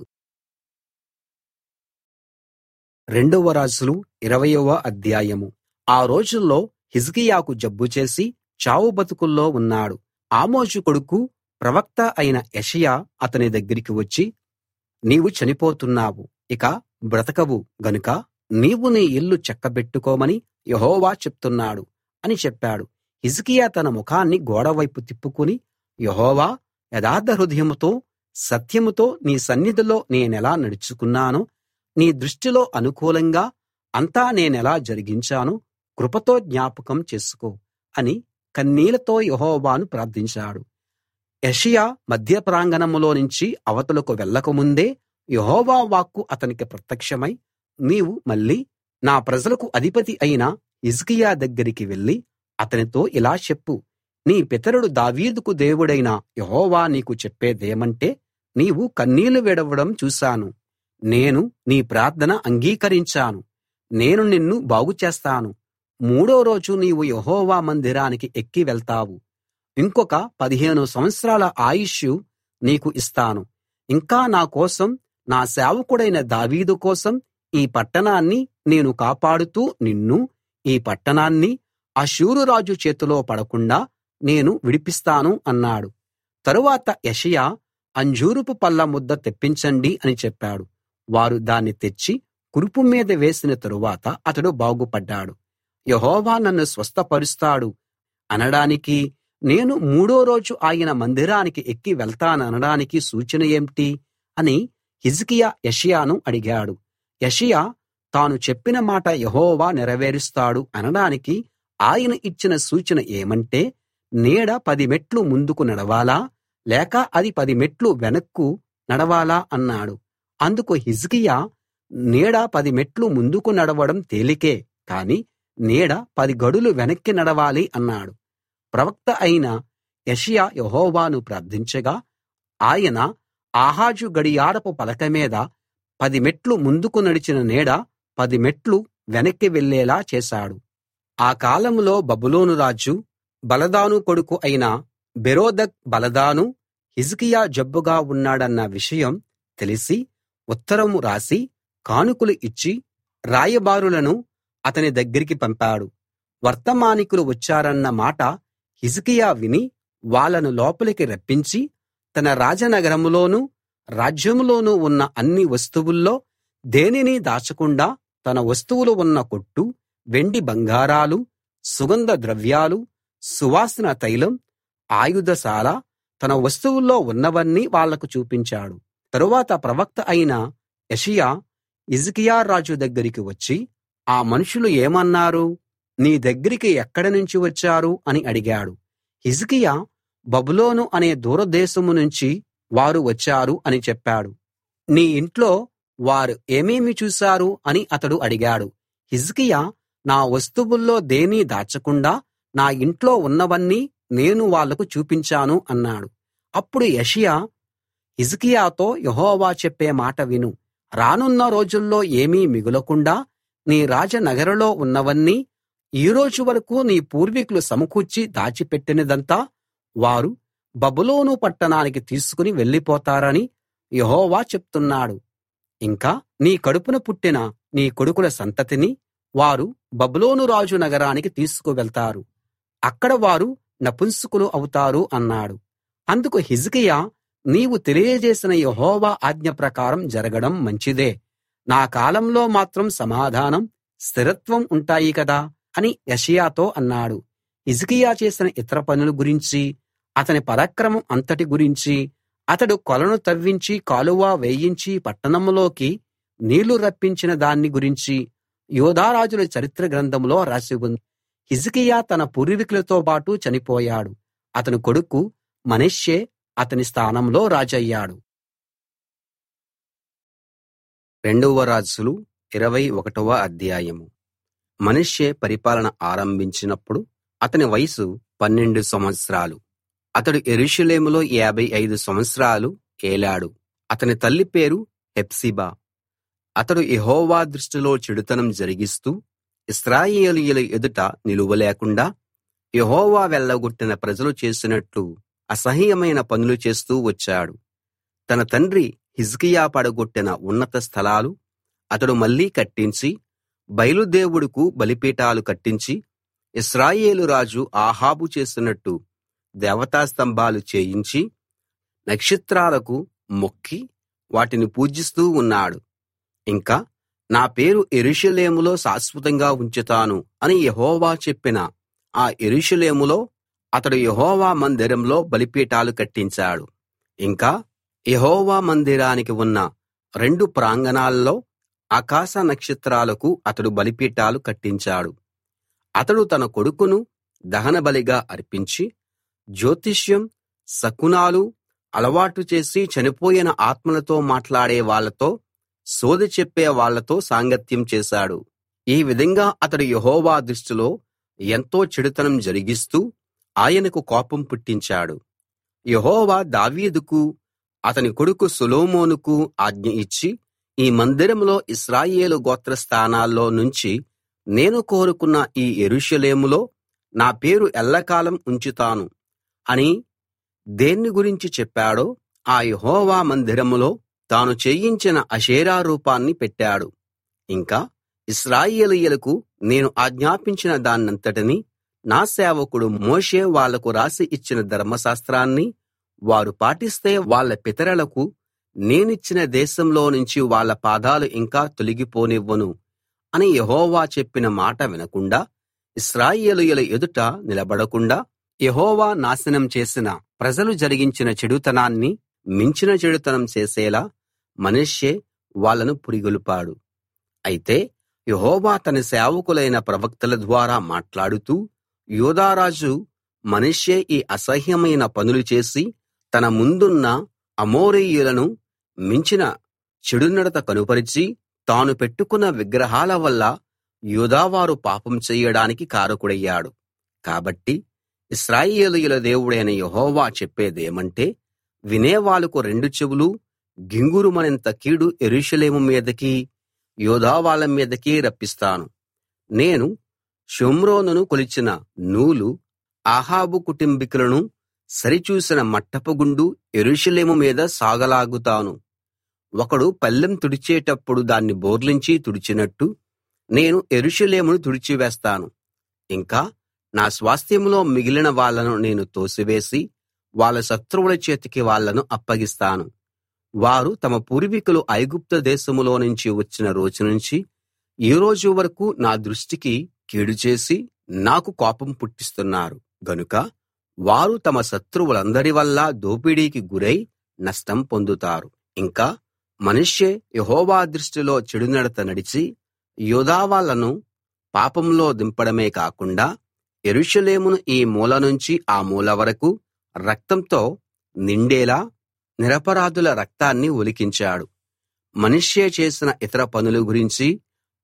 రెండవ రాజులు ఇరవయవ అధ్యాయము ఆ రోజుల్లో హిజ్కియాకు జబ్బు చేసి చావు బతుకుల్లో ఉన్నాడు ఆమోజు కొడుకు ప్రవక్త అయిన యెషయా అతని దగ్గరికి వచ్చి నీవు చనిపోతున్నావు ఇక బ్రతకవు గనుక నీవు నీ ఇల్లు చక్కబెట్టుకోమని యెహోవా చెప్తున్నాడు అని చెప్పాడు హిజ్కియా తన ముఖాన్ని గోడవైపు తిప్పుకుని యెహోవా యథార్థ హృదయంతో సత్యంతో నీ సన్నిధిలో నేనెలా నడుచుకున్నానో నీ దృష్టిలో అనుకూలంగా అంతా నేనెలా జరిగించానో కృపతో జ్ఞాపకం చేసుకో అని కన్నీళ్లతో యెహోవాను ప్రార్థించాడు యెషయా మధ్య ప్రాంగణంలో నుంచి అవతలకు వెళ్ళకముందే యెహోవా వాక్కు అతనికి ప్రత్యక్షమై నీవు మళ్ళీ నా ప్రజలకు అధిపతి అయిన హిజ్కియా దగ్గరికి వెళ్ళి అతనితో ఇలా చెప్పు నీ పితరుడు దావీదుకు దేవుడైన యెహోవా నీకు చెప్పేదేమంటే నీవు కన్నీళ్లు విడవడం చూశాను నేను నీ ప్రార్థన అంగీకరించాను నేను నిన్ను బాగు చేస్తాను మూడో రోజు నీవు యెహోవా మందిరానికి ఎక్కి వెళ్తావు ఇంకొక పదిహేను సంవత్సరాల ఆయుష్షు నీకు ఇస్తాను ఇంకా నా కోసం నా సేవకుడైన దావీదు కోసం ఈ పట్టణాన్ని నేను కాపాడుతూ నిన్ను ఈ పట్టణాన్ని అష్షూరు రాజు చేతిలో పడకుండా నేను విడిపిస్తాను అన్నాడు తరువాత యెషయా అంజూరపు పళ్ళ ముద్ద తెప్పించండి అని చెప్పాడు వారు దాన్ని తెచ్చి కురుపు మీద వేసిన తరువాత అతడు బాగుపడ్డాడు యెహోవా నన్ను స్వస్థపరుస్తాడు అనడానికి నేను మూడో రోజు ఆయన మందిరానికి ఎక్కి వెళ్తాననడానికి సూచన ఏంటి అని హిజ్కియా యెషయాను అడిగాడు యెషయా తాను చెప్పిన మాట యెహోవా నెరవేరుస్తాడు అనడానికి ఆయన ఇచ్చిన సూచన ఏమంటే నీడ పది మెట్లు ముందుకు నడవాలా లేక అది పది మెట్లు వెనక్కు నడవాలా అన్నాడు అందుకు హిజ్కియా నీడ పది మెట్లు ముందుకు నడవడం తేలికే కాని నీడ పది గడులు వెనక్కి నడవాలి అన్నాడు ప్రవక్త అయిన యెషయా యెహోవాను ప్రార్థించగా ఆయన ఆహాజు గడియారపు పలక మీద పది మెట్లు ముందుకు నడిచిన నీడ పది మెట్లు వెనక్కి వెళ్ళేలా చేశాడు ఆ కాలంలో బబులోను రాజు బలదాను కొడుకు అయిన బెరోదక్ బలదాను హిజ్కియా జబ్బుగా ఉన్నాడన్న విషయం తెలిసి ఉత్తరం రాసి కానుకలు ఇచ్చి రాయబారులను అతని దగ్గరికి పంపాడు వర్తమానికులు వచ్చారన్న మాట హిజ్కియా విని వాళ్ళను లోపలికి రప్పించి తన రాజనగరంలోనూ రాజ్యంలోనూ ఉన్న అన్ని వస్తువుల్లో దేనినీ దాచకుండా తన వస్తువులు ఉన్న కొట్టు వెండి బంగారాలు సుగంధ ద్రవ్యాలు సువాసన తైలం ఆయుధశాల తన వస్తువుల్లో ఉన్నవన్నీ వాళ్లకు చూపించాడు తరువాత ప్రవక్త అయిన యెషయా హిజ్కియా రాజు దగ్గరికి వచ్చి ఆ మనుషులు ఏమన్నారు నీ దగ్గరికి ఎక్కడి నుంచి వచ్చారు అని అడిగాడు హిజ్కియా బబులోను అనే దూరదేశం నుంచి వారు వచ్చారు అని చెప్పాడు నీ ఇంట్లో వారు ఏమేమి చూశారు అని అతడు అడిగాడు హిజ్కియా నా వస్తువుల్లో దేన్నీ దాచకుండా నా ఇంట్లో ఉన్నవన్నీ నేను వాళ్లకు చూపించాను అన్నాడు అప్పుడు యెషయా హిజ్కియాతో యెహోవా చెప్పే మాట విను రానున్న రోజుల్లో ఏమీ మిగులకుండా నీ రాజనగరులో ఉన్నవన్నీ ఈ రోజు వరకు నీ పూర్వీకులు సమకూర్చి దాచిపెట్టినదంతా వారు బబులోను పట్టణానికి తీసుకుని వెళ్ళిపోతారని యెహోవా చెప్తున్నాడు ఇంకా నీ కడుపున పుట్టిన నీ కొడుకుల సంతతిని వారు బబులోను రాజు నగరానికి తీసుకువెళ్తారు అక్కడ వారు నపుంసకులు అవుతారు అన్నాడు అందుకు హిజ్కియా నీవు తెలియజేసిన యెహోవా ఆజ్ఞ ప్రకారం జరగడం మంచిదే నా కాలంలో మాత్రం సమాధానం స్థిరత్వం ఉంటాయి కదా అని యెషయాతో అన్నాడు హిజ్కియా చేసిన ఇతర పనుల గురించి అతని పరాక్రమం అంతటి గురించి అతడు కొలను తవ్వించి కాలువ వేయించి పట్టణంలోకి నీళ్లు రప్పించిన దాన్ని గురించి యూదారాజుల చరిత్ర గ్రంథంలో రాసి ఉంది హిజ్కియా తన పూర్వీకులతో పాటు చనిపోయాడు అతని కొడుకు మనష్షే అతని స్థానంలో రాజయ్యాడు రెండవ రాజులు ఇరవై ఒకటవ అధ్యాయము మనష్షే పరిపాలన ఆరంభించినప్పుడు అతని వయసు పన్నెండు సంవత్సరాలు అతడు యెరూషలేములో యాభై ఐదు సంవత్సరాలు ఏలాడు అతని తల్లి పేరు హెప్సిబా అతడు యెహోవా దృష్టిలో చెడుతనం జరిగిస్తూ ఇశ్రాయేలీయుల ఎదుట నిలువలేకుండా యెహోవా వెళ్ళగొట్టిన ప్రజలు చేసినట్లు అసహ్యమైన పనులు చేస్తూ వచ్చాడు తన తండ్రి హిజ్కియా పడగొట్టిన ఉన్నత స్థలాలు అతడు మళ్ళీ కట్టించి బయలుదేవుడుకు బలిపీఠాలు కట్టించి ఇశ్రాయేలు రాజు ఆహాబు చేసినట్టు దేవతా స్తంభాలు చేయించి నక్షత్రాలకు మొక్కి వాటిని పూజిస్తూ ఉన్నాడు ఇంకా నా పేరు యెరూషలేములో శాశ్వతంగా ఉంచుతాను అని యెహోవా చెప్పిన ఆ యెరూషలేములో అతడు యెహోవా మందిరంలో బలిపీఠాలు కట్టించాడు ఇంకా యెహోవా మందిరానికి ఉన్న రెండు ప్రాంగణాల్లో ఆకాశ నక్షత్రాలకు అతడు బలిపీఠాలు కట్టించాడు అతడు తన కొడుకును దహనబలిగా అర్పించి జ్యోతిష్యం శకునాలు అలవాటు చేసి చనిపోయిన ఆత్మలతో మాట్లాడే వాళ్ళతో సోదె చెప్పే వాళ్ళతో సాంగత్యం చేశాడు ఈ విధంగా అతడు యెహోవా దృష్టిలో ఎంతో చెడుతనం జరిగిస్తూ ఆయనకు కోపం పుట్టించాడు యెహోవా దావీదుకు అతని కొడుకు సొలొమోనుకు ఆజ్ఞ ఇచ్చి ఈ మందిరంలో ఇశ్రాయేలు గోత్ర స్థానాల్లో నుంచి నేను కోరుకున్న ఈ యెరూషలేములో నా పేరు ఎల్లకాలం ఉంచుతాను అని దేన్ని గురించి చెప్పాడో ఆ యెహోవా మందిరంలో తాను చేయించిన అషేరా రూపాన్ని పెట్టాడు ఇంకా ఇశ్రాయేలీయులకు నేను ఆజ్ఞాపించిన దాన్నంతటినీ నా సేవకుడు మోషే వాళ్లకు రాసి ఇచ్చిన ధర్మశాస్త్రాన్ని వారు పాటిస్తే వాళ్ళ పితరులకు నేనిచ్చిన దేశంలో నుంచి వాళ్ళ పాదాలు ఇంకా తొలగిపోనివ్వను అని యెహోవా చెప్పిన మాట వినకుండా ఇశ్రాయేలీయుల ఎదుట నిలబడకుండా యెహోవా నాశనం చేసిన ప్రజలు జరిగించిన చెడుతనాన్ని మించిన చెడుతనం చేసేలా మనష్షే వాళ్ళను పురిగొల్పాడు అయితే యెహోవా తన సేవకులైన ప్రవక్తల ద్వారా మాట్లాడుతూ యూదారాజు మనష్షే ఈ అసహ్యమైన పనులు చేసి తన ముందున్న అమోరీయులను మించిన చెడునడత కనుపరిచి తాను పెట్టుకున్న విగ్రహాల వల్ల యూదావారు పాపం చెయ్యడానికి కారకుడయ్యాడు కాబట్టి ఇశ్రాయేలీయుల దేవుడైన యెహోవా చెప్పేదేమంటే వినేవాళ్ళకు రెండు చెవులు గింగురుమనేంత కీడు యెరూషలేము మీదకీ యూదా వాళ్ళ మీదకీ రప్పిస్తాను నేను షోమ్రోనును కొలిచిన నూలు అహాబు కుటుంబికులను సరిచూసిన మట్టపు గుండు యెరూషలేము మీద సాగలాగుతాను ఒకడు పళ్ళెం తుడిచేటప్పుడు దాన్ని బోర్లించి తుడిచినట్టు నేను యెరూషలేమును తుడిచివేస్తాను ఇంకా నా స్వాస్థ్యంలో మిగిలిన వాళ్ళను నేను తోసివేసి వాళ్ళ శత్రువుల చేతికి వాళ్ళను అప్పగిస్తాను వారు తమ పూర్వీకులు ఐగుప్తు దేశంలో నుంచి వచ్చిన రోజు నుంచి ఈ రోజు వరకు నా దృష్టికి కీడు చేసి నాకు కోపం పుట్టిస్తున్నారు గనుక వారు తమ శత్రువులందరి వల్ల దోపిడీకి గురై నష్టం పొందుతారు ఇంకా మనుష్యే యెహోవా దృష్టిలో చెడునడత నడిచి యూదా వాళ్ళను పాపంలో దింపడమే కాకుండా యెరూషలేమును ఈ మూల నుంచి ఆ మూల వరకు రక్తంతో నిండేలా నిరపరాధుల రక్తాన్ని ఒలికించాడు మనష్షే చేసిన ఇతర పనుల గురించి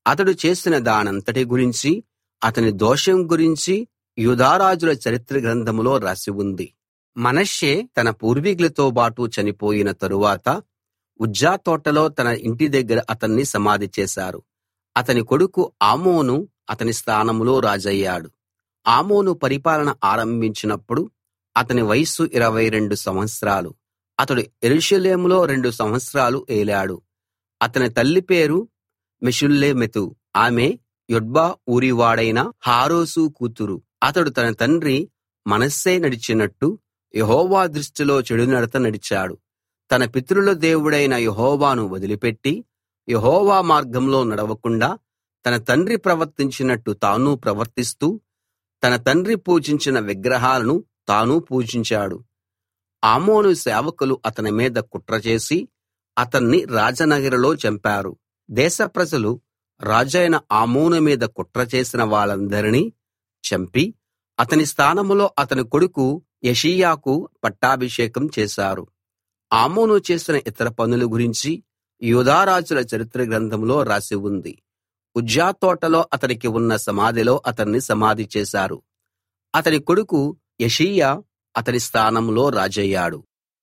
అతడు చేసిన దానంతటి గురించి అతని దోషం గురించి యూదారాజుల చరిత్ర గ్రంథంలో రాసి ఉంది మనష్షే తన పూర్వీకులతో బాటు చనిపోయిన తరువాత ఉజ్జా తోటలో తన ఇంటి దగ్గర అతన్ని సమాధి చేశారు అతని కొడుకు ఆమోను అతని స్థానంలో రాజయ్యాడు ఆమోను పరిపాలన ఆరంభించినప్పుడు అతని వయస్సు ఇరవై రెండు సంవత్సరాలు అతడు యెరూషలేములో రెండు సంవత్సరాలు ఏలాడు అతని తల్లి పేరు మెషుల్లెమెతు ఆమె యొడ్బా ఊరివాడైన హారోసు కూతురు అతడు తన తండ్రి మనష్షే నడిచినట్టు యెహోవా దృష్టిలో చెడునడత నడిచాడు తన పితరుల దేవుడైన యెహోవాను వదిలిపెట్టి యెహోవా మార్గంలో నడవకుండా తన తండ్రి ప్రవర్తించినట్టు తాను ప్రవర్తిస్తూ తన తండ్రి పూజించిన విగ్రహాలను తాను పూజించాడు ఆమోను సేవకులు అతని మీద కుట్ర చేసి అతన్ని రాజనగరులో చంపారు దేశ ప్రజలు రాజైన ఆమోను మీద కుట్ర చేసిన వాళ్ళందరినీ చంపి అతని స్థానంలో అతని కొడుకు యెషీయాకు పట్టాభిషేకం చేశారు ఆమోను చేసిన ఇతర పనుల గురించి యూదారాజుల చరిత్ర గ్రంథంలో రాసి ఉంది ఉజ్జా తోటలో అతనికి ఉన్న సమాధిలో అతన్ని సమాధి చేశారు అతని కొడుకు యెషీయా అతని స్థానంలో రాజయ్యాడు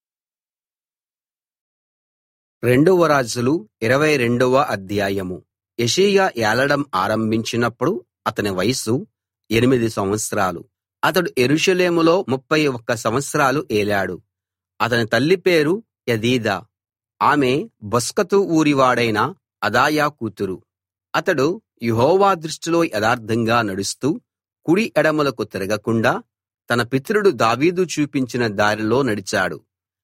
రెండవ రాజులు ఇరవై రెండవ అధ్యాయము యెషీయా ఏలడం ఆరంభించినప్పుడు అతని వయస్సు ఎనిమిది సంవత్సరాలు అతడు యెరూషలేములో ముప్పై ఒక్క సంవత్సరాలు ఏలాడు అతని తల్లి పేరు యదీదా ఆమె బొస్కతు ఊరివాడైన అదాయా కూతురు అతడు యెహోవా దృష్టిలో యథార్థంగా నడుస్తూ కుడి ఎడమలకు తిరగకుండా తన పితరుడు దావీదు చూపించిన దారిలో నడిచాడు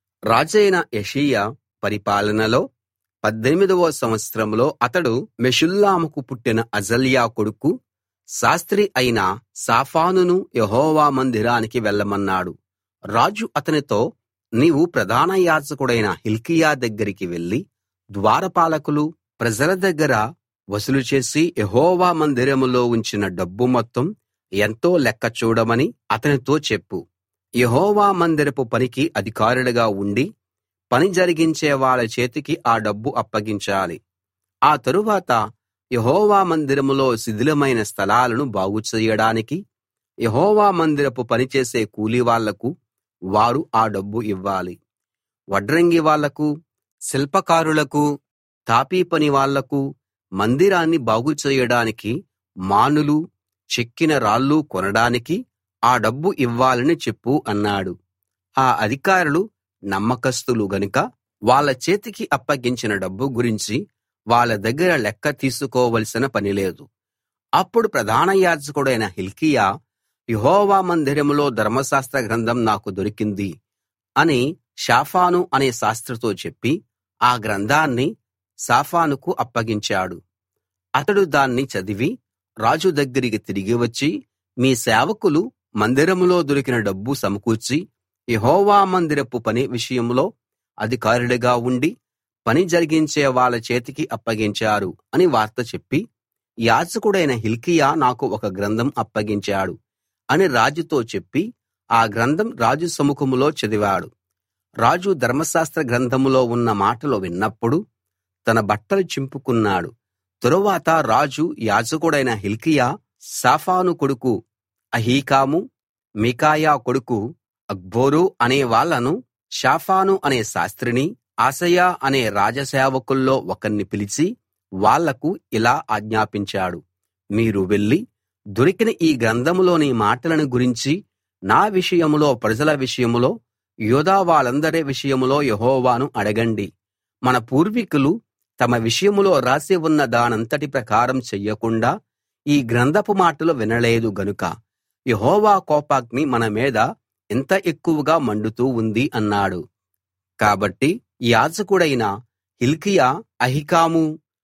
రాజైన యెషీయా పరిపాలనలో పద్దెనిమిదవ సంవత్సరంలో అతడు మెషుల్లాముకు పుట్టిన అజల్యా కొడుకు శాస్త్రి అయిన సాఫానును యెహోవా మందిరానికి వెళ్ళమన్నాడు రాజు అతనితో నీవు ప్రధాన యాజకుడైన హిల్కీయా దగ్గరికి వెళ్లి ద్వారపాలకులు ప్రజల దగ్గర వసూలు చేసి యెహోవా మందిరంలో ఉంచిన డబ్బు మొత్తం ఎంతో లెక్క చూడమని అతనితో చెప్పు యెహోవా మందిరపు పనికి అధికారులుగా ఉండి పని జరిగించే వాళ్ళ చేతికి ఆ డబ్బు అప్పగించాలి ఆ తరువాత యెహోవా మందిరంలో శిథిలమైన స్థలాలను బాగు చేయడానికి యెహోవా మందిరపు పనిచేసే కూలివాళ్లకు వారు ఆ డబ్బు ఇవ్వాలి వడ్రంగి వాళ్లకు శిల్పకారులకు తాపీ పని వాళ్లకు మందిరాన్ని బాగు చేయడానికి మానులు చెక్కిన రాళ్ళు కొనడానికి ఆ డబ్బు ఇవ్వాలని చెప్పు అన్నాడు ఆ అధికారులు నమ్మకస్తులు గనుక వాళ్ళ చేతికి అప్పగించిన డబ్బు గురించి వాళ్ళ దగ్గర లెక్క తీసుకోవలసిన పనిలేదు అప్పుడు ప్రధాన యాజకుడైన హిల్కీయా యెహోవా మందిరంలో ధర్మశాస్త్ర గ్రంథం నాకు దొరికింది అని షాఫాను అనే శాస్త్రితో చెప్పి ఆ గ్రంథాన్ని షాఫానుకు అప్పగించాడు అతడు దాన్ని చదివి రాజు దగ్గరికి తిరిగి వచ్చి మీ సేవకులు మందిరంలో దొరికిన డబ్బు సమకూర్చి యెహోవా మందిరపు పని విషయంలో అధికారులుగా ఉండి పని జరిగించే వాళ్ళ చేతికి అప్పగించారు అని వార్త చెప్పి యాజకుడైన హిల్కీయా నాకు ఒక గ్రంథం అప్పగించాడు అని రాజుతో చెప్పి ఆ గ్రంథం రాజు సముఖంలో చదివాడు రాజు ధర్మశాస్త్ర గ్రంథంలో ఉన్న మాటలు విన్నప్పుడు తన బట్టలు చింపుకున్నాడు తరువాత రాజు యాజకుడైన హిల్కీయా షాఫాను కొడుకు అహీకాము మీకాయా కొడుకు అక్బోరు అనే వాళ్ళను షాఫాను అనే శాస్త్రిని ఆసయా అనే రాజసేవకుల్లో ఒకణ్ణి పిలిచి వాళ్లకు ఇలా ఆజ్ఞాపించాడు మీరు వెళ్లి దొరికిన ఈ గ్రంథంలోని మాటలను గురించి నా విషయంలో ప్రజల విషయంలో యూదా వాళ్ళందరి విషయంలో యెహోవాను అడగండి మన పూర్వీకులు తమ విషయంలో రాసి ఉన్న దానంతటి ప్రకారం చెయ్యకుండా ఈ గ్రంథపు మాటలు వినలేదు గనుక యెహోవా కోపాగ్ని మన మీద ఇంత ఎక్కువగా మండుతూ ఉంది అన్నాడు కాబట్టి యాజకుడైన హిల్కియా అహికాము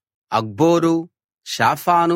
అక్బోరు షాఫాను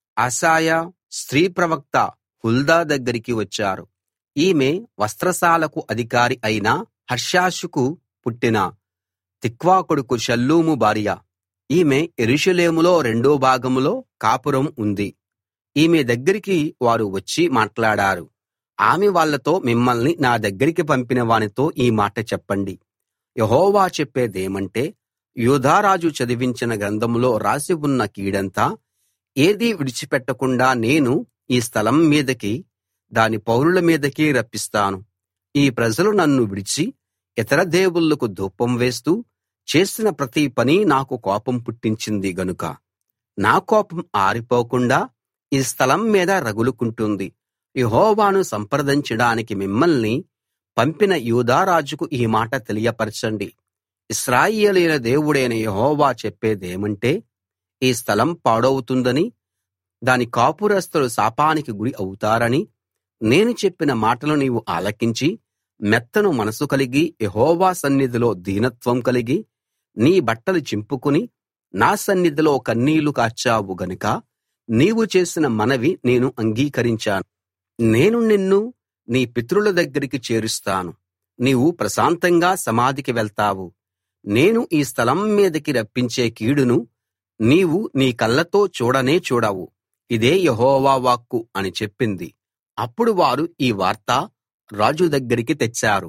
అసాయా స్త్రీ ప్రవక్త హుల్దా దగ్గరికి వచ్చారు ఈమె వస్త్రశాలకు అధికారి అయిన హర్షాషుకు పుట్టిన తిక్వా కొడుకు షల్లూము భార్య ఈమె యెరూషలేములో రెండో భాగంలో కాపురం ఉంది ఈమె దగ్గరికి వారు వచ్చి మాట్లాడారు ఆమె వాళ్ళతో మిమ్మల్ని నా దగ్గరికి పంపిన వానితో ఈ మాట చెప్పండి యెహోవా చెప్పేదేమంటే యూదారాజు చదివించిన గ్రంథంలో రాసి ఉన్న కీడంతా ఏదీ విడిచిపెట్టకుండా నేను ఈ స్థలం మీదకి దాని పౌరుల మీదకి రప్పిస్తాను ఈ ప్రజలు నన్ను విడిచి ఇతర దేవుళ్ళకు ధూపం వేస్తూ చేసిన ప్రతి పని నాకు కోపం పుట్టించింది గనుక నా కోపం ఆరిపోకుండా ఈ స్థలం మీద రగులుకుంటుంది యెహోవాను సంప్రదించడానికి మిమ్మల్ని పంపిన యూదా రాజుకు ఈ మాట తెలియపరచండి ఇశ్రాయేలీయుల దేవుడైన యెహోవా చెప్పేదేమంటే ఈ స్థలం పాడవుతుందని దాని కాపురస్తులు శాపానికి గురి అవుతారని నేను చెప్పిన మాటలు నీవు ఆలకించి మెత్తను మనసు కలిగి యెహోవా సన్నిధిలో దీనత్వం కలిగి నీ బట్టలు చింపుకుని నా సన్నిధిలో కన్నీళ్లు కార్చావు గనుక నీవు చేసిన మనవి నేను అంగీకరించాను నేను నిన్ను నీ పితరుల దగ్గరికి చేరుస్తాను నీవు ప్రశాంతంగా సమాధికి వెళ్తావు నేను ఈ స్థలం మీదకి రప్పించే కీడును నీవు నీ కళ్ళతో చూడనే చూడవు ఇదే యెహోవా వాక్కు అని చెప్పింది అప్పుడు వారు ఈ వార్త రాజు దగ్గరికి తెచ్చారు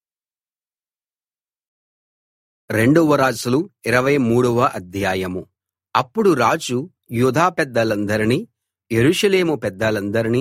రెండవ రాజులు ఇరవై మూడవ అధ్యాయము అప్పుడు రాజు యూదా పెద్దలందరినీ యెరూషలేము పెద్దలందరినీ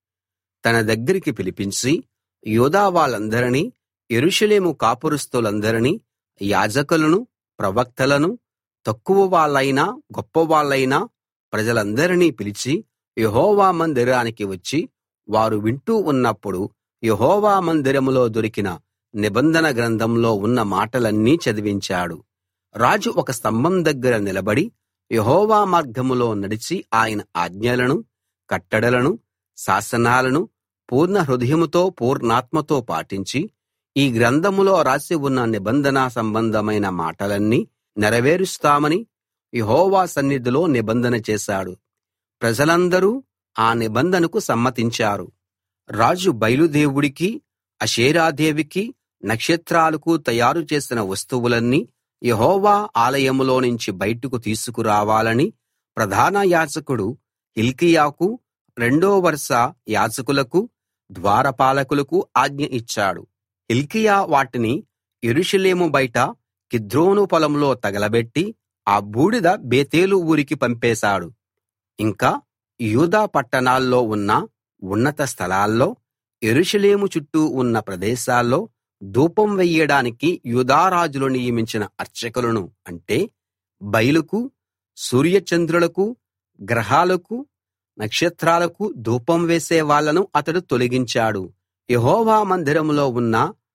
తన దగ్గరికి పిలిపించి యూదా వాళ్ళందరినీ యెరూషలేము కాపురస్తులందరినీ యాజకులను ప్రవక్తలను తక్కువ వాళ్ళైనా గొప్పవాళ్ళైనా ప్రజలందరినీ పిలిచి యెహోవా మందిరానికి వచ్చి వారు వింటూ ఉన్నప్పుడు యెహోవా మందిరంలో దొరికిన నిబంధన గ్రంథంలో ఉన్న మాటలన్నీ చదివించాడు రాజు ఒక స్తంభం దగ్గర నిలబడి యెహోవా మార్గములో నడిచి ఆయన ఆజ్ఞలను కట్టడలను శాసనాలను పూర్ణ హృదయముతో పూర్ణాత్మతో పాటించి ఈ గ్రంథములో రాసి ఉన్న నిబంధన సంబంధమైన మాటలన్నీ నెరవేరుస్తామని యెహోవా సన్నిధిలో నిబంధన చేశాడు ప్రజలందరూ ఆ నిబంధనకు సమ్మతించారు రాజు బయలుదేవుడికి అషేరాదేవికి నక్షత్రాలకు తయారు చేసిన వస్తువులన్నీ యెహోవా ఆలయంలో నుంచి బయటకు తీసుకురావాలని ప్రధాన యాజకుడు హిల్కీయాకు రెండో వరుస యాజకులకు ద్వారపాలకులకు ఆజ్ఞ ఇచ్చాడు హిల్కీయా వాటిని యెరూషలేము బయట కిద్రోను పొలంలో తగలబెట్టి ఆ బూడిద బేతేలు ఊరికి పంపేశాడు ఇంకా యూదా పట్టణాల్లో ఉన్న ఉన్నత స్థలాల్లో యెరూషలేము చుట్టూ ఉన్న ప్రదేశాల్లో ధూపం వెయ్యడానికి యూదారాజులు నియమించిన అర్చకులను అంటే బయలుకు సూర్యచంద్రులకు గ్రహాలకు నక్షత్రాలకు ధూపం వేసే వాళ్ళను అతడు తొలగించాడు యెహోవా మందిరంలో ఉన్న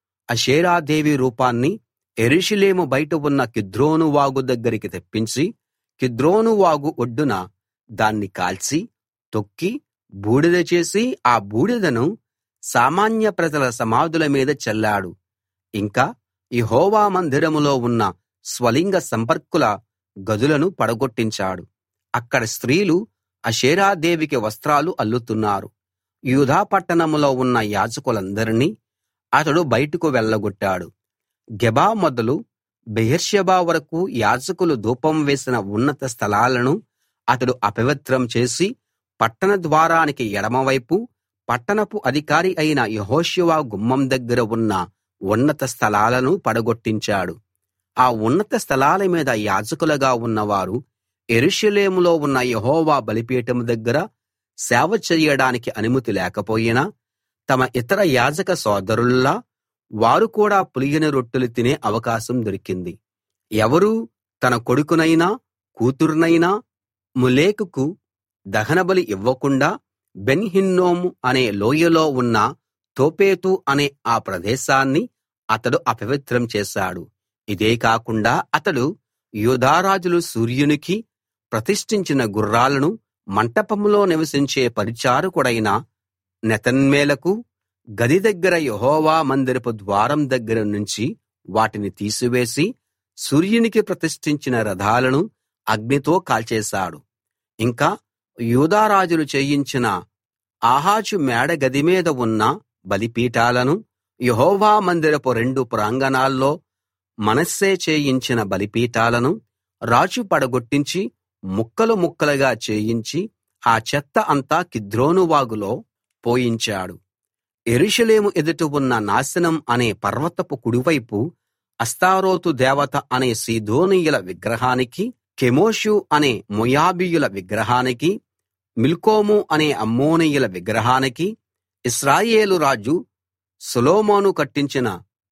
అషేరాదేవి రూపాన్ని యెరూషలేము బయట ఉన్న కిద్రోను వాగు దగ్గరికి తెప్పించి కిద్రోను వాగు ఒడ్డున దాన్ని కాల్చి తొక్కి బూడిద చేసి ఆ బూడిదను సామాన్య ప్రజల సమాధుల మీద చల్లాడు ఇంకా యెహోవా మందిరంలో ఉన్న స్వలింగ సంపర్కుల గదులను పడగొట్టించాడు అక్కడ స్త్రీలు అషేరాదేవికి వస్త్రాలు అల్లుతున్నారు యూదా పట్టణంలో ఉన్న యాజకులందరినీ అతడు బయటకు వెళ్ళగొట్టాడు గెబా మొదలు బెయేర్షెబా వరకు యాజకులు ధూపం వేసిన ఉన్నత స్థలాలను అతడు అపవిత్రం చేసి పట్టణ ద్వారానికి ఎడమవైపు పట్టణపు అధికారి అయిన యెహోషువ గుమ్మం దగ్గర ఉన్న ఉన్నత స్థలాలను పడగొట్టించాడు ఆ ఉన్నత స్థలాల మీద యాజకులుగా ఉన్నవారు యెరూషలేములో ఉన్న యెహోవా బలిపీఠం దగ్గర సేవ చెయ్యడానికి అనుమతి లేకపోయినా తమ ఇతర యాజక సోదరుల్లా వారు కూడా పులియని రొట్టెలు తినే అవకాశం దొరికింది ఎవరూ తన కొడుకునైనా కూతుర్నైనా మొలెకుకు దహనబలి ఇవ్వకుండా బెన్ హిన్నోము అనే లోయలో ఉన్న తోపేతు అనే ఆ ప్రదేశాన్ని అతడు అపవిత్రం చేశాడు ఇదే కాకుండా అతడు యూదారాజులు సూర్యునికి ప్రతిష్ఠించిన గుర్రాలను మంటపంలో నివసించే పరిచారకుడైన నెతన్మేలకు గది దగ్గర యెహోవా మందిరపు ద్వారం దగ్గర నుంచి వాటిని తీసివేసి సూర్యునికి ప్రతిష్ఠించిన రథాలను అగ్నితో కాల్చేశాడు ఇంకా యూదారాజులు చేయించిన ఆహాజు మేడ గది మీద ఉన్న బలిపీఠాలను యెహోవా మందిరపు రెండు ప్రాంగణాల్లో మనష్షే చేయించిన బలిపీఠాలను రాజు పడగొట్టించి ముక్కలు ముక్కలుగా చేయించి ఆ చెత్త అంతా కిద్రోను వాగులో పోయించాడు యెరూషలేము ఎదుట ఉన్న నాశనం అనే పర్వతపు కుడివైపు అష్తారోతు దేవత అనే సీదోనీయుల విగ్రహానికి కెమోషు అనే మోయాబీయుల విగ్రహానికి మిల్కోము అనే అమ్మోనీయుల విగ్రహానికి ఇశ్రాయేలు రాజు సొలొమోను కట్టించిన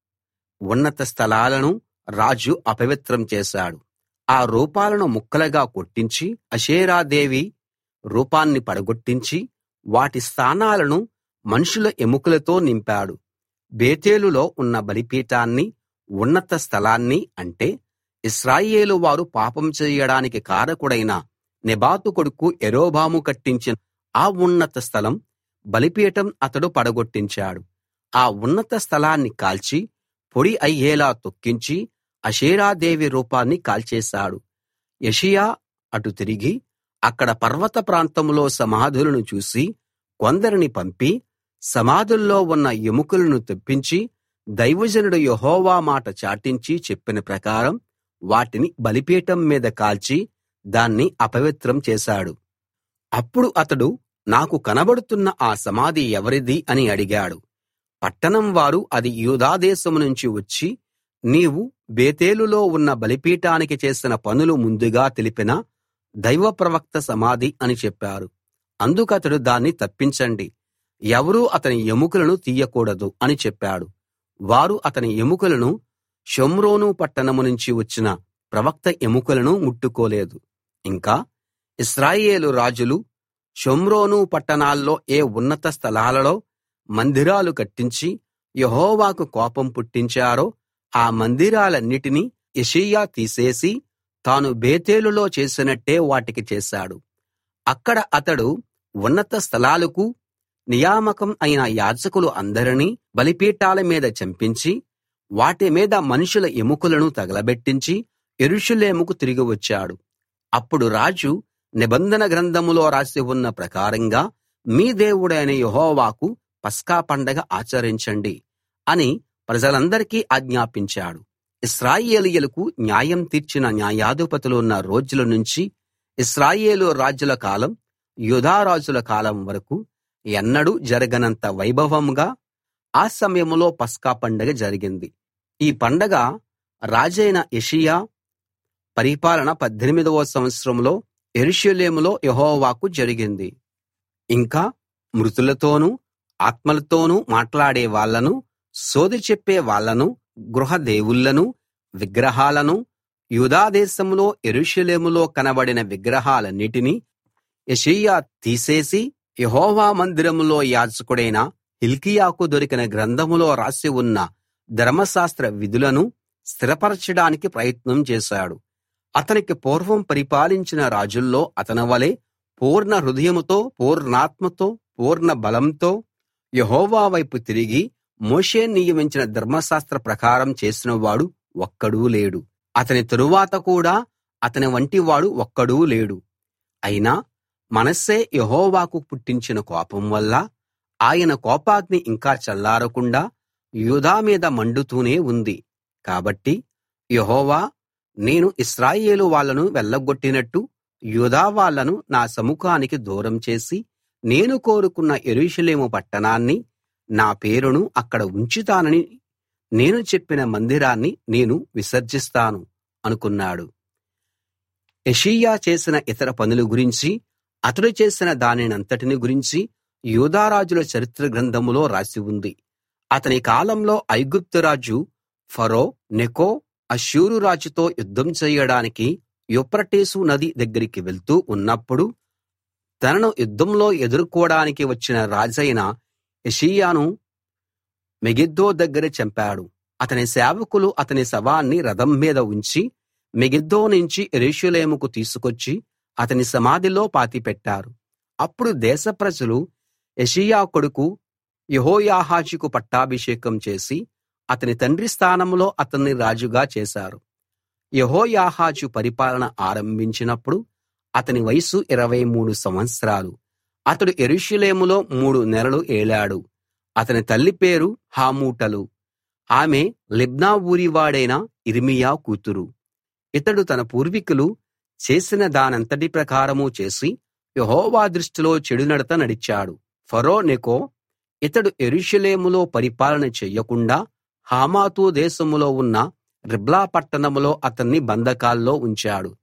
ఉన్నత స్థలాలను రాజు అపవిత్రం చేశాడు ఆ రూపాలను ముక్కలుగా కొట్టించి అషేరాదేవి రూపాన్ని పడగొట్టించి వాటి స్థానాలను మనుషుల ఎముకలతో నింపాడు బేతేలులో ఉన్న బలిపీఠాన్ని ఉన్నత స్థలాన్ని అంటే ఇశ్రాయేలు వారు పాపం చేయడానికి కారకుడైన నెబాతు కొడుకు యరొబాము కట్టించిన ఆ ఉన్నత స్థలం బలిపీఠం అతడు పడగొట్టించాడు ఆ ఉన్నత స్థలాన్ని కాల్చి పొడి అయ్యేలా తొక్కించి అషేరాదేవి రూపాన్ని కాల్చేశాడు యెషయా అటు తిరిగి అక్కడ పర్వత ప్రాంతంలో సమాధులను చూసి కొందరిని పంపి సమాధుల్లో ఉన్న ఎముకలను తెప్పించి దైవజనుడు యెహోవా మాట చాటించి చెప్పిన ప్రకారం వాటిని బలిపీఠం మీద కాల్చి దాన్ని అపవిత్రం చేశాడు అప్పుడు అతడు నాకు కనబడుతున్న ఆ సమాధి ఎవరిది అని అడిగాడు పట్టణం వారు అది యూదా దేశం నుంచి వచ్చి నీవు బేతేలులో ఉన్న బలిపీఠానికి చేసిన పనులు ముందుగా తెలిపిన దైవ ప్రవక్త సమాధి అని చెప్పారు అందుకతడు దాన్ని తప్పించండి ఎవరూ అతని ఎముకలను తీయకూడదు అని చెప్పాడు వారు అతని ఎముకలను షోమ్రోను పట్టణం నుంచి వచ్చిన ప్రవక్త ఎముకలను ముట్టుకోలేదు ఇంకా ఇశ్రాయేలు రాజులు షోమ్రోను పట్టణాల్లో ఏ ఉన్నత స్థలాలలో మందిరాలు కట్టించి యెహోవాకు కోపం పుట్టించారో ఆ మందిరాలన్నిటినీ యెషయా తీసేసి తాను బేతేలులో చేసినట్టే వాటికి చేశాడు అక్కడ అతడు ఉన్నత స్థలాలకు నియామకం అయిన యాజకులు అందరినీ బలిపీఠాల మీద చంపించి వాటి మీద మనుషుల ఎముకలను తగలబెట్టించి యెరూషలేముకు తిరిగి వచ్చాడు అప్పుడు రాజు నిబంధన గ్రంథంలో రాసి ఉన్న ప్రకారంగా మీ దేవుడైన యెహోవాకు పస్కా పండగ ఆచరించండి అని ప్రజలందరికీ ఆజ్ఞాపించాడు ఇశ్రాయేలీయులకు న్యాయం తీర్చిన న్యాయాధిపతులున్న రోజుల నుంచి ఇశ్రాయేలు రాజుల కాలం యూదా రాజుల కాలం వరకు ఎన్నడూ జరగనంత వైభవంగా ఆ సమయంలో పస్కా పండగ జరిగింది ఈ పండగ రాజైన యెషయా పరిపాలన 18వ సంవత్సరంలో యెరూషలేములో యెహోవాకు జరిగింది ఇంకా మృతులతోనూ ఆత్మలతోనూ మాట్లాడే వాళ్ళను సోదె చెప్పే వాళ్ళను గృహ దేవుళ్ళను విగ్రహాలను యూదా దేశంలో యెరూషలేములో కనబడిన విగ్రహాలన్నిటినీ యెషయా తీసేసి యెహోవా మందిరంలో యాజకుడైన హిల్కీయాకు దొరికిన గ్రంథంలో రాసి ఉన్న ధర్మశాస్త్ర విధులను స్థిరపరచడానికి ప్రయత్నం చేశాడు అతనికి పూర్వం పరిపాలించిన రాజుల్లో అతనివలే పూర్ణ హృదయంతో పూర్ణాత్మతో పూర్ణ బలంతో యెహోవా వైపు తిరిగి మోషే నియమించిన ధర్మశాస్త్ర ప్రకారం చేసినవాడు ఒక్కడూ లేడు అతని తరువాత కూడా అతని వంటివాడు ఒక్కడూ లేడు అయినా మనష్షే యెహోవాకు పుట్టించిన కోపం వల్ల ఆయన కోపాగ్ని ఇంకా చల్లారకుండా యూదా మీద మండుతూనే ఉంది కాబట్టి యెహోవా నేను ఇశ్రాయేలు వాళ్ళను వెళ్ళగొట్టినట్టు యూదా వాళ్ళను నా సముఖానికి దూరం చేసి నేను కోరుకున్న యెరూషలేము పట్టణాన్ని నా పేరును అక్కడ ఉంచుతానని నేను చెప్పిన మందిరాన్ని నేను విసర్జిస్తాను అనుకున్నాడు యెషీయా చేసిన ఇతర పనుల గురించి అతడు చేసిన దానినంతటిని గురించి యూదా రాజుల చరిత్ర గ్రంథంలో రాసి ఉంది అతని కాలంలో ఐగుప్తు రాజు ఫరో నెకో అష్షూరు రాజుతో యుద్ధం చేయడానికి యూఫ్రటీసు నది దగ్గరికి వెళ్తూ ఉన్నప్పుడు తనను యుద్ధంలో ఎదుర్కోడానికి వచ్చిన రాజైన యెషీయాను మెగిద్దో దగ్గర చంపాడు అతని సేవకులు అతని శవాన్ని రథం మీద ఉంచి మెగిద్దో నుంచి యెరూషలేముకు తీసుకొచ్చి అతని సమాధిలో పాతిపెట్టారు అప్పుడు దేశ ప్రజలు యెషీయా కొడుకు యెహోయాహాజుకు పట్టాభిషేకం చేసి అతని తండ్రి స్థానంలో అతన్ని రాజుగా చేశారు యెహోయాహాజు పరిపాలన ఆరంభించినప్పుడు అతని వయసు 23 సంవత్సరాలు అతడు యెరూషలేములో మూడు నెలలు ఏలాడు అతని తల్లి పేరు హామూటలు ఆమె లిబ్నా ఊరివాడైన యిర్మీయా కూతురు ఇతడు తన పూర్వీకులు చేసిన దానంతటి ప్రకారం చేసి యెహోవా దృష్టిలో చెడునడత నడిచాడు ఫరో నెకో ఇతడు యెరూషలేములో పరిపాలన చెయ్యకుండా హమాతు దేశంలో ఉన్న రిబ్లా పట్టణంలో అతన్ని బంధకాల్లో ఉంచాడు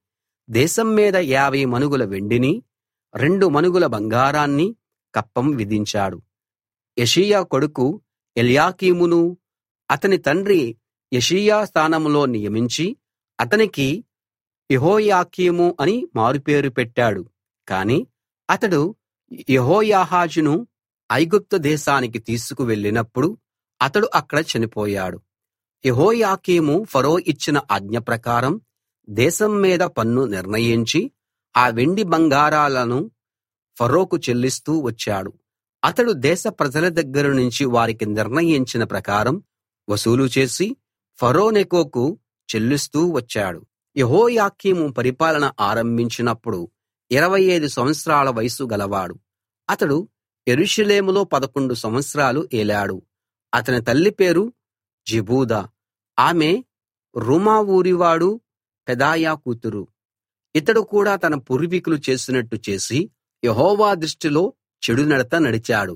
దేశం మీద యాభై మనుగుల వెండిని రెండు మనుగుల బంగారాన్ని కప్పం విధించాడు యెషీయా కొడుకు ఎల్యాకీమును అతని తండ్రి యెషీయా స్థానంలో నియమించి అతనికి యెహోయాకీము అని మారుపేరు పెట్టాడు కాని అతడు యెహోయాహాజును ఐగుప్తు దేశానికి తీసుకు వెళ్ళినప్పుడు అతడు అక్కడ చనిపోయాడు యెహోయాకీము ఫరో ఇచ్చిన ఆజ్ఞ ప్రకారం దేశం మీద పన్ను నిర్ణయించి ఆ వెండి బంగారాలను ఫరోకు చెల్లిస్తూ వచ్చాడు అతడు దేశ ప్రజల దగ్గర నుంచి వారికి నిర్ణయించిన ప్రకారం వసూలు చేసి ఫరో నెకోకు చెల్లిస్తూ వచ్చాడు యెహోయాకీము పరిపాలన ఆరంభించినప్పుడు 25 సంవత్సరాల వయసు గలవాడు అతడు యెరూషలేములో 11 సంవత్సరాలు ఏలాడు అతని తల్లి పేరు జెబూదా ఆమె రూమా ఊరివాడు పెదాయా కూతురు ఇతడు కూడా తన పూర్వీకులు చేసినట్టు చేసి యెహోవా దృష్టిలో చెడు నడత నడిచాడు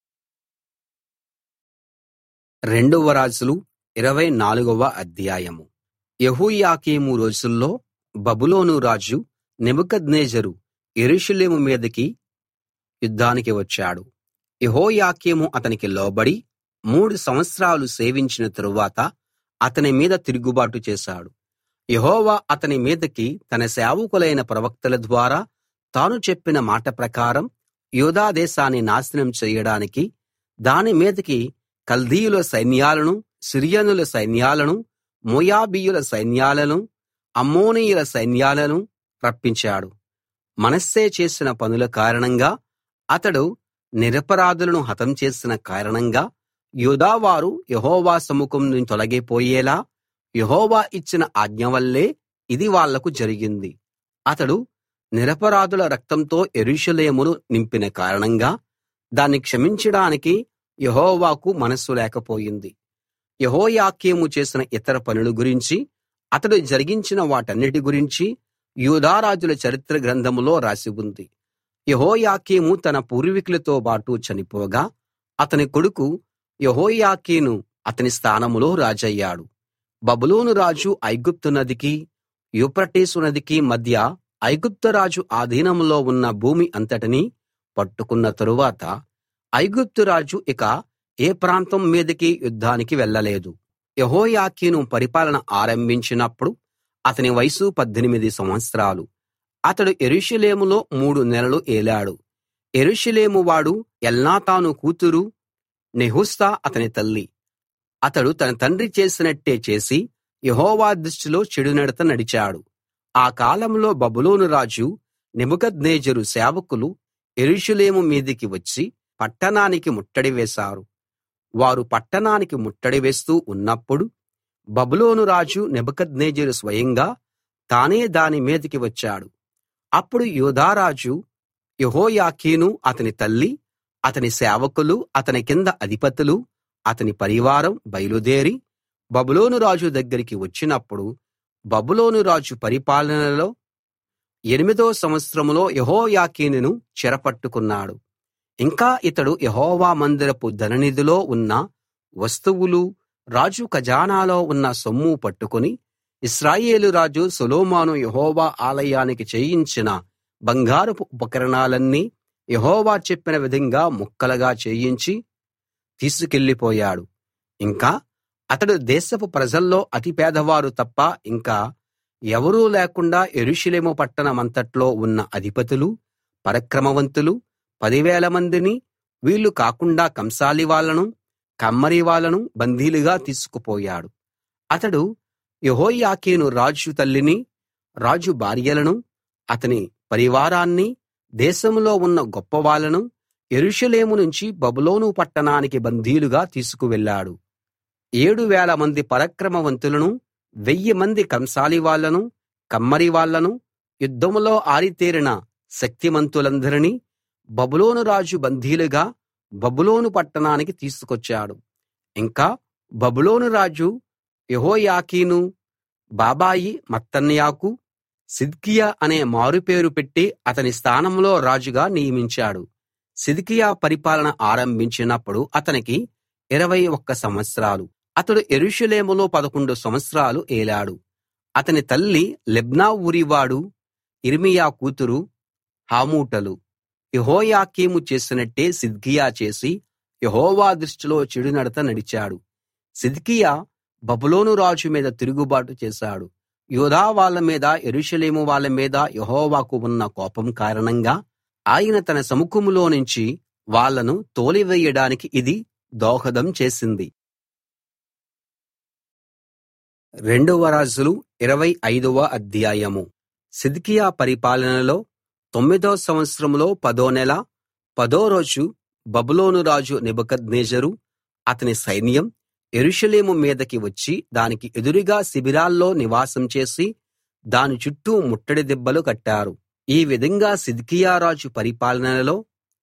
రెండవ రాజులు ఇరవై నాలుగవ అధ్యాయము యెహోయాకీము రోజుల్లో బబులోను రాజు నెబుకద్నెజరు యెరూషలేము మీదికి యుద్ధానికి వచ్చాడు యెహోయాకీము అతనికి లోబడి మూడు సంవత్సరాలు సేవించిన తరువాత అతని మీద తిరుగుబాటు చేశాడు యెహోవా అతని మీదకి తన సేవకులైన ప్రవక్తల ద్వారా తాను చెప్పిన మాట ప్రకారం యూదా దేశాన్ని నాశనం చేయడానికి దాని మీదికి కల్దీయుల సైన్యాలను సిరియనుల సైన్యాలను మోయాబీయుల సైన్యాలను అమ్మోనీయుల సైన్యాలను రప్పించాడు మనష్షే చేసిన పనుల కారణంగా అతడు నిరపరాధులను హతం చేసిన కారణంగా యూదావారు యెహోవా సముఖం నుంచి తొలగిపోయేలా యెహోవా ఇచ్చిన ఆజ్ఞ వల్లే ఇది వాళ్లకు జరిగింది అతడు నిరపరాధుల రక్తంతో యెరూషలేమును నింపిన కారణంగా దాన్ని క్షమించడానికి యెహోవాకు మనస్సు లేకపోయింది యెహోయాకీము చేసిన ఇతర పనుల గురించి అతడు జరిగించిన వాటన్నిటి గురించి యూదా రాజుల చరిత్ర గ్రంథంలో రాసి ఉంది యెహోయాకీము తన పూర్వీకులతో బాటు చనిపోగా అతని కొడుకు యెహోయాకీను అతని స్థానంలో రాజయ్యాడు బబులోను రాజు ఐగుప్తు నదికి యూఫ్రటీసు నదికి మధ్య ఐగుప్తు రాజు ఆధీనంలో ఉన్న భూమి అంతటినీ పట్టుకున్న తరువాత ఐగుప్తు రాజు ఇక ఏ ప్రాంతం మీదికి యుద్ధానికి వెళ్ళలేదు యెహోయాకీను పరిపాలన ఆరంభించినప్పుడు అతని వయసు 18 సంవత్సరాలు అతడు యెరూషలేములో మూడు నెలలు ఏలాడు యెరూషలేము వాడు ఎల్నాతాను కూతురు నెహుష్తా అతని తల్లి అతడు తన తండ్రి చేసినట్టే చేసి యెహోవా దృష్టిలో చెడునడత నడిచాడు ఆ కాలంలో బబులోను రాజు నెబుకద్నెజరు సేవకులు యెరూషలేము మీదికి వచ్చి పట్టణానికి ముట్టడి వేశారు వారు పట్టణానికి ముట్టడి వేస్తూ ఉన్నప్పుడు బబులోను రాజు నెబుకద్నెజరు స్వయంగా తానే దాని మీదికి వచ్చాడు అప్పుడు యూదారాజు యెహోయాకీను అతని తల్లి అతని సేవకులు అతని కింద అధిపతులు అతని పరివారం బయలుదేరి బబులోను రాజు దగ్గరికి వచ్చినప్పుడు బబులోను రాజు పరిపాలనలో ఎనిమిదో సంవత్సరంలో యెహోయాకీనును చెరపట్టుకున్నాడు ఇంకా ఇతడు యెహోవా మందిరపు ధననిధిలో ఉన్న వస్తువులు రాజు ఖజానాలో ఉన్న సొమ్ము పట్టుకుని ఇశ్రాయేలు రాజు సొలొమోను యెహోవా ఆలయానికి చేయించిన బంగారపు ఉపకరణాలన్నీ యెహోవా చెప్పిన విధంగా ముక్కలుగా చేయించి తీసుకెళ్ళిపోయాడు ఇంకా అతడు దేశపు ప్రజల్లో అతి పేదవారు తప్ప ఇంకా ఎవరూ లేకుండా యెరూషలేము పట్టణమంతట్లో ఉన్న అధిపతులు పరాక్రమవంతులు పదివేల మందిని వీళ్ళు కాకుండా కంసాలి వాళ్ళను కమ్మరి వాళ్ళను బందీలుగా తీసుకుపోయాడు అతడు యెహోయాకీను రాజు తల్లిని రాజు భార్యలను అతని పరివారాన్ని దేశంలో ఉన్న గొప్పవాళ్ళను యెరూషలేము నుంచి బబులోను పట్టణానికి బందీలుగా తీసుకువెళ్ళాడు ఏడు వేల మంది పరాక్రమవంతులను వెయ్యి మంది కంసాలి వాళ్ళను కమ్మరి వాళ్ళను యుద్ధంలో ఆరితేరిన శక్తిమంతులందరినీ బబులోను రాజు బందీలుగా బబులోను పట్టణానికి తీసుకొచ్చాడు ఇంకా బబులోను రాజు యెహోయాకీను బాబాయి మత్తన్యాకు సిద్కియా అనే మారుపేరు పెట్టి అతని స్థానంలో రాజుగా నియమించాడు సిద్కియా పరిపాలన ఆరంభించినప్పుడు అతనికి ఇరవై ఒక్క సంవత్సరాలు అతడు యెరూషలేములో పదకొండు సంవత్సరాలు ఏలాడు అతని తల్లి లెబ్నా ఊరివాడు యిర్మీయా కూతురు హమూటలు యెహోయాకీము చేసినట్టే సిద్కియా చేసి యెహోవా దృష్టిలో చెడునడత నడిచాడు సిద్కియా బబులోను రాజు మీద తిరుగుబాటు చేశాడు యూదా వాళ్ళ మీద యెరూషలేము వాళ్ళ మీద యెహోవాకు ఉన్న కోపం కారణంగా ఆయన తన సముఖంలో నుంచి వాళ్ళను తోలివేయడానికి ఇది దోహదం చేసింది రెండవ రాజులు ఇరవై ఐదవ అధ్యాయము సిద్కియా పరిపాలనలో తొమ్మిదో సంవత్సరంలో పదో నెల పదో రోజు బబులోను రాజు నెబుకద్నెజరు అతని సైన్యం యెరూషలేము మీదకి వచ్చి దానికి ఎదురుగా శిబిరాల్లో నివాసం చేసి దాని చుట్టూ ముట్టడి దిబ్బలు కట్టారు ఈ విధంగా సిద్కియా రాజు పరిపాలనలో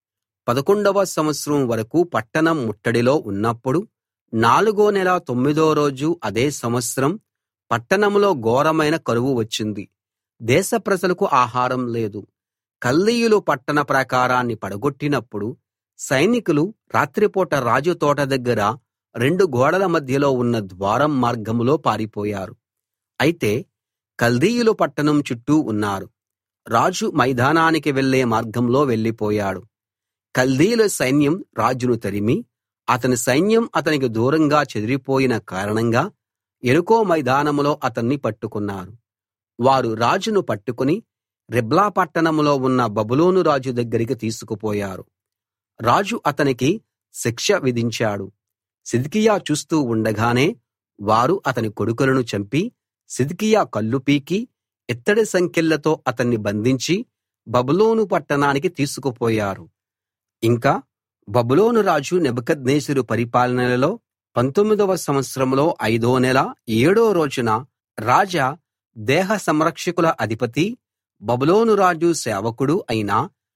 పదకొండవ సంవత్సరం వరకు పట్టణం ముట్టడిలో ఉన్నప్పుడు నాలుగో నెల తొమ్మిదో రోజు అదే సంవత్సరం పట్టణంలో ఘోరమైన కరువు వచ్చింది దేశ ప్రజలకు ఆహారం లేదు కల్దీయులు పట్టణ ప్రాకారాన్ని పడగొట్టినప్పుడు సైనికులు రాత్రిపూట రాజు తోట దగ్గర రెండు గోడల మధ్యలో ఉన్న ద్వారం మార్గంలో పారిపోయారు అయితే కల్దీయులు పట్టణం చుట్టూ ఉన్నారు రాజు మైదానానికి వెళ్ళే మార్గంలో వెళ్ళిపోయాడు కల్దీయుల సైన్యం రాజును తరిమి అతని సైన్యం అతనికి దూరంగా చెదిరిపోయిన కారణంగా యెరికో మైదానంలో అతన్ని పట్టుకున్నారు వారు రాజును పట్టుకుని రిబ్లా పట్టణంలో ఉన్న బబులోను రాజు దగ్గరికి తీసుకుపోయారు రాజు అతనికి శిక్ష విధించాడు సిద్కియా చూస్తూ ఉండగానే వారు అతని కొడుకులను చంపి సిద్కియా కళ్ళు పీకి ఇత్తడి సంకెళ్లతో అతన్ని బంధించి బబులోను పట్టణానికి తీసుకుపోయారు ఇంకా బబులోను రాజు నెబుకద్నెజరు పరిపాలనలో పంతొమ్మిదవ సంవత్సరంలో ఐదో నెల ఏడో రోజున రాజా దేహ సంరక్షకుల అధిపతి బబులోను రాజు సేవకుడు అయిన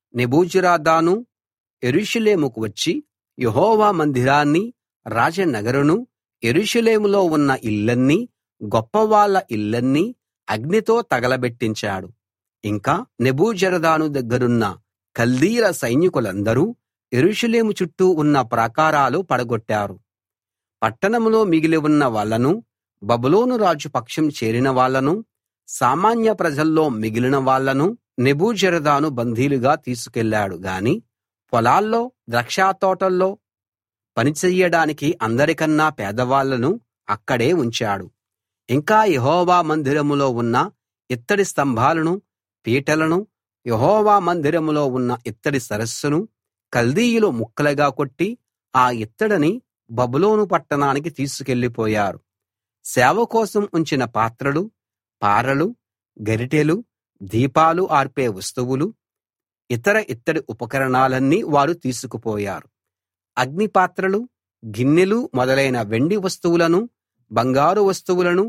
నెబూజరదాను యెరూషలేముకు వచ్చి యెహోవా మందిరాన్ని రాజనగరును యెరూషలేములో ఉన్న ఇళ్ళన్నీ గొప్పవాళ్ళ ఇళ్ళన్నీ అగ్నితో తగలబెట్టించాడు ఇంకా నెబూజరదాను దగ్గరున్న కల్దీయుల సైనికులందరూ యెరూషలేము చుట్టూ ఉన్న ప్రాకారాలు పడగొట్టారు పట్టణంలో మిగిలి ఉన్న వాళ్ళను బబులోను రాజు పక్షం చేరిన వాళ్ళను సామాన్య ప్రజల్లో మిగిలిన వాళ్ళను నెబూజరదాను బందీలుగా తీసుకెళ్ళాడు గాని పొలాల్లో ద్రాక్షతోటల్లో పని చెయ్యడానికి అందరికన్నా పేదవాళ్ళను అక్కడే ఉంచాడు ఇంకా యెహోవా మందిరంలో ఉన్న ఇత్తడి స్తంభాలను పీటలను యెహోవా మందిరంలో ఉన్న ఇత్తడి సరస్సును కల్దీయులు ముక్కలుగా కొట్టి ఆ ఇత్తడిని బబులోను పట్టణానికి తీసుకెళ్ళిపోయారు సేవ కోసం ఉంచిన పాత్రలు పారలు గరిటెలు దీపాలు ఆర్పే వస్తువులు ఇతర ఇత్తడి ఉపకరణాలన్నీ వారు తీసుకుపోయారు అగ్ని పాత్రలు గిన్నెలు మొదలైన వెండి వస్తువులను బంగారు వస్తువులను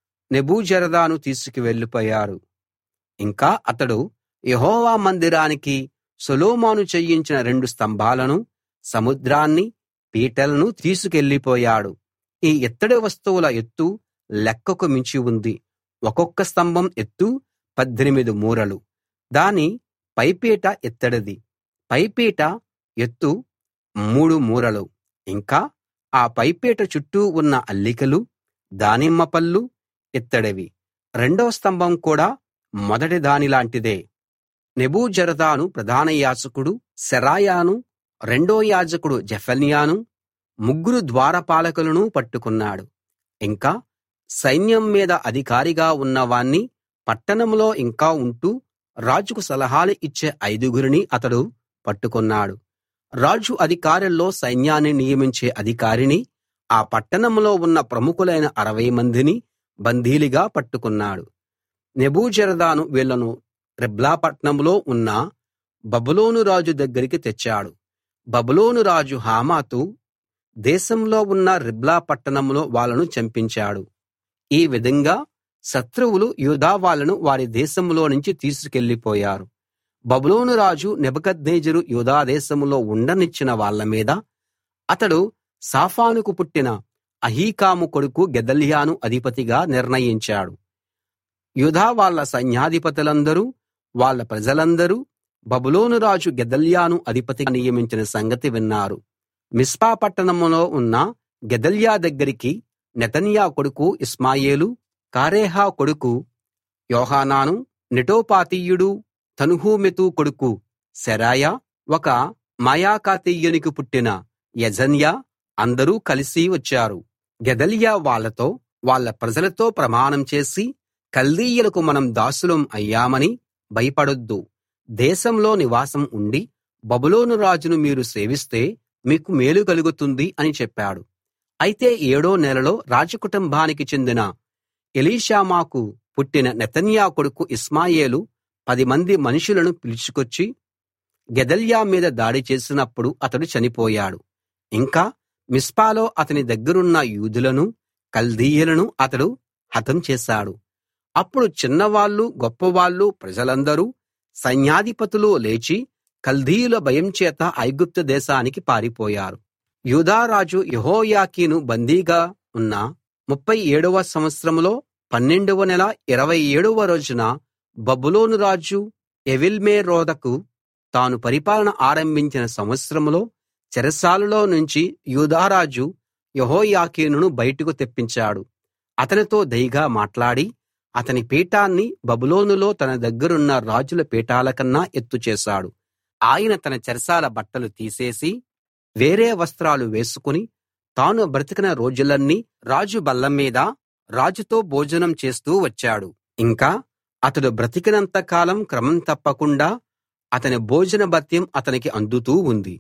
నెబూజరదాను తీసుకువెళ్ళిపోయారు ఇంకా అతడు యెహోవా మందిరానికి సొలొమోను చేయించిన రెండు స్తంభాలను సముద్రాన్ని పీటలను తీసుకెళ్ళిపోయాడు ఈ ఇత్తడి వస్తువుల ఎత్తు లెక్కకు మించి ఉంది ఒక్కొక్క స్తంభం ఎత్తు పద్దెనిమిది మూరలు దాని పైపీట ఇత్తడిది పైపీట ఎత్తు మూడు మూరలు ఇంకా ఆ పైపీట చుట్టూ ఉన్న అల్లికలు దానిమ్మ పళ్ళు ఇత్తడివి రెండో స్తంభం కూడా మొదటి దానిలాంటిదే నెబూజరదాను ప్రధాన యాజకుడు సెరాయాను రెండో యాజకుడు జెఫన్యాను ముగ్గురు ద్వారపాలకులను పట్టుకున్నాడు ఇంకా సైన్యం మీద అధికారిగా ఉన్నవాణ్ణి పట్టణంలో ఇంకా ఉంటూ రాజుకు సలహాలు ఇచ్చే ఐదుగురిని అతడు పట్టుకున్నాడు రాజు అధికారుల్లో సైన్యాన్ని నియమించే అధికారిని ఆ పట్టణంలో ఉన్న ప్రముఖులైన అరవై మందిని బందీలుగా పట్టుకున్నాడు నెబూజరదాను వీళ్ళను రిబ్లా పట్టణంలో ఉన్న బబులోను రాజు దగ్గరికి తెచ్చాడు బబులోను రాజు హమాతు దేశంలో ఉన్న రిబ్లా పట్టణంలో వాళ్ళను చంపించాడు ఈ విధంగా శత్రువులు యూదా వాళ్ళను వారి దేశంలో నుంచి తీసుకెళ్ళిపోయారు బబులోను రాజు నెబుకద్నెజరు యూదా దేశంలో ఉండనిచ్చిన వాళ్ళ మీద అతడు సాఫానుకు పుట్టిన అహీకాము కొడుకు గెదల్యాను అధిపతిగా నిర్ణయించాడు యూదా వాళ్ళ సైన్యాధిపతులందరూ వాళ్ళ ప్రజలందరూ బబులోను రాజు గెదల్యాను అధిపతిగా నియమించిన సంగతి విన్నారు మిస్పా పట్టణంలో ఉన్న గెదల్యా దగ్గరికి నెతన్యా కొడుకు ఇష్మాయేలు కారేహ కొడుకు యోహానాను నెటోపాతీయుడు తన్హుమెతు కొడుకు శెరాయా ఒక మాయాకాతీయునికి పుట్టిన యజన్యా అందరూ కలిసి వచ్చారు గెదల్యా వాళ్ళతో వాళ్ళ ప్రజలతో ప్రమాణం చేసి కల్దీయులకు మనం దాసులం అయ్యామని భయపడొద్దు దేశంలో నివాసం ఉండి బబులోను రాజును మీరు సేవిస్తే మీకు మేలు కలుగుతుంది అని చెప్పాడు అయితే ఏడో నెలలో రాజకుటుంబానికి చెందిన ఎలీషామాకు పుట్టిన నెతన్యా కొడుకు ఇస్మాయేలు పదిమంది మనుషులను పిలుచుకొచ్చి గెదల్యా మీద దాడి చేసినప్పుడు అతడు చనిపోయాడు ఇంకా మిస్పాలో అతని దగ్గరున్న యూదులను కల్దీయులను అతడు హతం చేశాడు అప్పుడు చిన్నవాళ్ళు గొప్పవాళ్ళు ప్రజలందరూ సైన్యాధిపతులు లేచి కల్దీయుల భయం చేత ఐగుప్తు దేశానికి పారిపోయారు యూదారాజు యెహోయాకీను బందీగా ఉన్న ముప్పై ఏడవ సంవత్సరంలో పన్నెండవ నెల ఇరవై ఏడవ రోజున బబులోను రాజు ఎవీల్మెరోదకు తాను పరిపాలన ఆరంభించిన సంవత్సరంలో చెరసాలలో నుంచి యూదారాజు యెహోయాకీనును బయటకు తెప్పించాడు అతనితో దయగా మాట్లాడి అతని పీఠాన్ని బబులోనులో తన దగ్గరున్న రాజుల పీఠాల కన్నా ఎత్తు చేశాడు ఆయన తన చెరసాల బట్టలు తీసేసి వేరే వస్త్రాలు వేసుకుని తాను బ్రతికిన రోజులన్నీ రాజు బల్ల మీద రాజుతో భోజనం చేస్తూ వచ్చాడు ఇంకా అతడు బ్రతికినంత కాలం క్రమం తప్పకుండా అతని భోజన భత్యం అతనికి అందుతూ ఉంది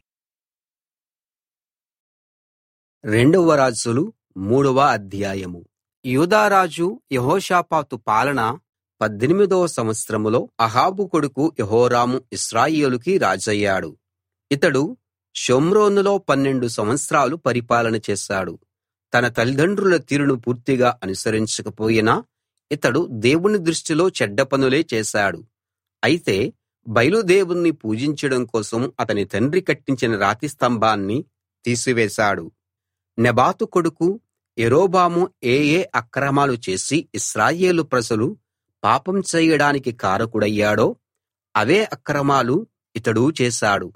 రెండవ రాజులు మూడవ అధ్యాయము యూదారాజు యెహోషాపాతు పాలన పద్దెనిమిదవ సంవత్సరంలో అహాబు కొడుకు యెహోరాము ఇశ్రాయేలుకి రాజయ్యాడు ఇతడు షోమ్రోనులో పన్నెండు సంవత్సరాలు పరిపాలన చేశాడు తన తల్లిదండ్రుల తీరును పూర్తిగా అనుసరించకపోయినా ఇతడు దేవుని దృష్టిలో చెడ్డ పనులే చేశాడు అయితే బయలుదేవుణ్ణి పూజించడం కోసం అతని తండ్రి కట్టించిన రాతి స్తంభాన్ని తీసివేశాడు నెబాతు కొడుకు యరొబాము ఏ ఏ అక్రమాలు చేసి ఇశ్రాయేలు ప్రజలు పాపం చేయడానికి కారకుడయ్యాడో అవే అక్రమాలు ఇతడూ చేశాడు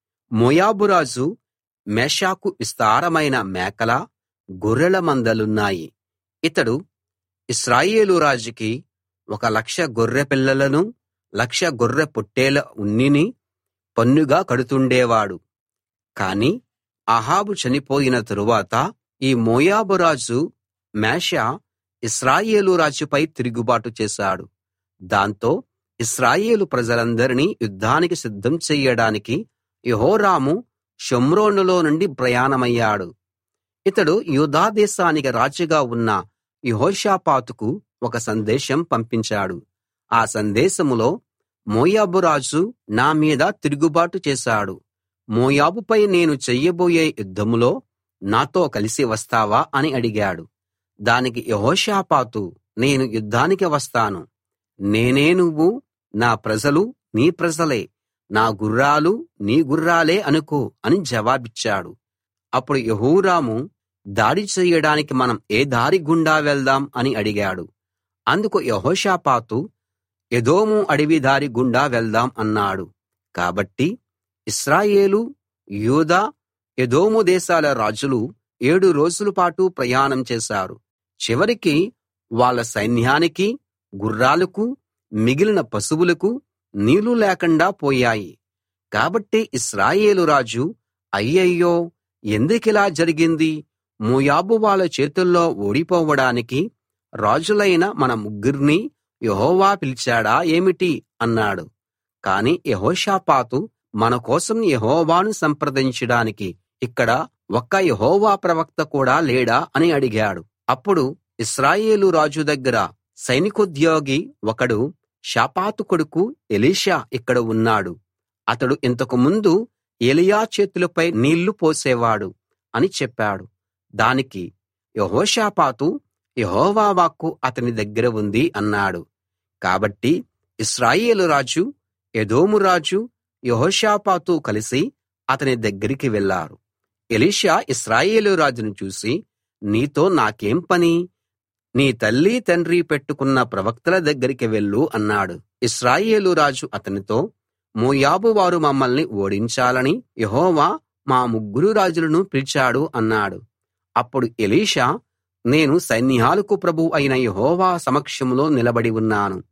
మోయాబు రాజు మేషాకు విస్తారమైన మేకల గొర్రెల మందలున్నాయి ఇతడు ఇశ్రాయేలు రాజుకి ఒక లక్ష గొర్రె పిల్లలను లక్ష గొర్రె పొట్టేల ఉన్నిని పన్నుగా కడుతుండేవాడు కాని అహాబు చనిపోయిన తరువాత ఈ మోయాబు రాజు మేషా ఇశ్రాయేలు రాజుపై తిరుగుబాటు చేశాడు దాంతో ఇశ్రాయేలు ప్రజలందరినీ యుద్ధానికి సిద్ధం చెయ్యడానికి యెహోరాము షోమ్రోనులో నుండి ప్రయాణమయ్యాడు ఇతడు యూదా దేశానికి రాజుగా ఉన్న యెహోషాపాతుకు ఒక సందేశం పంపించాడు ఆ సందేశంలో మోయాబు రాజు నా మీద తిరుగుబాటు చేశాడు మోయాబుపై నేను చెయ్యబోయే యుద్ధంలో నాతో కలిసి వస్తావా అని అడిగాడు దానికి యెహోషాపాతు నేను యుద్ధానికి వస్తాను నేనే నువ్వు నా ప్రజలు నీ ప్రజలే నా గుర్రాలు నీ గుర్రాలే అనుకో అని జవాబిచ్చాడు అప్పుడు యెహోరాము దాడి చెయ్యడానికి మనం ఏ దారి గుండా వెళ్దాం అని అడిగాడు అందుకు యెహోషాపాతు ఎదోము అడవి దారి గుండా వెళ్దాం అన్నాడు కాబట్టి ఇశ్రాయేలు యూదా ఎదోము దేశాల రాజులు ఏడు రోజుల పాటు ప్రయాణం చేశారు చివరికి వాళ్ళ సైన్యానికి గుర్రాలకు మిగిలిన పశువులకు నీళ్లు లేకుండా పోయాయి కాబట్టి ఇశ్రాయేలు రాజు అయ్యయ్యో ఎందుకిలా జరిగింది మోయాబు వాళ్ళ చేతుల్లో ఓడిపోవడానికి రాజులైన మన ముగ్గుర్నీ యెహోవా పిలిచాడా ఏమిటి అన్నాడు కాని యెహోషాపాతు మన కోసం యెహోవాను సంప్రదించడానికి ఇక్కడ ఒక్క యెహోవా ప్రవక్త కూడా లేడా అని అడిగాడు అప్పుడు ఇశ్రాయేలు రాజు దగ్గర సైనికోద్యోగి ఒకడు షాపాతు కొడుకు ఎలీషా ఇక్కడ ఉన్నాడు అతడు ఇంతకు ముందు ఏలీయా చేతులపై నీళ్లు పోసేవాడు అని చెప్పాడు దానికి యెహోషాపాతు యెహోవా వాక్కు అతని దగ్గర ఉంది అన్నాడు కాబట్టి ఇశ్రాయేలు రాజు ఎదోము రాజు యెహోషాపాతు కలిసి అతని దగ్గరికి వెళ్లారు ఎలీషా ఇశ్రాయేలు రాజును చూసి నీతో నాకేం పని నీ తల్లి తండ్రి పెట్టుకున్న ప్రవక్తల దగ్గరికి వెళ్ళు అన్నాడు ఇశ్రాయేలు రాజు అతనితో మోయాబు వారు మమ్మల్ని ఓడించాలని యెహోవా మా ముగ్గురు రాజులను పిలిచాడు అన్నాడు అప్పుడు ఎలీషా నేను సైన్యాలకు ప్రభువు అయిన యెహోవా సమక్షంలో నిలబడి ఉన్నాను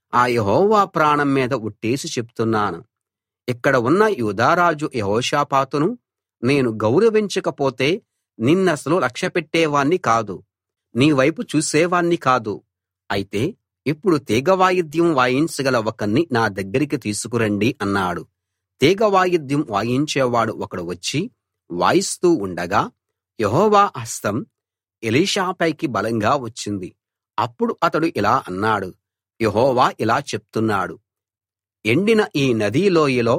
ఆ యెహోవా ప్రాణం మీద ఒట్టేసి చెప్తున్నాను ఇక్కడ ఉన్న యూదారాజు యెహోషాపాతును నేను గౌరవించకపోతే నిన్నసలు లక్ష్యపెట్టేవాణ్ణి కాదు నీ వైపు చూసేవాణ్ణి కాదు అయితే ఇప్పుడు తీగ వాయిద్యం వాయించగల ఒకణ్ణి నా దగ్గరికి తీసుకురండి అన్నాడు తీగ వాయిద్యం వాయించేవాడు ఒకడు వచ్చి వాయిస్తూ ఉండగా యెహోవా హస్తం ఎలీషాపైకి బలంగా వచ్చింది అప్పుడు అతడు ఇలా అన్నాడు యెహోవా ఇలా చెప్తున్నాడు ఎండిన ఈ నదీ లోయలో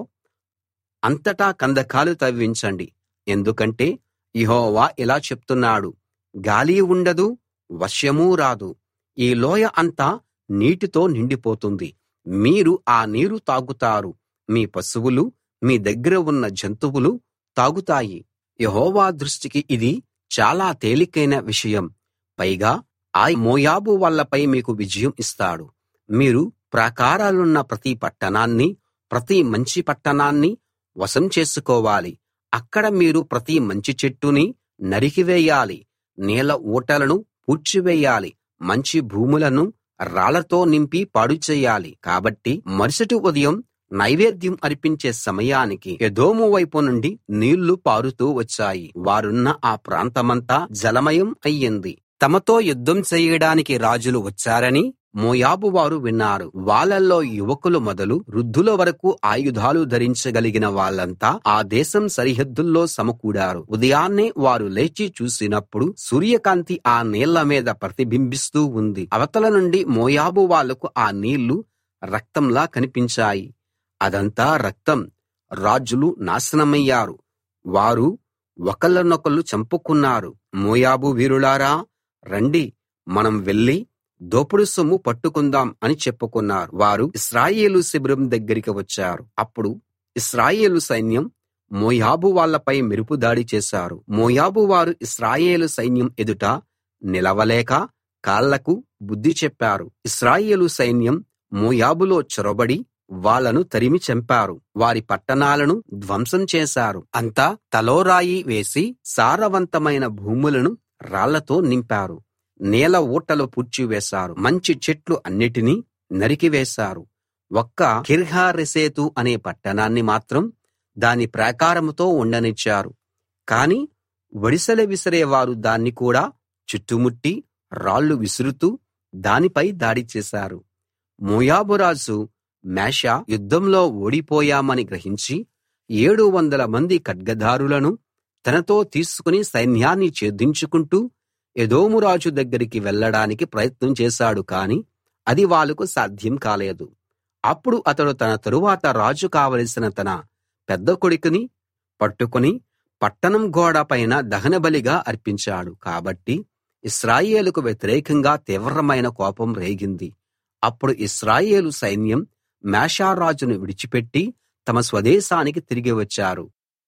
అంతటా కందకాలు తవ్వించండి ఎందుకంటే యెహోవా ఇలా చెప్తున్నాడు గాలి ఉండదు వర్షమూ రాదు ఈ లోయ అంతా నీటితో నిండిపోతుంది మీరు ఆ నీరు తాగుతారు మీ పశువులు మీ దగ్గర ఉన్న జంతువులు తాగుతాయి యెహోవా దృష్టికి ఇది చాలా తేలికైన విషయం పైగా ఆ మోయాబు వాళ్ళపై మీకు విజయం ఇస్తాడు మీరు ప్రాకారాలున్న ప్రతి పట్టణాన్ని ప్రతి మంచి పట్టణాన్ని వశం చేసుకోవాలి అక్కడ మీరు ప్రతి మంచి చెట్టుని నరికివేయాలి నీళ్ళ ఊటలను పూడ్చివేయాలి మంచి భూములను రాళ్లతో నింపి పాడు చేయాలి కాబట్టి మరుసటి ఉదయం నైవేద్యం అర్పించే సమయానికి ఎదోము వైపు నుండి నీళ్లు పారుతూ వచ్చాయి వారున్న ఆ ప్రాంతమంతా జలమయం అయ్యింది తమతో యుద్ధం చేయడానికి రాజులు వచ్చారని మోయాబు వారు విన్నారు వాళ్ళల్లో యువకులు మొదలు వృద్ధుల వరకు ఆయుధాలు ధరించగలిగిన వాళ్ళంతా ఆ దేశం సరిహద్దుల్లో సమకూడారు ఉదయాన్నే వారు లేచి చూసినప్పుడు సూర్యకాంతి ఆ నీళ్ల మీద ప్రతిబింబిస్తూ ఉంది అవతల నుండి మోయాబు వాళ్లకు ఆ నీళ్లు రక్తంలా కనిపించాయి అదంతా రక్తం రాజులు నాశనమయ్యారు వారు ఒకళ్ళనొకళ్ళు చంపుకున్నారు మోయాబు వీరులారా రండి మనం వెళ్లి దోపుడు సొమ్ము పట్టుకుందాం అని చెప్పుకున్నారు వారు ఇశ్రాయేలు శిబిరం దగ్గరికి వచ్చారు అప్పుడు ఇశ్రాయేలు సైన్యం మోయాబు వాళ్ళపై మెరుపు దాడి చేశారు మోయాబు వారు ఇశ్రాయేలు సైన్యం ఎదుట నిలవలేక కాళ్లకు బుద్ధి చెప్పారు ఇశ్రాయేలు సైన్యం మోయాబులో చొరబడి వాళ్ళను తరిమి చంపారు వారి పట్టణాలను ధ్వంసం చేశారు అంతా తలోరాయి వేసి సారవంతమైన భూములను రాళ్లతో నింపారు నేల ఊటలు పూడ్చివేశారు మంచి చెట్లు అన్నిటినీ నరికివేశారు ఒక్క కిర్హారెసేతు అనే పట్టణాన్ని మాత్రం దాని ప్రాకారంతో ఉండనిచ్చారు కాని వడిసెల విసిరేవారు దాన్ని కూడా చుట్టుముట్టి రాళ్లు విసురుతూ దానిపై దాడి చేశారు మోయాబు రాజు మేషా యుద్ధంలో ఓడిపోయామని గ్రహించి ఏడు వందల మంది ఖడ్గధారులను తనతో తీసుకుని సైన్యాన్ని ఛేదించుకుంటూ ఎదోము రాజు దగ్గరికి వెళ్ళడానికి ప్రయత్నం చేశాడు కాని అది వాళ్ళకు సాధ్యం కాలేదు అప్పుడు అతడు తన తరువాత రాజు కావలసిన తన పెద్ద కొడుకుని పట్టుకుని పట్టణం గోడ పైన దహనబలిగా అర్పించాడు కాబట్టి ఇశ్రాయేలుకు వ్యతిరేకంగా తీవ్రమైన కోపం రేగింది అప్పుడు ఇశ్రాయేలు సైన్యం మేషారాజును విడిచిపెట్టి తమ స్వదేశానికి తిరిగి వచ్చారు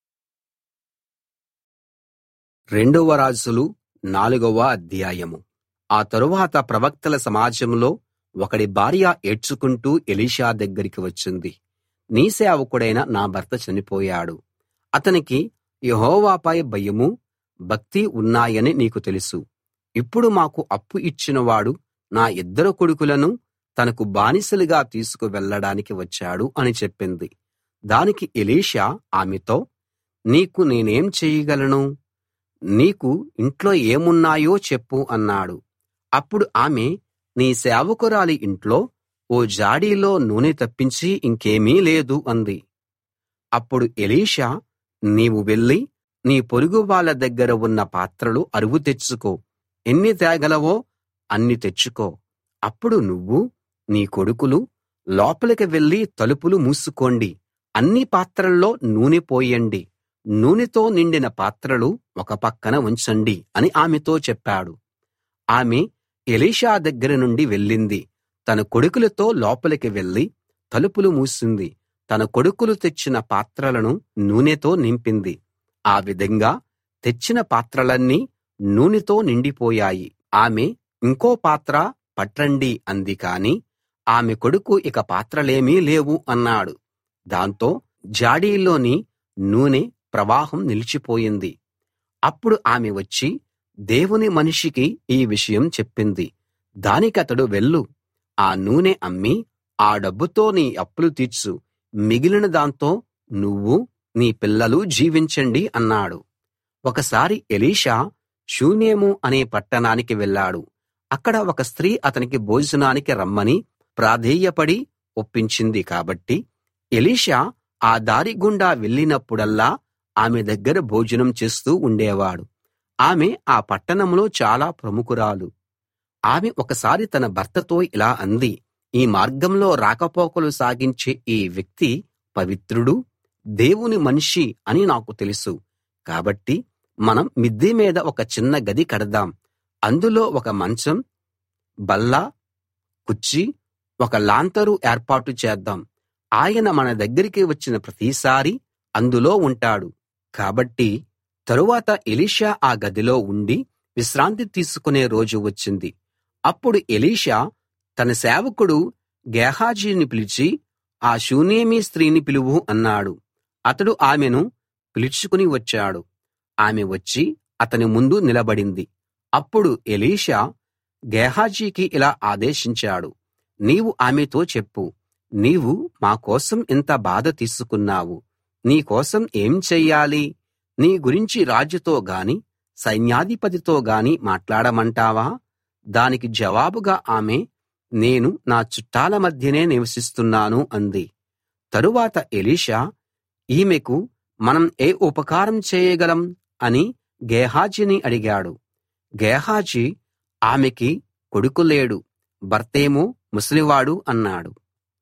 రెండవ రాజులు నాలుగవ అధ్యాయము ఆ తరువాత ప్రవక్తల సమాజంలో ఒకడి భార్య ఏడ్చుకుంటూ ఎలీషా దగ్గరికి వచ్చింది నీ సేవకుడైన నా భర్త చనిపోయాడు అతనికి యెహోవాపై భయమూ భక్తి ఉన్నాయని నీకు తెలుసు ఇప్పుడు మాకు అప్పు ఇచ్చినవాడు నా ఇద్దరు కొడుకులను తనకు బానిసలుగా తీసుకు వెళ్ళడానికి వచ్చాడు అని చెప్పింది దానికి ఎలీషా ఆమెతో నీకు నేనేం చేయగలను నీకు ఇంట్లో ఏమున్నాయో చెప్పు అన్నాడు అప్పుడు ఆమె నీ సేవకురాలి ఇంట్లో ఓ జాడీలో నూనె తప్పించి ఇంకేమీ లేదు అంది అప్పుడు ఎలీషా నీవు వెళ్ళి నీ పొరుగు వాళ్ళ దగ్గర ఉన్న పాత్రలు అరువు తెచ్చుకో ఎన్ని తేగలవో అన్ని తెచ్చుకో అప్పుడు నువ్వు నీ కొడుకులు లోపలికి వెళ్ళి తలుపులు మూసుకోండి అన్ని పాత్రల్లో నూనె పోయండి నూనెతో నిండిన పాత్రలు ఒక పక్కన ఉంచండి అని ఆమెతో చెప్పాడు ఆమె ఎలీషా దగ్గర నుండి వెళ్ళింది తన కొడుకులతో లోపలికి వెళ్ళి తలుపులు మూసింది తన కొడుకులు తెచ్చిన పాత్రలను నూనెతో నింపింది ఆ విధంగా తెచ్చిన పాత్రలన్నీ నూనెతో నిండిపోయాయి ఆమె ఇంకో పాత్ర పట్రండి అంది కాని ఆమె కొడుకు ఇక పాత్రలేమీ లేవు అన్నాడు దాంతో జాడీలోని నూనె ప్రవాహం నిలిచిపోయింది అప్పుడు ఆమె వచ్చి దేవుని మనిషికి ఈ విషయం చెప్పింది దానికతడు వెళ్ళు ఆ నూనె అమ్మి ఆ డబ్బుతో నీ అప్పులు తీర్చు మిగిలిన దాంతో నువ్వు నీ పిల్లలు జీవించండి అన్నాడు ఒకసారి ఎలీషా షూనేము అనే పట్టణానికి వెళ్ళాడు అక్కడ ఒక స్త్రీ అతనికి భోజనానికి రమ్మని ప్రాధేయపడి ఒప్పించింది కాబట్టి ఎలీషా ఆ దారి గుండా వెళ్ళినప్పుడల్లా ఆమె దగ్గర భోజనం చేస్తూ ఉండేవాడు ఆమె ఆ పట్టణంలో చాలా ప్రముఖురాలు ఆమె ఒకసారి తన భర్తతో ఇలా అంది ఈ మార్గంలో రాకపోకలు సాగించే ఈ వ్యక్తి పవిత్రుడు దేవుని మనిషి అని నాకు తెలుసు కాబట్టి మనం మిద్దె మీద ఒక చిన్న గది కడదాం అందులో ఒక మంచం బల్ల కుర్చీ ఒక లాంతరు ఏర్పాటు చేద్దాం ఆయన మన దగ్గరికి వచ్చిన ప్రతిసారీ అందులో ఉంటాడు కాబట్టి తరువాత ఎలీషా ఆ గదిలో ఉండి విశ్రాంతి తీసుకునే రోజు వచ్చింది అప్పుడు ఎలీషా తన సేవకుడు గేహాజీని పిలిచి ఆ షూనేమీ స్త్రీని పిలువు అన్నాడు అతడు ఆమెను పిలుచుకుని వచ్చాడు ఆమె వచ్చి అతని ముందు నిలబడింది అప్పుడు ఎలీషా గేహాజీకి ఇలా ఆదేశించాడు నీవు ఆమెతో చెప్పు నీవు మా కోసం ఇంత బాధ తీసుకున్నావు నీ కోసం ఏం చెయ్యాలి నీ గురించి రాజుతో గాని సైన్యాధిపతితో గాని మాట్లాడమంటావా దానికి జవాబుగా ఆమె నేను నా చుట్టాల మధ్యనే నివసిస్తున్నాను అంది తరువాత ఎలీషా ఈమెకు మనం ఏ ఉపకారం చేయగలం అని గేహాజీని అడిగాడు గేహాజీ ఆమెకి కొడుకు లేడు భర్తేమో ముసలివాడు అన్నాడు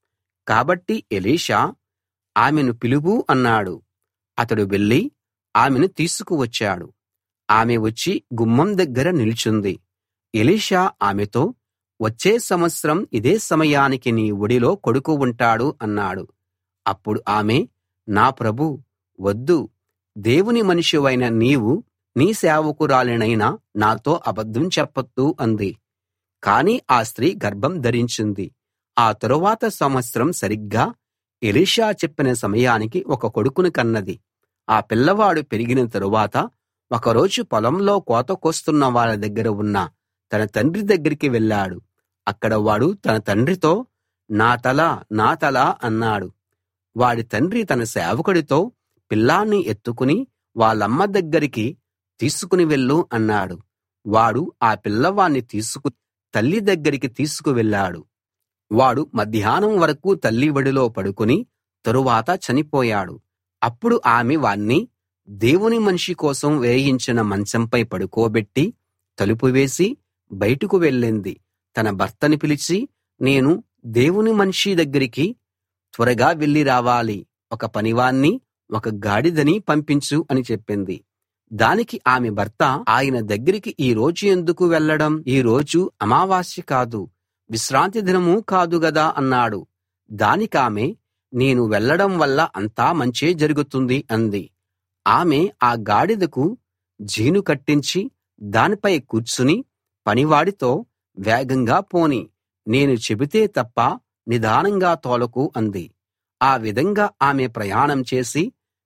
కాబట్టి ఎలీషా ఆమెను పిలువు అన్నాడు అతడు వెళ్ళి ఆమెను తీసుకువచ్చాడు ఆమె వచ్చి గుమ్మం దగ్గర నిల్చుంది ఎలీషా ఆమెతో వచ్చే సంవత్సరం ఇదే సమయానికి నీ ఒడిలో కొడుకు ఉంటాడు అన్నాడు అప్పుడు ఆమె నా ప్రభూ వద్దు దేవుని మనిషివైన నీవు నీ సేవకురాలినైన నాతో అబద్ధం చెప్పొద్దు అంది కాని ఆ స్త్రీ గర్భం ధరించింది ఆ తరువాత సంవత్సరం సరిగ్గా ఎలీషా చెప్పిన సమయానికి ఒక కొడుకును కన్నది ఆ పిల్లవాడు పెరిగిన తరువాత ఒకరోజు పొలంలో కోత కోస్తున్న వాళ్ళ దగ్గర ఉన్న తన తండ్రి దగ్గరికి వెళ్ళాడు అక్కడ వాడు తన తండ్రితో నా తల నా తల అన్నాడు వాడి తండ్రి తన సేవకుడితో పిల్లాన్ని ఎత్తుకుని వాళ్ళమ్మ దగ్గరికి తీసుకుని వెళ్ళు అన్నాడు వాడు ఆ పిల్లవాణ్ణి తీసుకు తల్లి దగ్గరికి తీసుకు వెళ్ళాడు వాడు మధ్యాహ్నం వరకు తల్లి ఒడిలో పడుకుని తరువాత చనిపోయాడు అప్పుడు ఆమె వాణ్ణి దేవుని మనిషి కోసం వేయించిన మంచంపై పడుకోబెట్టి తలుపు వేసి బయటకు వెళ్ళింది తన భర్తని పిలిచి నేను దేవుని మనిషి దగ్గరికి త్వరగా వెళ్లి రావాలి ఒక పనివాణ్ణి ఒక గాడిదని పంపించు అని చెప్పింది దానికి ఆమె భర్త ఆయన దగ్గరికి ఈ రోజు ఎందుకు వెళ్ళడం ఈ రోజు అమావాస్య కాదు విశ్రాంతి దినమూ కాదు గదా అన్నాడు దానికామె నేను వెళ్ళడం వల్ల అంతా మంచే జరుగుతుంది అంది ఆమె ఆ గాడిదకు జీను కట్టించి దానిపై కూర్చుని పనివాడితో వేగంగా పోని నేను చెబితే తప్ప నిదానంగా తోలకు అంది ఆ విధంగా ఆమె ప్రయాణం చేసి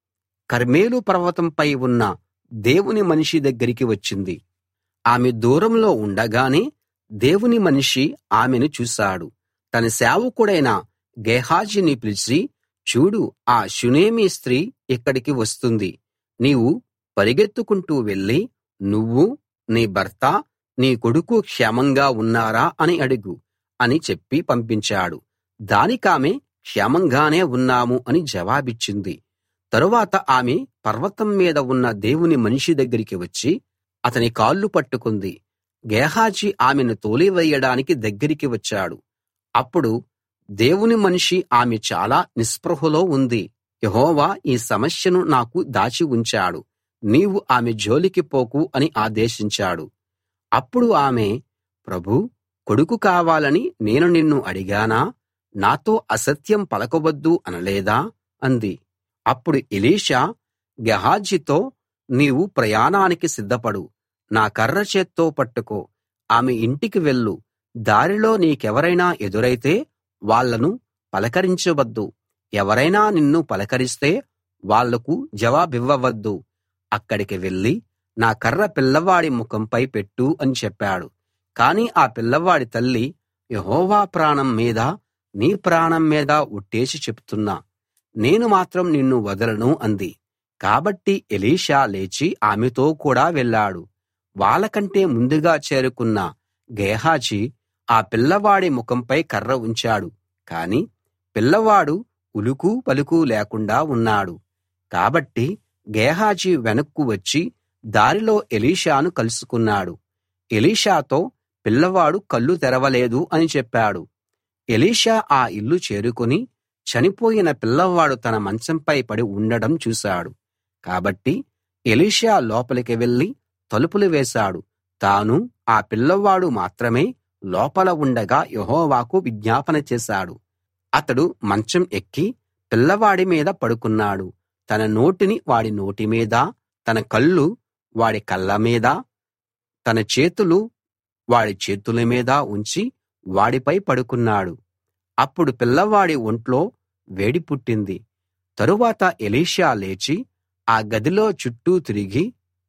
కర్మెలు పర్వతంపై ఉన్న దేవుని మనిషి దగ్గరికి వచ్చింది ఆమె దూరంలో ఉండగానే దేవుని మనిషి ఆమెను చూశాడు తన సేవకుడైన గేహాజీని పిలిచి చూడు ఆ షునేమీ స్త్రీ ఇక్కడికి వస్తుంది నీవు పరిగెత్తుకుంటూ వెళ్ళి నువ్వు నీ భర్త నీ కొడుకు క్షేమంగా ఉన్నారా అని అడుగు అని చెప్పి పంపించాడు దానికామె క్షేమంగానే ఉన్నాము అని జవాబిచ్చింది తరువాత ఆమె పర్వతం మీద ఉన్న దేవుని మనిషి దగ్గరికి వచ్చి అతని కాళ్ళు పట్టుకుంది గేహాజీ ఆమెను తోలివేయడానికి దగ్గరికి వచ్చాడు అప్పుడు దేవుని మనిషి ఆమె చాలా నిస్పృహలో ఉంది యెహోవా ఈ సమస్యను నాకు దాచి ఉంచాడు నీవు ఆమె జోలికి పోకు అని ఆదేశించాడు అప్పుడు ఆమె ప్రభూ కొడుకు కావాలని నేను నిన్ను అడిగానా నాతో అసత్యం పలకవద్దు అనలేదా అంది అప్పుడు ఎలీషా గెహాజీతో నీవు ప్రయాణానికి సిద్ధపడు నా కర్ర చేత్తో పట్టుకో ఆమె ఇంటికి వెళ్ళు దారిలో నీకెవరైనా ఎదురైతే వాళ్ళను పలకరించవద్దు ఎవరైనా నిన్ను పలకరిస్తే వాళ్లకు జవాబివ్వవద్దు అక్కడికి వెళ్ళి నా కర్ర పిల్లవాడి ముఖంపై పెట్టు అని చెప్పాడు కాని ఆ పిల్లవాడి తల్లి యెహోవా ప్రాణం మీద నీ ప్రాణం మీద ఒట్టేసి చెప్తున్నా నేను మాత్రం నిన్ను వదలను అంది కాబట్టి ఎలీషా లేచి ఆమెతో కూడా వెళ్ళాడు వాళ్ళకంటే ముందుగా చేరుకున్న గేహాజీ ఆ పిల్లవాడి ముఖంపై కర్ర ఉంచాడు కాని పిల్లవాడు ఉలుకు పలుకు లేకుండా ఉన్నాడు కాబట్టి గేహాజీ వెనక్కు వచ్చి దారిలో ఎలీషాను కలుసుకున్నాడు ఎలీషాతో పిల్లవాడు కళ్ళు తెరవలేదు అని చెప్పాడు ఎలీషా ఆ ఇల్లు చేరుకుని చనిపోయిన పిల్లవాడు తన మంచంపై పడి ఉండడం చూశాడు కాబట్టి ఎలీషా లోపలికి వెళ్లి తలుపులు వేశాడు తాను ఆ పిల్లవాడు మాత్రమే లోపల ఉండగా యెహోవాకు విజ్ఞాపన చేశాడు అతడు మంచం ఎక్కి పిల్లవాడి మీద పడుకున్నాడు తన నోటిని వాడి నోటి మీద తన కళ్ళు వాడి కళ్ళ మీద తన చేతులు వాడి చేతుల మీద ఉంచి వాడిపై పడుకున్నాడు అప్పుడు పిల్లవాడి ఒంట్లో వేడి పుట్టింది తరువాత ఎలీషా లేచి ఆ గదిలో చుట్టూ తిరిగి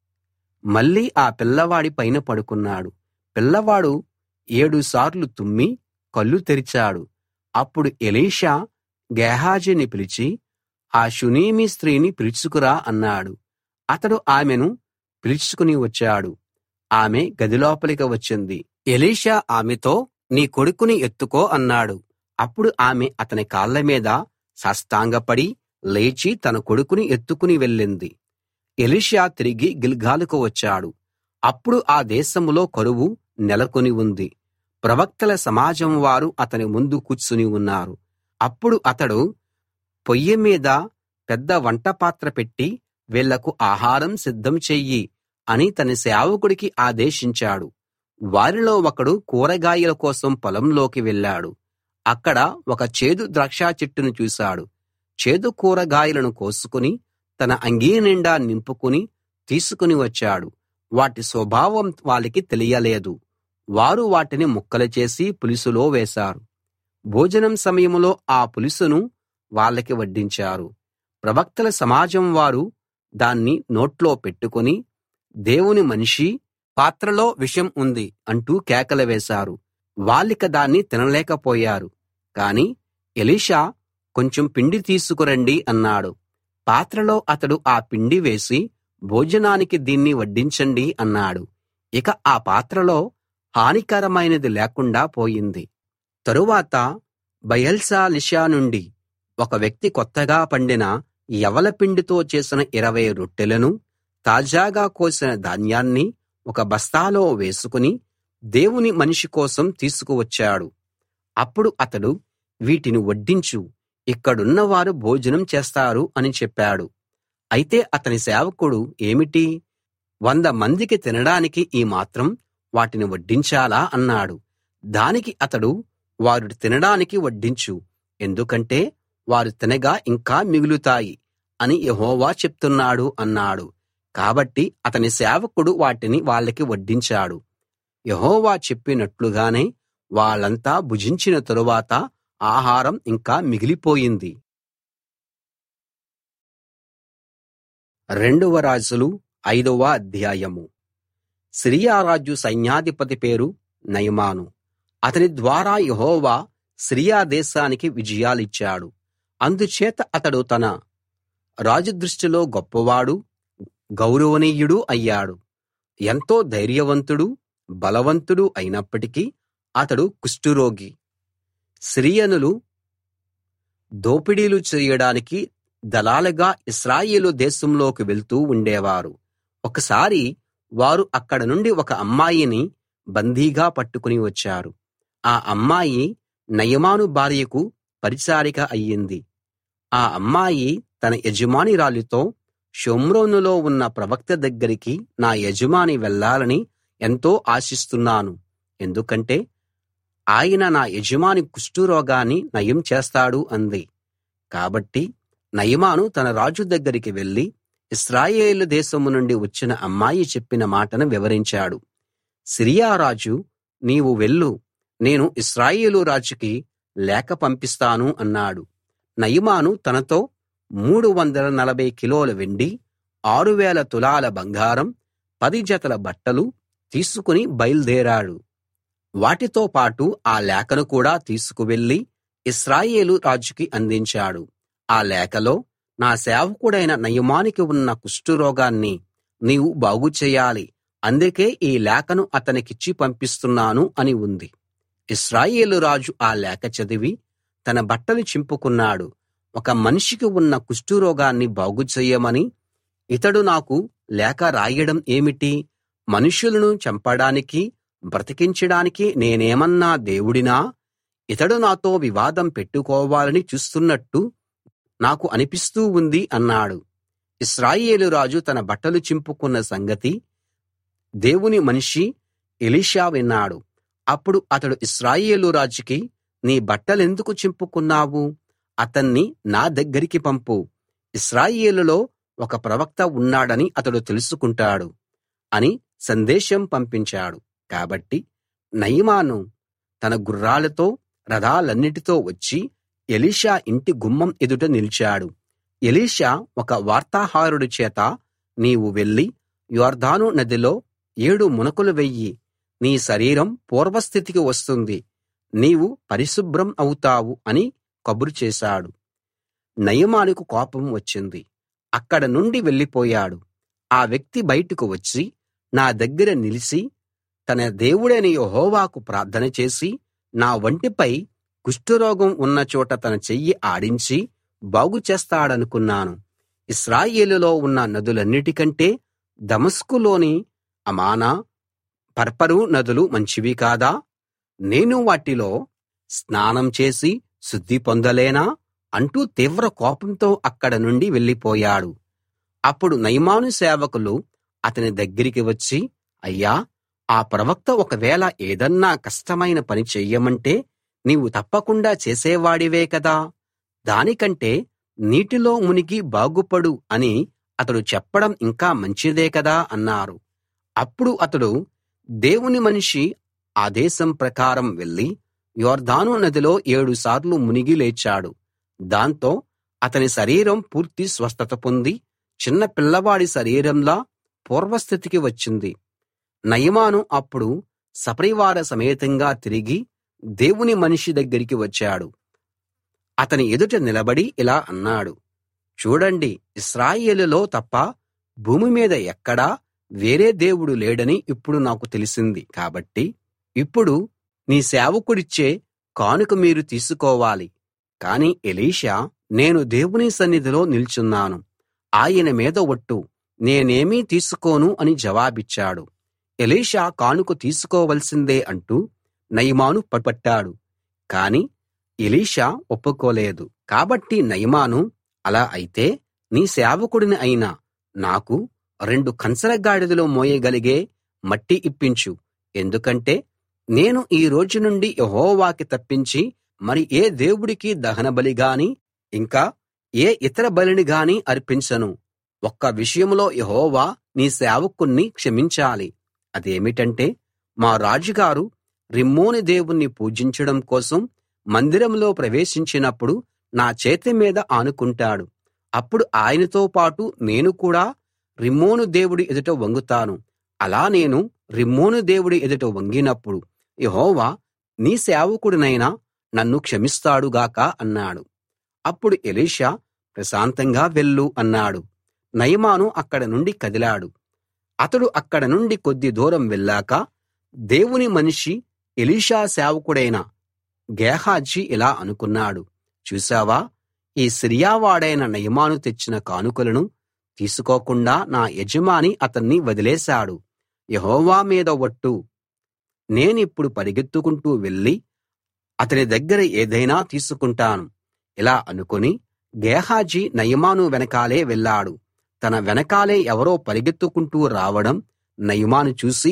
మళ్ళీ ఆ పిల్లవాడి పైన పడుకున్నాడు పిల్లవాడు ఏడు సార్లు తుమ్మి కళ్ళు తెరిచాడు అప్పుడు ఎలీషా గేహాజీని పిలిచి ఆ షునేమీ స్త్రీని పిలుచుకురా అన్నాడు అతడు ఆమెను పిలుచుకుని వచ్చాడు ఆమె గదిలోపలికి వచ్చింది ఎలీషా ఆమెతో నీ కొడుకుని ఎత్తుకో అన్నాడు అప్పుడు ఆమె అతని కాళ్ళ మీద సాష్టాంగపడి లేచి తన కొడుకుని ఎత్తుకుని వెళ్ళింది ఎలీషా తిరిగి గిల్గాలుకు వచ్చాడు అప్పుడు ఆ దేశంలో కరువు నెలకొని ఉంది ప్రవక్తల సమాజం వారు అతని ముందు కూర్చుని ఉన్నారు అప్పుడు అతడు పొయ్యి మీద పెద్ద వంటపాత్ర పెట్టి వీళ్లకు ఆహారం సిద్ధం చెయ్యి అని తన సేవకుడికి ఆదేశించాడు వారిలో ఒకడు కూరగాయల కోసం పొలంలోకి వెళ్ళాడు అక్కడ ఒక చేదు ద్రాక్ష చెట్టును చూశాడు చేదు కూరగాయలను కోసుకుని తన అంగీ నిండా నింపుకుని తీసుకుని వచ్చాడు వాటి స్వభావం వాళ్ళకి తెలియలేదు వారు వాటిని ముక్కలు చేసి పులుసులో వేశారు భోజనం సమయంలో ఆ పులుసును వాళ్ళకి వడ్డించారు ప్రవక్తల సమాజం వారు దాన్ని నోట్లో పెట్టుకుని దేవుని మనిషీ పాత్రలో విషం ఉంది అంటూ కేకలు వేశారు వాళ్ళిక దాన్ని తినలేకపోయారు కాని ఎలీషా కొంచెం పిండి తీసుకురండి అన్నాడు పాత్రలో అతడు ఆ పిండి వేసి భోజనానికి దీన్ని వడ్డించండి అన్నాడు ఇక ఆ పాత్రలో హానికరమైనది లేకుండా పోయింది తరువాత బయల్సాలిషా నుండి ఒక వ్యక్తి కొత్తగా పండిన యవల పిండితో చేసిన ఇరవై రొట్టెలను తాజాగా కోసిన ధాన్యాన్ని ఒక బస్తాలో వేసుకుని దేవుని మనిషి కోసం తీసుకువచ్చాడు అప్పుడు అతడు వీటిని వడ్డించు ఇక్కడున్నవారు భోజనం చేస్తారు అని చెప్పాడు అయితే అతని సేవకుడు ఏమిటి వంద మందికి తినడానికి ఈ మాత్రం వాటిని వడ్డించాలా అన్నాడు దానికి అతడు వారు తినడానికి వడ్డించు ఎందుకంటే వారు తినగా ఇంకా మిగులుతాయి అని యెహోవా చెప్తున్నాడు అన్నాడు కాబట్టి అతని సేవకుడు వాటిని వాళ్ళకి వడ్డించాడు యెహోవా చెప్పినట్లుగానే వాళ్ళంతా భుజించిన తరువాత ఆహారం ఇంకా మిగిలిపోయింది రెండవ రాజులు ఐదవ అధ్యాయము సిరియా రాజు సైన్యాధిపతి పేరు నయమాను అతని ద్వారా యెహోవా సిరియా దేశానికి విజయాలిచ్చాడు అందుచేత అతడు తన రాజు దృష్టిలో గొప్పవాడు గౌరవనీయుడు అయ్యాడు ఎంతో ధైర్యవంతుడు బలవంతుడు అయినప్పటికీ అతడు కుష్ఠురోగి సిరియనులు దోపిడీలు చేయడానికి దళాలుగా ఇశ్రాయేలు దేశంలోకి వెళ్తూ ఉండేవారు ఒకసారి వారు అక్కడ నుండి ఒక అమ్మాయిని బందీగా పట్టుకుని వచ్చారు ఆ అమ్మాయి నయమాను భార్యకు పరిచారిక అయ్యింది ఆ అమ్మాయి తన యజమానురాలితో షోమ్రోనులో ఉన్న ప్రవక్త దగ్గరికి నా యజమాని వెళ్ళాలని ఎంతో ఆశిస్తున్నాను ఎందుకంటే ఆయన నా యజమాని కుష్ఠురోగాన్ని నయం చేస్తాడు అంది కాబట్టి నయమాను తన రాజు దగ్గరికి వెళ్లి ఇశ్రాయేలు దేశం నుండి వచ్చిన అమ్మాయి చెప్పిన మాటను వివరించాడు సిరియా రాజు నీవు వెళ్ళు నేను ఇశ్రాయేలు రాజుకి లేఖ పంపిస్తాను అన్నాడు నయమాను తనతో మూడు వందల నలభై కిలోల వెండి ఆరు వేల తులాల బంగారం పది జతల బట్టలు తీసుకుని బయల్దేరాడు వాటితో పాటు ఆ లేఖను కూడా తీసుకువెళ్లి ఇశ్రాయేలు రాజుకి అందించాడు ఆ లేఖలో నా సేవకుడైన నయమానికి ఉన్న కుష్ఠరోగాన్ని నీవు బాగు చేయాలి అందుకే ఈ లేఖను అతనికిచ్చి పంపిస్తున్నాను అని ఉంది ఇశ్రాయేలు రాజు ఆ లేఖ చదివి తన బట్టలు చింపుకున్నాడు ఒక మనిషికి ఉన్న కుష్ఠరోగాన్ని బాగు చెయ్యమని ఇతడు నాకు లేఖ రాయడం ఏమిటి మనుషులను చంపడానికి బ్రతికించడానికి నేనేమన్నా దేవుడినా ఇతడు నాతో వివాదం పెట్టుకోవాలని చూస్తున్నట్టు నాకు అనిపిస్తూ ఉంది అన్నాడు ఇశ్రాయేలు రాజు తన బట్టలు చింపుకున్న సంగతి దేవుని మనిషి ఎలీషా విన్నాడు అప్పుడు అతడు ఇశ్రాయేలు రాజుకి నీ బట్టలెందుకు చింపుకున్నావు అతన్ని నా దగ్గరికి పంపు ఇశ్రాయేలులో ఒక ప్రవక్త ఉన్నాడని అతడు తెలుసుకుంటాడు అని సందేశం పంపించాడు కాబట్టి నయమాను తన గుర్రాలతో రథాలన్నిటితో వచ్చి ఎలీషా ఇంటి గుమ్మం ఎదుట నిలిచాడు ఎలీషా ఒక వార్తాహరుడి చేత నీవు వెళ్లి యొర్దాను నదిలో ఏడు మునకలు వెయ్యి నీ శరీరం పూర్వస్థితికి వస్తుంది నీవు పరిశుభ్రం అవుతావు అని కబురు చేశాడు నయమానుకు కోపం వచ్చింది అక్కడ నుండి వెళ్ళిపోయాడు ఆ వ్యక్తి బయటకు వచ్చి నా దగ్గర నిలిచి తన దేవుడైన యెహోవాకు ప్రార్థన చేసి నా వంటిపై కుష్ఠరోగం ఉన్న చోట తన చెయ్యి ఆడించి బాగు చేస్తాడనుకున్నాను ఇశ్రాయేలులో ఉన్న నదులన్నిటికంటే దమస్కులోని అమానా పర్పరు నదులు మంచివి కాదా నేను వాటిలో స్నానం చేసి శుద్ధి పొందలేనా అంటూ తీవ్ర కోపంతో అక్కడ నుండి వెళ్ళిపోయాడు అప్పుడు నయమాను సేవకులు అతని దగ్గరికి వచ్చి అయ్యా ఆ ప్రవక్త ఒకవేళ ఏదన్నా కష్టమైన పని చెయ్యమంటే నీవు తప్పకుండా చేసేవాడివే కదా దానికంటే నీటిలో మునిగి బాగుపడు అని అతడు చెప్పడం ఇంకా మంచిదే కదా అన్నారు అప్పుడు అతడు దేవుని మనిషి ఆదేశం ప్రకారం వెళ్లి యొర్దాను నదిలో ఏడుసార్లు మునిగి లేచాడు దాంతో అతని శరీరం పూర్తి స్వస్థత పొంది చిన్న పిల్లవాడి శరీరంలా పూర్వస్థితికి వచ్చింది నయమాను అప్పుడు సపరివార సమేతంగా తిరిగి దేవుని మనిషి దగ్గరికి వచ్చాడు అతని ఎదుట నిలబడి ఇలా అన్నాడు చూడండి ఇశ్రాయేలులో తప్ప భూమి మీద ఎక్కడా వేరే దేవుడు లేడని ఇప్పుడు నాకు తెలిసింది కాబట్టి ఇప్పుడు నీ సేవకుడిచ్చే కానుక మీరు తీసుకోవాలి కాని ఎలీషా నేను దేవుని సన్నిధిలో నిల్చున్నాను ఆయన మీద ఒట్టు నేనేమీ తీసుకోను అని జవాబిచ్చాడు ఎలీషా కానుక తీసుకోవలసిందే అంటూ నయమాను పట్టుపట్టాడు కాని ఎలీషా ఒప్పుకోలేదు కాబట్టి నయమాను అలా అయితే నీ సేవకుడిని అయిన నాకు రెండు కంచర గాడిదలు మోయగలిగే మట్టి ఇప్పించు ఎందుకంటే నేను ఈ రోజు నుండి యెహోవాకి తప్పించి మరి ఏ దేవుడికి దహనబలి గాని ఇంకా ఏ ఇతర బలిని గాని అర్పించను ఒక్క విషయంలో యెహోవా నీ సేవకుణ్ణి క్షమించాలి అదేమిటంటే మా రాజుగారు రిమ్మోని దేవుణ్ణి పూజించడం కోసం మందిరంలో ప్రవేశించినప్పుడు నా చేతి మీద ఆనుకుంటాడు అప్పుడు ఆయనతో పాటు నేను కూడా రిమ్మోను దేవుడి ఎదుట వంగుతాను అలా నేను రిమ్మోను దేవుడి ఎదుట వంగినప్పుడు యెహోవా నీ సేవకుడినైన నన్ను క్షమిస్తాడు గాక అన్నాడు అప్పుడు ఎలీషా ప్రశాంతంగా వెళ్ళు అన్నాడు నయమాను అక్కడ నుండి కదిలాడు అతడు అక్కడ నుండి కొద్ది దూరం వెళ్ళాక దేవుని మనిషి ఎలీషా సేవకుడైన గేహాజీ ఇలా అనుకున్నాడు చూశావా ఈ సిరియావాడైన నయమాను తెచ్చిన కానుకలను తీసుకోకుండా నా యజమాని అతన్ని వదిలేశాడు యెహోవా మీద ఒట్టు నేనిప్పుడు పరిగెత్తుకుంటూ వెళ్ళి అతని దగ్గర ఏదైనా తీసుకుంటాను ఇలా అనుకుని గేహాజీ నయమాను వెనకాలే వెళ్ళాడు తన వెనకాలే ఎవరో పరిగెత్తుకుంటూ రావడం నయమాను చూసి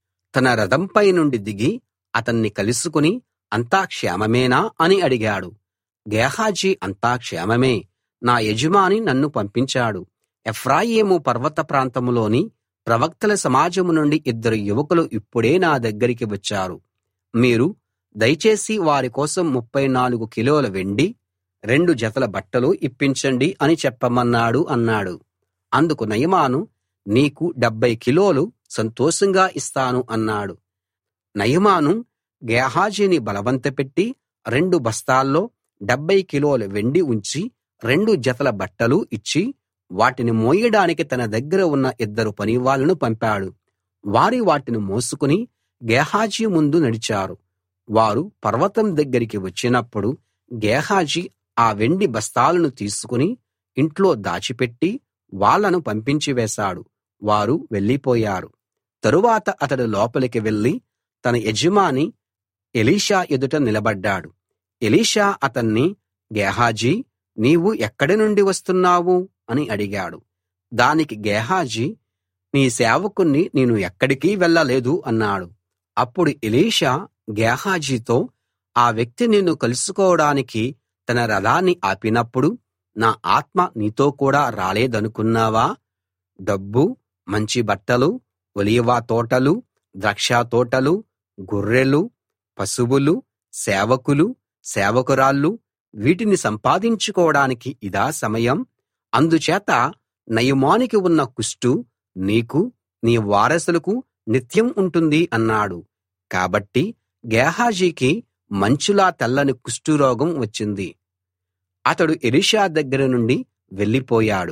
తన రథంపై నుండి దిగి అతన్ని కలుసుకుని అంతా క్షేమమేనా అని అడిగాడు గేహాజీ అంతా క్షేమమే నా యజమాని నన్ను పంపించాడు ఎఫ్రాయిము పర్వత ప్రాంతంలోని ప్రవక్తల సమాజం నుండి ఇద్దరు యువకులు ఇప్పుడే నా దగ్గరికి వచ్చారు మీరు దయచేసి వారి కోసం ముప్ఫై నాలుగు కిలోల వెండి రెండు జతల బట్టలు ఇప్పించండి అని చెప్పమన్నాడు అన్నాడు అందుకు నయమాను నీకు డెబ్భై కిలోలు సంతోషంగా ఇస్తాను అన్నాడు నయమాను గేహాజీని బలవంతపెట్టి రెండు బస్తాల్లో డెబ్భై కిలోల వెండి ఉంచి రెండు జతల బట్టలు ఇచ్చి వాటిని మోయడానికి తన దగ్గర ఉన్న ఇద్దరు పనివాళ్ళను పంపాడు వారు వాటిని మోసుకుని గేహాజీ ముందు నడిచారు వారు పర్వతం దగ్గరికి వచ్చినప్పుడు గేహాజీ ఆ వెండి బస్తాలను తీసుకుని ఇంట్లో దాచిపెట్టి వాళ్ళను పంపించి వేశాడు వారు వెళ్ళిపోయారు తరువాత అతడు లోపలికి వెళ్లి తన యజమాని ఎలీషా ఎదుట నిలబడ్డాడు ఎలీషా అతన్ని గేహాజీ నీవు ఎక్కడి నుండి వస్తున్నావు అని అడిగాడు దానికి గేహాజీ నీ సేవకుణ్ణి నేను ఎక్కడికీ వెళ్ళలేదు అన్నాడు అప్పుడు ఎలీషా గేహాజీతో ఆ వ్యక్తి నిన్ను కలుసుకోవడానికి తన రథాన్ని ఆపినప్పుడు నా ఆత్మ నీతో కూడా రాలేదనుకున్నావా డబ్బు మంచి బట్టలు ఒలీవ తోటలు ద్రాక్ష తోటలు గొర్రెలు పశువులు సేవకులు సేవకురాళ్ళు వీటిని సంపాదించుకోవడానికి ఇదా సమయం అందుచేత నయమానికి ఉన్న కుష్టు నీకు నీ వారసులకు నిత్యం ఉంటుంది అన్నాడు కాబట్టి గేహాజీకి మంచులా తెల్లని కుష్టురోగం వచ్చింది అతడు ఎలీషా దగ్గర నుండి వెళ్ళిపోయాడు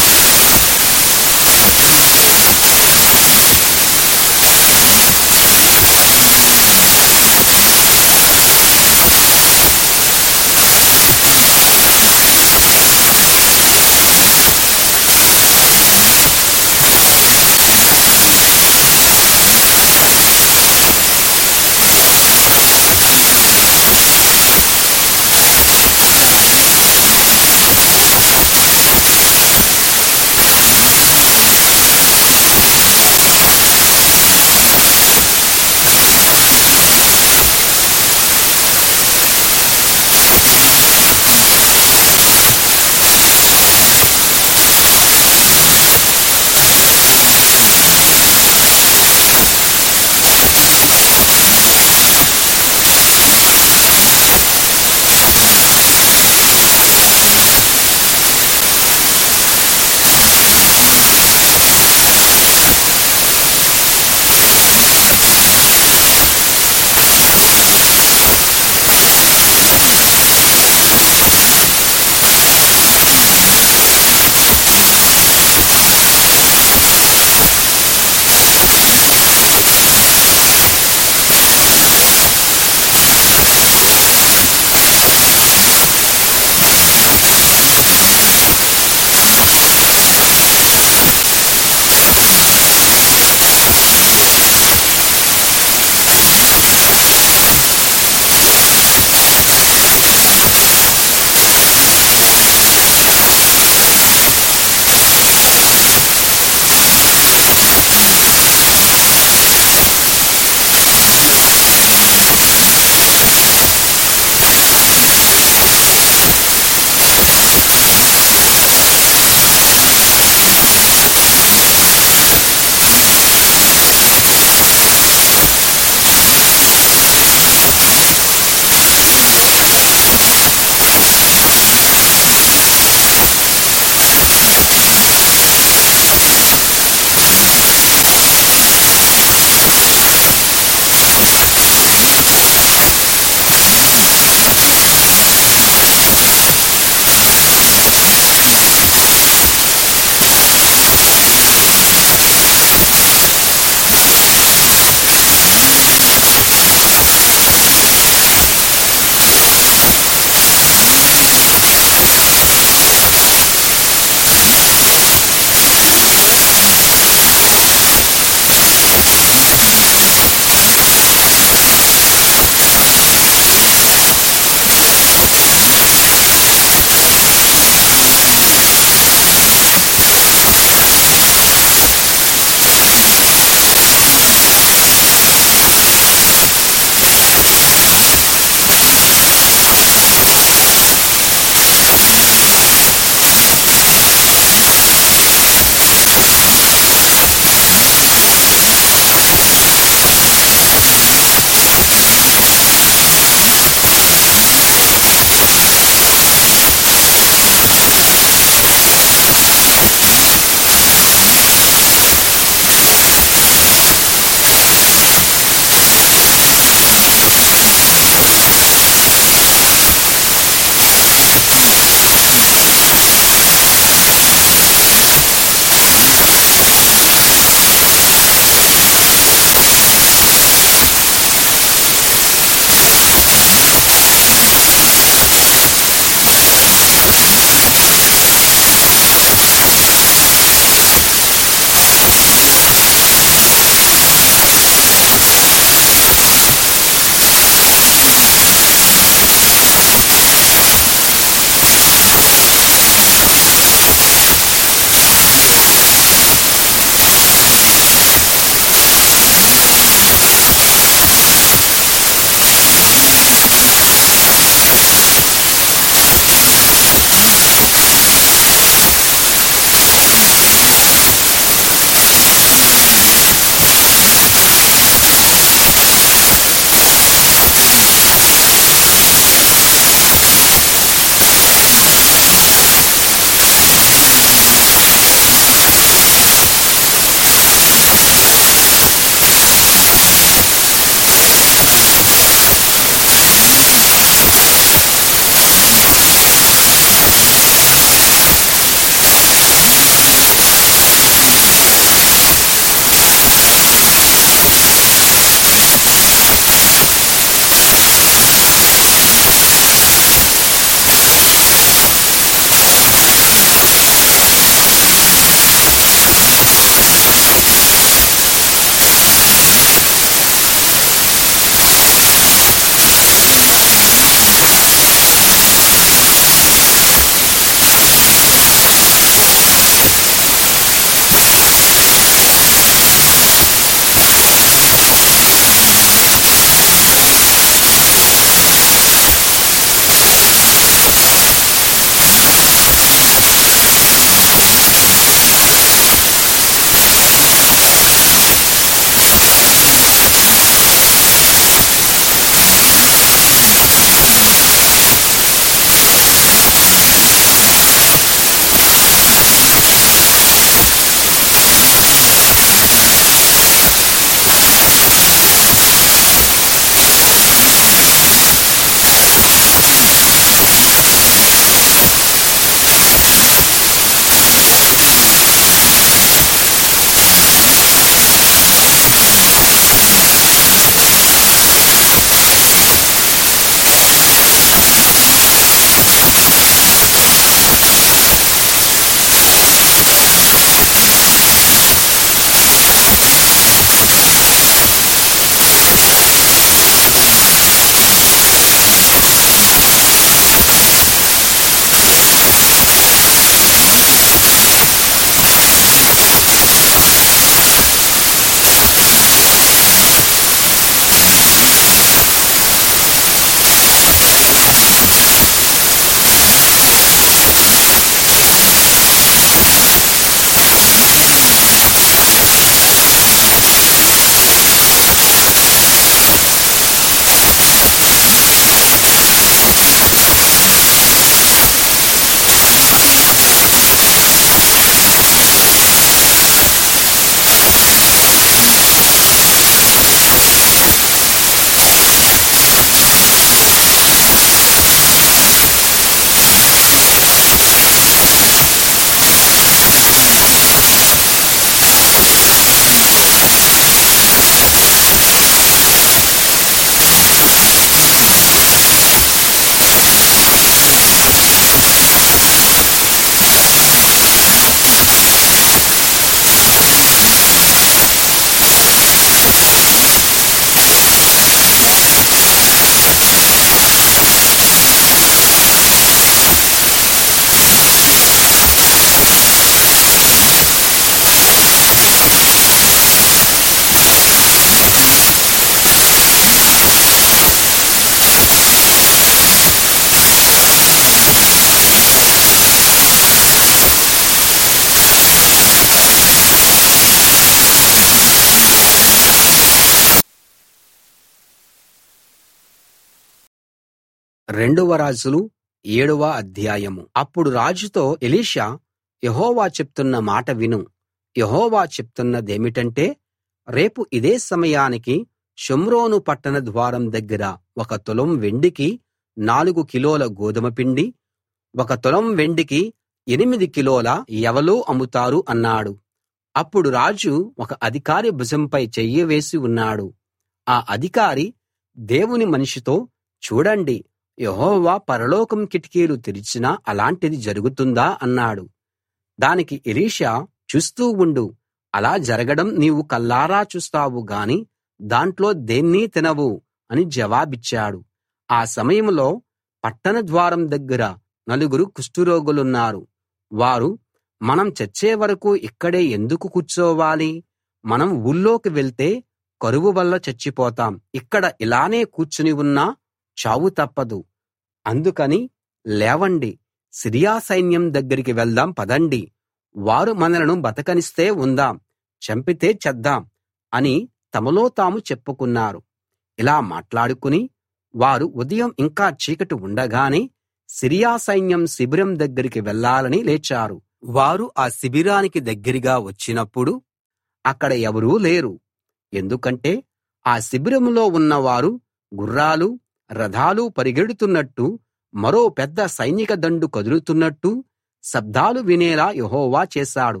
రెండవ రాజులు ఏడవ అధ్యాయం అప్పుడు రాజుతో ఎలీషా యెహోవా చెప్తున్న మాట విను యెహోవా చెప్తున్నదేమిటంటే రేపు ఇదే సమయానికి షోమ్రోను పట్టణ ద్వారం దగ్గర ఒక తులం వెండికి నాలుగు కిలోల గోదుమ పిండి ఒక తులం వెండికి ఎనిమిది కిలోల యవలు అమ్ముతారు అన్నాడు అప్పుడు రాజు ఒక అధికారి భుజంపై చెయ్యి వేసి ఉన్నాడు ఆ అధికారి దేవుని మనిషితో చూడండి యెహోవా పరలోకం కిటికీలు తెరిచినా అలాంటిది జరుగుతుందా అన్నాడు దానికి ఎలీషా చూస్తూ ఉండు అలా జరగడం నీవు కళ్ళారా చూస్తావు గాని దాంట్లో దేన్నీ తినవు అని జవాబిచ్చాడు ఆ సమయంలో పట్టణ ద్వారం దగ్గర నలుగురు కుష్ఠరోగులున్నారు వారు మనం చచ్చే వరకు ఇక్కడే ఎందుకు కూర్చోవాలి మనం ఊళ్ళోకి వెళ్తే కరువు వల్ల చచ్చిపోతాం ఇక్కడ ఇలానే కూర్చుని ఉన్నా చావు తప్పదు అందుకని లేవండి సిరియా సైన్యం దగ్గరికి వెళ్దాం పదండి వారు మనలను బతకనిస్తే ఉందాం చంపితే చద్దాం అని తమలో తాము చెప్పుకున్నారు ఇలా మాట్లాడుకుని వారు ఉదయం ఇంకా చీకటి ఉండగానే సిరియా సైన్యం శిబిరం దగ్గరికి వెళ్ళాలని లేచారు వారు ఆ శిబిరానికి దగ్గరగా వచ్చినప్పుడు అక్కడ ఎవరూ లేరు ఎందుకంటే ఆ శిబిరంలో ఉన్నవారు గుర్రాలు రథాలు పరిగెడుతున్నట్టు మరో పెద్ద సైనిక దండు కదులుతున్నట్టు శబ్దాలు వినేలా యెహోవా చేశాడు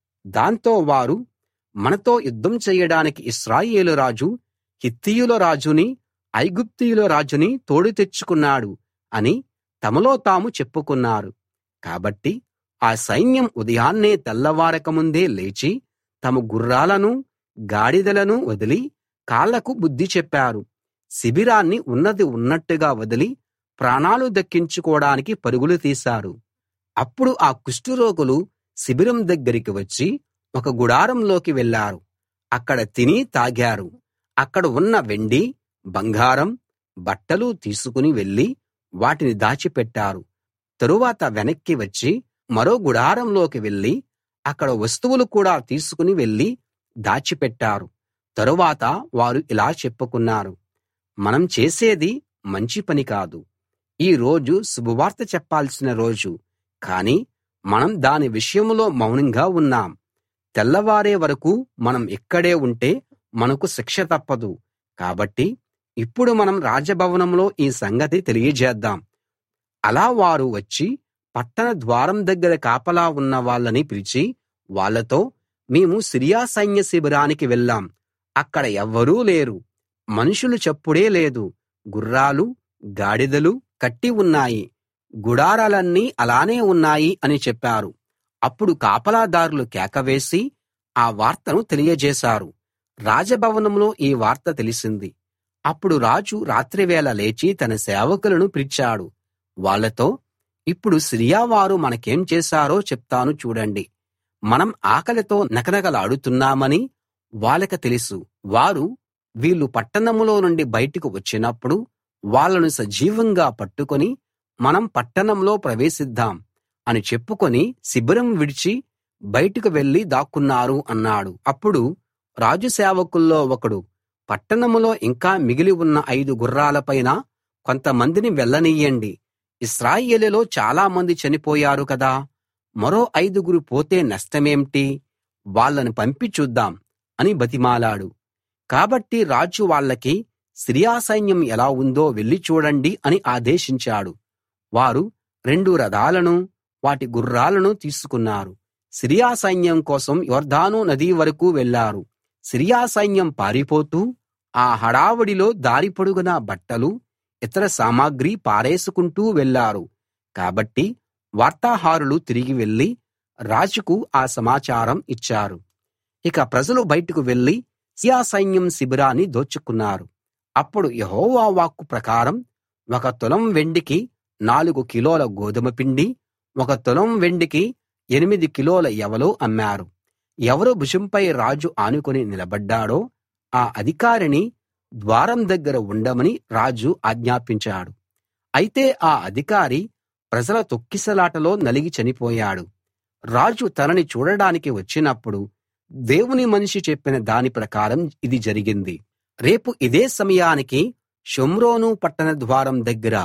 దాంతో వారు మనతో యుద్ధం చెయ్యడానికి ఇశ్రాయేలు రాజు హిత్తీయుల రాజుని ఐగుప్తీయుల రాజుని తోడు తెచ్చుకున్నాడు అని తమలో తాము చెప్పుకున్నారు కాబట్టి ఆ సైన్యం ఉదయాన్నే తెల్లవారక ముందే లేచి తమ గుర్రాలను గాడిదలను వదిలి కాళ్లకు బుద్ధి చెప్పారు శిబిరాన్ని ఉన్నది ఉన్నట్టుగా వదిలి ప్రాణాలు దక్కించుకోడానికి పరుగులు తీశారు అప్పుడు ఆ కుష్ఠరోగులు శిబిరం దగ్గరికి వచ్చి ఒక గుడారంలోకి వెళ్ళారు అక్కడ తిని తాగారు అక్కడ ఉన్న వెండి బంగారం బట్టలు తీసుకుని వెళ్లి వాటిని దాచిపెట్టారు తరువాత వెనక్కి వచ్చి మరో గుడారంలోకి వెళ్లి అక్కడ వస్తువులు కూడా తీసుకుని వెళ్లి దాచిపెట్టారు తరువాత వారు ఇలా చెప్పుకున్నారు మనం చేసేది మంచి పని కాదు ఈ రోజు శుభవార్త చెప్పాల్సిన రోజు కానీ మనం దాని విషయంలో మౌనంగా ఉన్నాం తెల్లవారే వరకు మనం ఇక్కడే ఉంటే మనకు శిక్ష తప్పదు కాబట్టి ఇప్పుడు మనం రాజభవనంలో ఈ సంగతి తెలియజేద్దాం అలా వారు వచ్చి పట్టణ ద్వారం దగ్గర కాపలా ఉన్న వాళ్ళని పిలిచి వాళ్ళతో మేము సిరియా సైన్య శిబిరానికి వెళ్ళాం అక్కడ ఎవ్వరూ లేరు మనుషుల చప్పుడే లేదు గుర్రాలు గాడిదలు కట్టి ఉన్నాయి గుడారాలన్నీ అలానే ఉన్నాయి అని చెప్పారు అప్పుడు కాపలాదారులు కేక వేసి ఆ వార్తను తెలియజేశారు రాజభవనంలో ఈ వార్త తెలిసింది అప్పుడు రాజు రాత్రివేళ లేచి తన సేవకులను పిలిచాడు వాళ్ళతో ఇప్పుడు సిరియా వారు మనకేం చేశారో చెప్తాను చూడండి మనం ఆకలితో నకనకలాడుతున్నామని వాళ్ళకి తెలుసు వారు వీళ్ళు పట్టణంలో నుండి బయటకు వచ్చినప్పుడు వాళ్ళను సజీవంగా పట్టుకొని మనం పట్టణంలో ప్రవేశిద్దాం అని చెప్పుకొని శిబిరం విడిచి బయటకు వెళ్లి దాక్కున్నారు అన్నాడు అప్పుడు రాజు సేవకుల్లో ఒకడు పట్టణంలో ఇంకా మిగిలి ఉన్న ఐదు గుర్రాలపైన కొంతమందిని వెళ్ళనియ్యండి ఇశ్రాయేలులో చాలా మంది చనిపోయారు కదా మరో ఐదుగురు పోతే నష్టమేంటి వాళ్ళని పంపి చూద్దాం అని బతిమాలాడు కాబట్టి రాజు వాళ్ళకి సిరియా సైన్యం ఎలా ఉందో వెళ్లి చూడండి అని ఆదేశించాడు వారు రెండు రథాలను వాటి గుర్రాలను తీసుకున్నారు సిరియా సైన్యం కోసం యొర్దాను నది వరకు వెళ్లారు సిరియా సైన్యం పారిపోతూ ఆ హడావుడిలో దారి పొడుగునా బట్టలు ఇతర సామాగ్రి పారేసుకుంటూ వెళ్లారు కాబట్టి వార్తాహరులు తిరిగి వెళ్లి రాజుకు ఆ సమాచారం ఇచ్చారు ఇక ప్రజలు బయటకు వెళ్లి సిరియా సైన్యం శిబిరాన్ని దోచుకున్నారు అప్పుడు యెహోవా వాక్కు ప్రకారం ఒక తులం వెండికి నాలుగు కిలోల గోదుమ పిండి ఒక తులం వెండికి ఎనిమిది కిలోల యవలు అమ్మారు ఎవరు భుజంపై రాజు ఆనుకుని నిలబడ్డాడో ఆ అధికారిని ద్వారం దగ్గర ఉండమని రాజు ఆజ్ఞాపించాడు అయితే ఆ అధికారి ప్రజల తొక్కిసలాటలో నలిగి చనిపోయాడు రాజు తనని చూడడానికి వచ్చినప్పుడు దేవుని మనిషి చెప్పిన దాని ప్రకారం ఇది జరిగింది రేపు ఇదే సమయానికి షోమ్రోను పట్టణ ద్వారం దగ్గర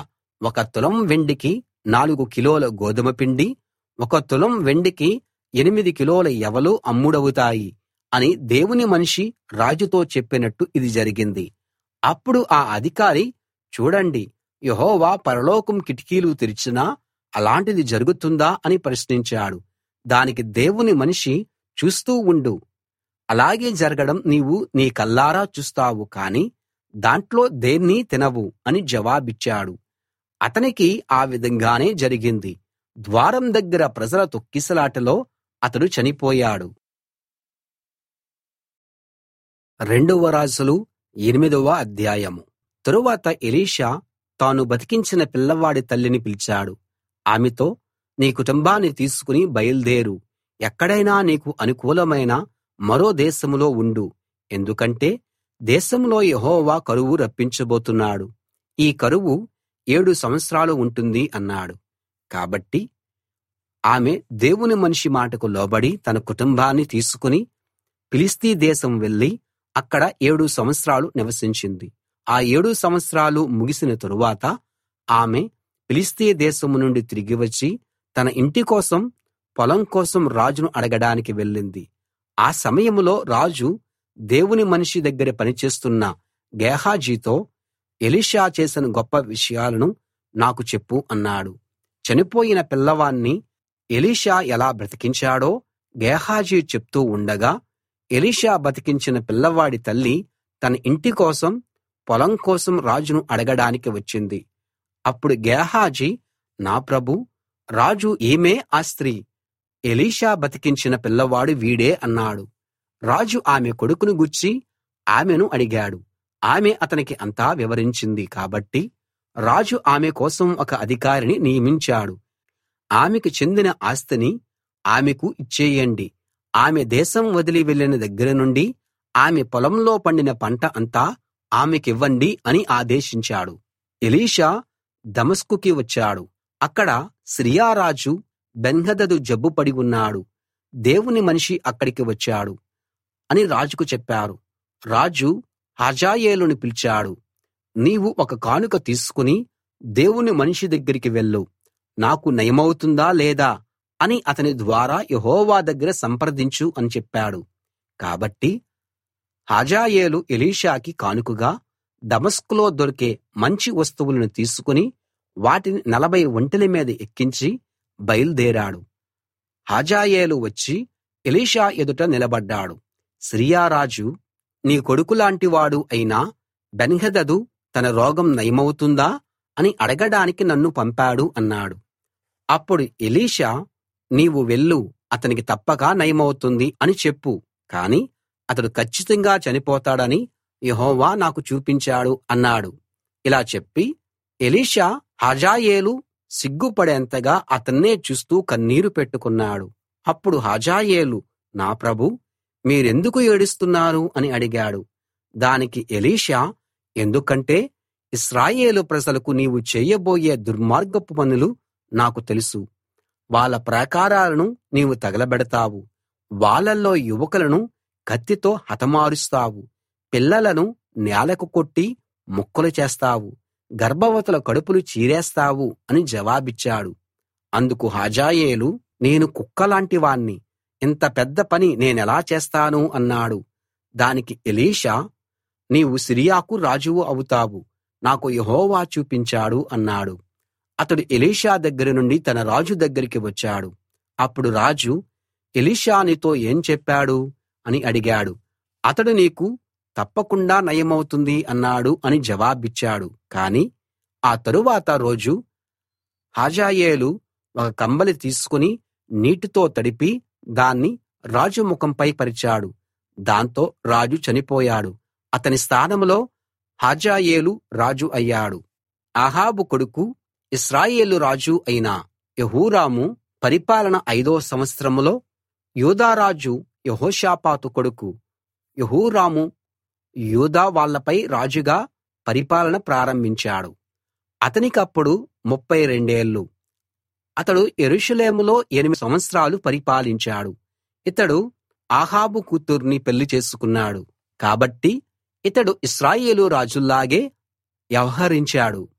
ఒక తులం వెండికి నాలుగు కిలోల గోదుమ పిండి ఒక తులం వెండికి ఎనిమిది కిలోల యవలు అమ్ముడవుతాయి అని దేవుని మనిషి రాజుతో చెప్పినట్టు ఇది జరిగింది అప్పుడు ఆ అధికారి చూడండి యెహోవా పరలోకం కిటికీలు తెరిచినా అలాంటిది జరుగుతుందా అని ప్రశ్నించాడు దానికి దేవుని మనిషి చూస్తూ ఉండు అలాగే జరగడం నీవు నీ కల్లారా చూస్తావు కాని దాంట్లో దేన్నీ తినవు అని జవాబిచ్చాడు అతనికి ఆ విధంగానే జరిగింది ద్వారం దగ్గర ప్రజల తొక్కిసలాటలో అతడు చనిపోయాడు రెండవ రాజులు ఎనిమిదవ అధ్యాయం తరువాత ఎలీషా తాను బతికించిన పిల్లవాడి తల్లిని పిలిచాడు ఆమెతో నీ కుటుంబాన్ని తీసుకుని బయల్దేరు ఎక్కడైనా నీకు అనుకూలమైన మరో దేశంలో ఉండు ఎందుకంటే దేశంలో యెహోవా కరువు రప్పించబోతున్నాడు ఈ కరువు ఏడు సంవత్సరాలు ఉంటుంది అన్నాడు కాబట్టి ఆమె దేవుని మనిషి మాటకు లోబడి తన కుటుంబాన్ని తీసుకుని ఫిలిష్తీ దేశం వెళ్లి అక్కడ ఏడు సంవత్సరాలు నివసించింది ఆ ఏడు సంవత్సరాలు ముగిసిన తరువాత ఆమె ఫిలిష్తీ దేశం నుండి తిరిగి వచ్చి తన ఇంటి కోసం పొలం కోసం రాజును అడగడానికి వెళ్ళింది ఆ సమయంలో రాజు దేవుని మనిషి దగ్గర పనిచేస్తున్న గేహాజీతో ఎలీషా చేసిన గొప్ప విషయాలను నాకు చెప్పు అన్నాడు చనిపోయిన పిల్లవాణ్ణి ఎలీషా ఎలా బ్రతికించాడో గేహాజీ చెప్తూ ఉండగా ఎలీషా బతికించిన పిల్లవాడి తల్లి తన ఇంటి కోసం పొలం కోసం రాజును అడగడానికి వచ్చింది అప్పుడు గేహాజీ నా ప్రభూ రాజు ఈమె ఆ స్త్రీ ఎలీషా బతికించిన పిల్లవాడు వీడే అన్నాడు రాజు ఆమె కొడుకును గూర్చి ఆమెను అడిగాడు ఆమె అతనికి అంతా వివరించింది కాబట్టి రాజు ఆమె కోసం ఒక అధికారిని నియమించాడు ఆమెకు చెందిన ఆస్తిని ఆమెకు ఇచ్చేయండి ఆమె దేశం వదిలి వెళ్ళిన దగ్గర నుండి ఆమె పొలంలో పండిన పంట అంతా ఆమెకివ్వండి అని ఆదేశించాడు ఎలీషా దమస్కుకి వచ్చాడు అక్కడ సిరియా రాజు బెన్హదదు జబ్బుపడి ఉన్నాడు దేవుని మనిషి అక్కడికి వచ్చాడు అని రాజుకు చెప్పారు రాజు హజాయేలును పిలిచాడు నీవు ఒక కానుక తీసుకుని దేవుని మనిషి దగ్గరికి వెళ్ళు నాకు నయమవుతుందా లేదా అని అతని ద్వారా యెహోవా దగ్గర సంప్రదించు అని చెప్పాడు కాబట్టి హజాయేలు ఎలీషాకి కానుకగా దమస్కులో దొరికే మంచి వస్తువులను తీసుకుని వాటిని నలభై ఒంటెల మీద ఎక్కించి బయల్దేరాడు హజాయేలు వచ్చి ఎలీషా ఎదుట నిలబడ్డాడు సిరియా రాజు నీ కొడుకులాంటి వాడు అయిన బెన్హదదు తన రోగం నయమవుతుందా అని అడగడానికి నన్ను పంపాడు అన్నాడు అప్పుడు ఎలీషా నీవు వెళ్ళు అతనికి తప్పక నయమవుతుంది అని చెప్పు కాని అతడు కచ్చితంగా చనిపోతాడని యెహోవా నాకు చూపించాడు అన్నాడు ఇలా చెప్పి ఎలీషా హజాయేలు సిగ్గుపడేంతగా అతన్నే చూస్తూ కన్నీరు పెట్టుకున్నాడు అప్పుడు హజాయేలు నా ప్రభూ మీరెందుకు ఏడుస్తున్నారు అని అడిగాడు దానికి ఎలీషా ఎందుకంటే ఇశ్రాయేలు ప్రజలకు నీవు చేయబోయే దుర్మార్గపు పనులు నాకు తెలుసు వాళ్ళ ప్రాకారాలను నీవు తగలబెడతావు వాళ్ళల్లో యువకులను కత్తితో హతమారుస్తావు పిల్లలను నేలకు కొట్టి ముక్కలు చేస్తావు గర్భవతుల కడుపులు చీరేస్తావు అని జవాబిచ్చాడు అందుకు హజాయేలు నేను కుక్కలాంటి వాణ్ణి ఇంత పెద్ద పని నేనెలా చేస్తాను అన్నాడు దానికి ఎలీషా నీవు సిరియాకు రాజువు అవుతావు నాకు యెహోవా చూపించాడు అన్నాడు అతడు ఎలీషా దగ్గర నుండి తన రాజు దగ్గరికి వచ్చాడు అప్పుడు రాజు ఎలీషా నీతో ఏం చెప్పాడు అని అడిగాడు అతడు నీకు తప్పకుండా నయమవుతుంది అన్నాడు అని జవాబిచ్చాడు కాని ఆ తరువాత రోజు హజాయేలు ఒక కంబలి తీసుకుని నీటితో తడిపి దాన్ని రాజు ముఖంపై పరిచాడు దాంతో రాజు చనిపోయాడు అతని స్థానంలో హజాయేలు రాజు అయ్యాడు అహాబు కొడుకు ఇశ్రాయేలు రాజు అయిన యెహోరాము పరిపాలన ఐదో సంవత్సరంలో యూదారాజు యెహోషాపాతు కొడుకు యెహోరాము యూదా వాళ్ళపై రాజుగా పరిపాలన ప్రారంభించాడు అతనికప్పుడు ముప్ఫై రెండేళ్ళు అతడు యెరూషలేములో ఎనిమిది సంవత్సరాలు పరిపాలించాడు ఇతడు ఆహాబు కూతుర్ని పెళ్లి చేసుకున్నాడు కాబట్టి ఇతడు ఇశ్రాయేలు రాజుల్లాగే వ్యవహరించాడు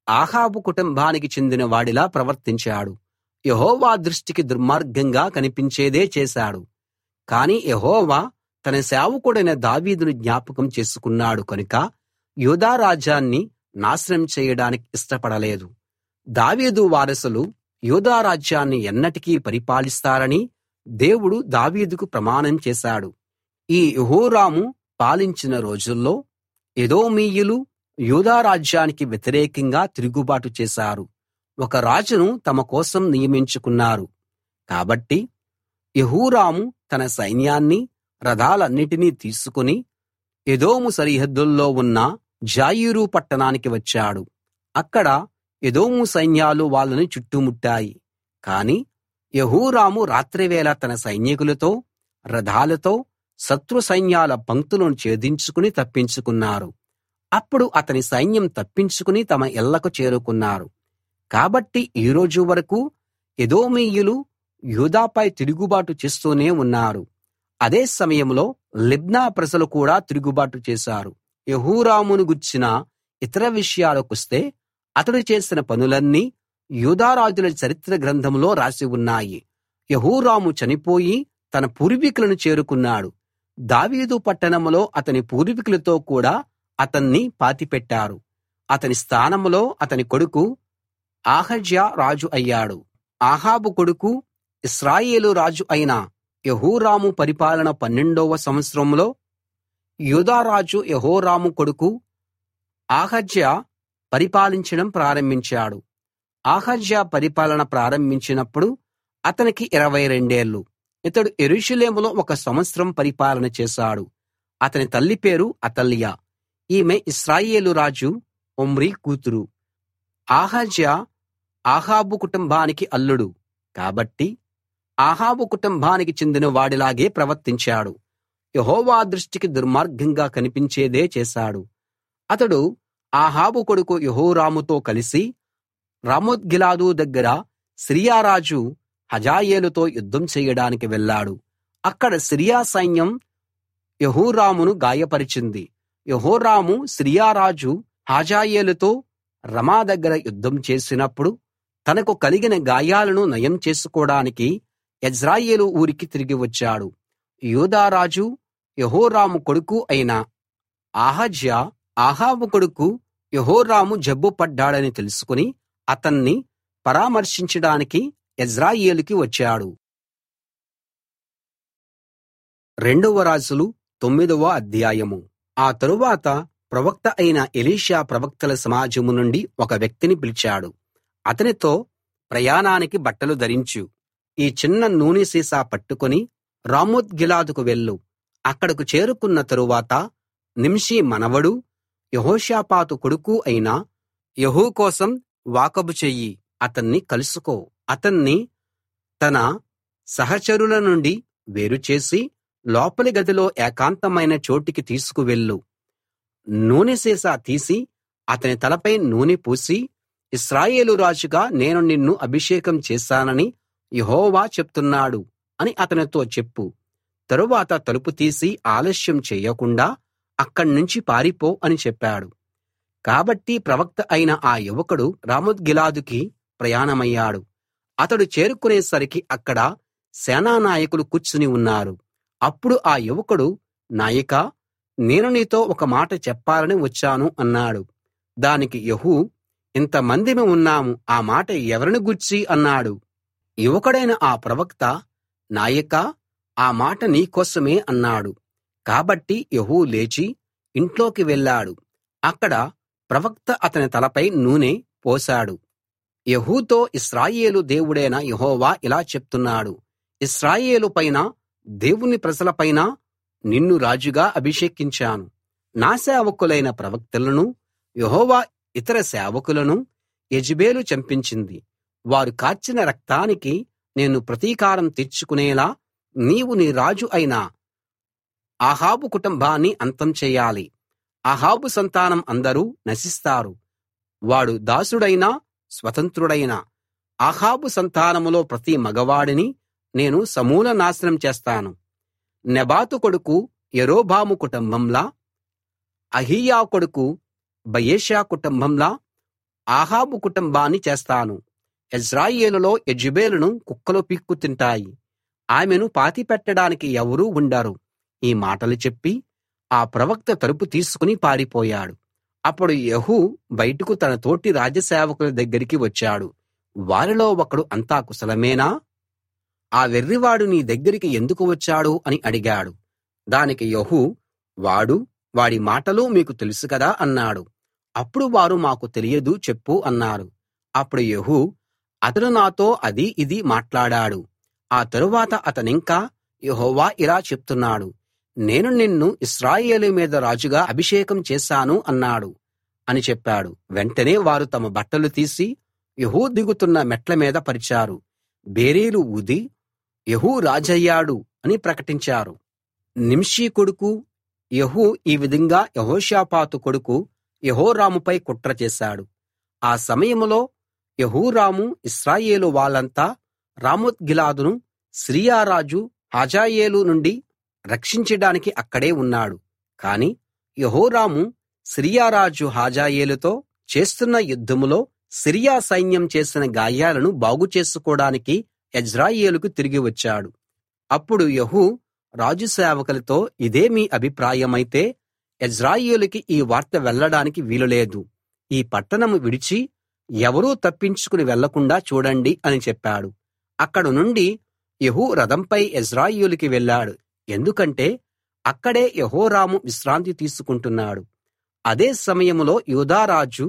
ఆహాబు కుటుంబానికి చెందిన వాడిలా ప్రవర్తించాడు యెహోవా దృష్టికి దుర్మార్గంగా కనిపించేదే చేశాడు కాని యెహోవా తన సేవకుడైన దావీదును జ్ఞాపకం చేసుకున్నాడు కనుక యూదా రాజ్యాన్ని నాశనం చేయడానికి ఇష్టపడలేదు దావీదు వారసులు యూదా రాజ్యాన్ని ఎన్నటికీ పరిపాలిస్తారని దేవుడు దావీదుకు ప్రమాణం చేశాడు ఈ యెహోరాము పాలించిన రోజుల్లో ఎదోమీయులు యూదా రాజ్యానికి వ్యతిరేకంగా తిరుగుబాటు చేశారు ఒక రాజును తమ కోసం నియమించుకున్నారు కాబట్టి యెహోరాము తన సైన్యాన్ని రథాలన్నిటినీ తీసుకుని ఎదోము సరిహద్దుల్లో ఉన్న జాయీరు పట్టణానికి వచ్చాడు అక్కడ ఎదోము సైన్యాలు వాళ్ళని చుట్టుముట్టాయి కాని యెహోరాము రాత్రివేళ తన సైనికులతో రథాలతో శత్రు సైన్యాల పంక్తులను ఛేదించుకుని తప్పించుకున్నారు అప్పుడు అతని సైన్యం తప్పించుకుని తమ ఇళ్ళకు చేరుకున్నారు కాబట్టి ఈ రోజు వరకు ఎదోమీయులు యూదాపై తిరుగుబాటు చేస్తూనే ఉన్నారు అదే సమయంలో లిబ్నా ప్రజలు కూడా తిరుగుబాటు చేశారు యెహోరామును గుర్చిన ఇతర విషయాలకొస్తే అతడు చేసిన పనులన్నీ యూదా రాజుల చరిత్ర గ్రంథంలో రాసి ఉన్నాయి యెహోరాము చనిపోయి తన పూర్వీకులను చేరుకున్నాడు దావీదు పట్టణంలో అతని పూర్వీకులతో కూడా అతన్ని పాతిపెట్టారు అతని స్థానంలో అతని కొడుకు అహజ్యా రాజు అయ్యాడు ఆహాబు కొడుకు ఇశ్రాయేలు రాజు అయిన యెహోరాము పరిపాలన పన్నెండవ సంవత్సరంలో యూదా రాజు యెహోరాము కొడుకు అహజ్యా పరిపాలించడం ప్రారంభించాడు అహజ్యా పరిపాలన ప్రారంభించినప్పుడు అతనికి ఇరవై రెండేళ్ళు ఇతడు యెరూషలేములో ఒక సంవత్సరం పరిపాలన చేశాడు అతని తల్లి పేరు అతల్యా ఈమె ఇశ్రాయేలు రాజు ఒమ్రీ కూతురు అహజ్యా ఆహాబు కుటుంబానికి అల్లుడు కాబట్టి ఆహాబు కుటుంబానికి చెందిన వాడిలాగే ప్రవర్తించాడు యెహోవా దృష్టికి దుర్మార్గంగా కనిపించేదే చేశాడు అతడు ఆహాబు కొడుకు యెహోరాముతో కలిసి రామోత్గిలాదు దగ్గర సిరియా రాజు హజాయేలుతో యుద్ధం చేయడానికి వెళ్ళాడు అక్కడ సిరియా సైన్యం యెహోరామును గాయపరిచింది యెహోరాము సిరియా రాజు హజాయేలుతో రమా దగ్గర యుద్ధం చేసినప్పుడు తనకు కలిగిన గాయాలను నయం చేసుకోడానికి యెజ్రెయేలు ఊరికి తిరిగి వచ్చాడు యూదా రాజు యెహోరాము కొడుకు అయిన అహజ్యా ఆహాబు కొడుకు యెహోరాము జబ్బు పడ్డాడని తెలుసుకుని అతన్ని పరామర్శించడానికి యెజ్రెయేలుకి వచ్చాడు రెండవ రాజులు తొమ్మిదవ అధ్యాయము ఆ తరువాత ప్రవక్త అయిన ఎలీషా ప్రవక్తల సమాజం నుండి ఒక వ్యక్తిని పిలిచాడు అతనితో ప్రయాణానికి బట్టలు ధరించు ఈ చిన్న నూనె సీసా పట్టుకుని రామోత్ గిలాదుకు వెళ్ళు అక్కడకు చేరుకున్న తరువాత నింషీ మనవడు యెహోషాపాతు కొడుకు అయిన యెహూ కోసం వాకబు చెయ్యి అతన్ని కలుసుకో అతన్ని తన సహచరుల నుండి వేరు చేసి లోపలి గదిలో ఏకాంతమైన చోటికి తీసుకువెళ్ళు నూనె సీసా తీసి అతని తలపై నూనె పూసి ఇశ్రాయేలు రాజుగా నేను నిన్ను అభిషేకం చేశానని యెహోవా చెప్తున్నాడు అని అతనితో చెప్పు తరువాత తలుపు తీసి ఆలస్యం చెయ్యకుండా అక్కడ్నుంచి పారిపో అని చెప్పాడు కాబట్టి ప్రవక్త అయిన ఆ యువకుడు రామోత్గిలాదుకి ప్రయాణమయ్యాడు అతడు చేరుకునేసరికి అక్కడ సేనానాయకులు కూర్చుని ఉన్నారు అప్పుడు ఆ యువకుడు నాయకా నేను నీతో ఒక మాట చెప్పాలని వచ్చాను అన్నాడు దానికి యెహూ ఇంతమందిమి ఉన్నాము ఆ మాట ఎవరిని గూర్చి అన్నాడు యువకుడైన ఆ ప్రవక్త నాయకా ఆ మాట నీ కోసమే అన్నాడు కాబట్టి యెహూ లేచి ఇంట్లోకి వెళ్ళాడు అక్కడ ప్రవక్త అతని తలపై నూనె పోశాడు యెహూతో ఇశ్రాయేలు దేవుడైన యెహోవా ఇలా చెప్తున్నాడు ఇశ్రాయేలు పైన దేవుని ప్రజల పైన నిన్ను రాజుగా అభిషేకించాను నా సేవకులైన ప్రవక్తలను యెహోవా ఇతర సేవకులను యెజెబెలు చంపించింది వారు కార్చిన రక్తానికి నేను ప్రతీకారం తీర్చుకునేలా నీవు నీ రాజు అయిన అహాబు కుటుంబాన్ని అంతం చెయ్యాలి అహాబు సంతానం అందరూ నశిస్తారు వాడు దాసుడైనా స్వతంత్రుడైనా అహాబు సంతానంలో ప్రతి మగవాడిని నేను సమూల నాశనం చేస్తాను నెబాతు కొడుకు యరొబాము కుటుంబంలా అహీయా కొడుకు బయెషా కుటుంబంలా అహాబు కుటుంబాన్ని చేస్తాను యెజ్రెయేలులో యెజెబెలును కుక్కలు పీక్కు తింటాయి ఆమెను పాతిపెట్టడానికి ఎవరూ ఉండరు ఈ మాటలు చెప్పి ఆ ప్రవక్త తలుపు తీసుకుని పారిపోయాడు అప్పుడు యెహూ బయటకు తన తోటి రాజసేవకుల దగ్గరికి వచ్చాడు వారిలో ఒకడు అంతా కుశలమేనా ఆ వెర్రివాడు నీ దగ్గరికి ఎందుకు వచ్చాడు అని అడిగాడు దానికి యెహూ వాడు వాడి మాటలు మీకు తెలుసు కదా అన్నాడు అప్పుడు వారు మాకు తెలియదు చెప్పు అన్నారు అప్పుడు యెహూ అతడు నాతో అది ఇది మాట్లాడాడు ఆ తరువాత అతనింకా యెహోవా ఇలా చెప్తున్నాడు నేను నిన్ను ఇశ్రాయేలు మీద రాజుగా అభిషేకం చేశాను అన్నాడు అని చెప్పాడు వెంటనే వారు తమ బట్టలు తీసి యెహూ దిగుతున్న మెట్ల మీద పరిచారు బేరీలు ఊది యెహూ రాజయ్యాడు అని ప్రకటించారు నింషీ కొడుకు యెహూ ఈ విధంగా యెహోషాపాతు కొడుకు యెహోరాముపై కుట్ర చేశాడు ఆ సమయంలో యెహోరాము ఇశ్రాయేలు వాళ్ళంతా రామోత్గిలాదును సిరియా రాజు హజాయేలు నుండి రక్షించడానికి అక్కడే ఉన్నాడు కాని యెహోరాము సిరియా రాజు హజాయేలుతో చేస్తున్న యుద్ధంలో సిరియా సైన్యం చేసిన గాయాలను బాగు చేసుకోడానికి యెజ్రెయేలుకు తిరిగి వచ్చాడు అప్పుడు యెహూ రాజు సేవకులతో ఇదే మీ అభిప్రాయమైతే యెజ్రెయేలుకి ఈ వార్త వెళ్ళడానికి వీలులేదు ఈ పట్టణం విడిచి ఎవరూ తప్పించుకుని వెళ్లకుండా చూడండి అని చెప్పాడు అక్కడ నుండి యెహూ రథంపై యెజ్రెయేలుకి వెళ్ళాడు ఎందుకంటే అక్కడే యెహోరాము విశ్రాంతి తీసుకుంటున్నాడు అదే సమయంలో యూదా రాజు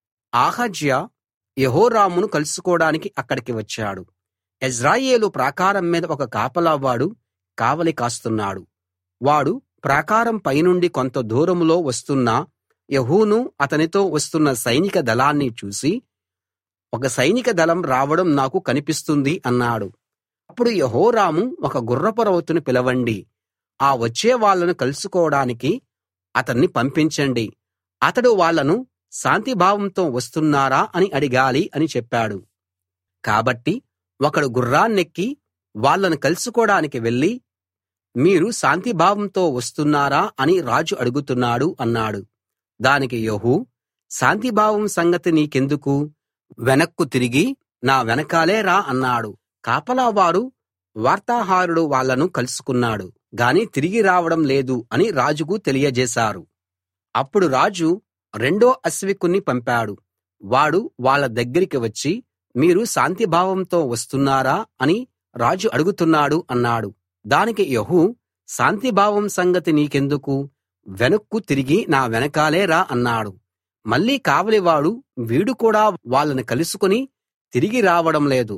ఆహజ్యా యెహోరామును కలుసుకోడానికి అక్కడికి వచ్చాడు యెజ్రెయేలు ప్రాకారం మీద ఒక కాపలావాడు కావలి కాస్తున్నాడు వాడు ప్రాకారం పైనుండి కొంత దూరంలో వస్తున్న యెహూను అతనితో వస్తున్న సైనిక దళాన్ని చూసి ఒక సైనిక దళం రావడం నాకు కనిపిస్తుంది అన్నాడు అప్పుడు యెహోరాము ఒక గుర్రపు రౌతును పిలవండి ఆ వచ్చే వాళ్ళను కలుసుకోవడానికి అతన్ని పంపించండి అతడు వాళ్ళను శాంతిభావంతో వస్తున్నారా అని అడగాలి అని చెప్పాడు కాబట్టి ఒకడు గుర్రాన్నెక్కి వాళ్ళను కలుసుకోడానికి వెళ్ళి మీరు శాంతిభావంతో వస్తున్నారా అని రాజు అడుగుతున్నాడు అన్నాడు దానికి యెహూ శాంతిభావం సంగతి నీకెందుకు వెనక్కు తిరిగి నా వెనకాలే రా అన్నాడు కాపలావారు వార్తాహరుడు వాళ్ళను కలుసుకున్నాడు గాని తిరిగి రావడం లేదు అని రాజుకు తెలియజేశారు అప్పుడు రాజు రెండో అశ్వికుణ్ణి పంపాడు వాడు వాళ్ళ దగ్గరికి వచ్చి మీరు శాంతిభావంతో వస్తున్నారా అని రాజు అడుగుతున్నాడు అన్నాడు దానికి యెహూ శాంతిభావం సంగతి నీకెందుకు వెనక్కు తిరిగి నా వెనకాలే రా అన్నాడు మళ్ళీ కావలివాడు వీడు కూడా వాళ్ళని కలుసుకుని తిరిగి రావడం లేదు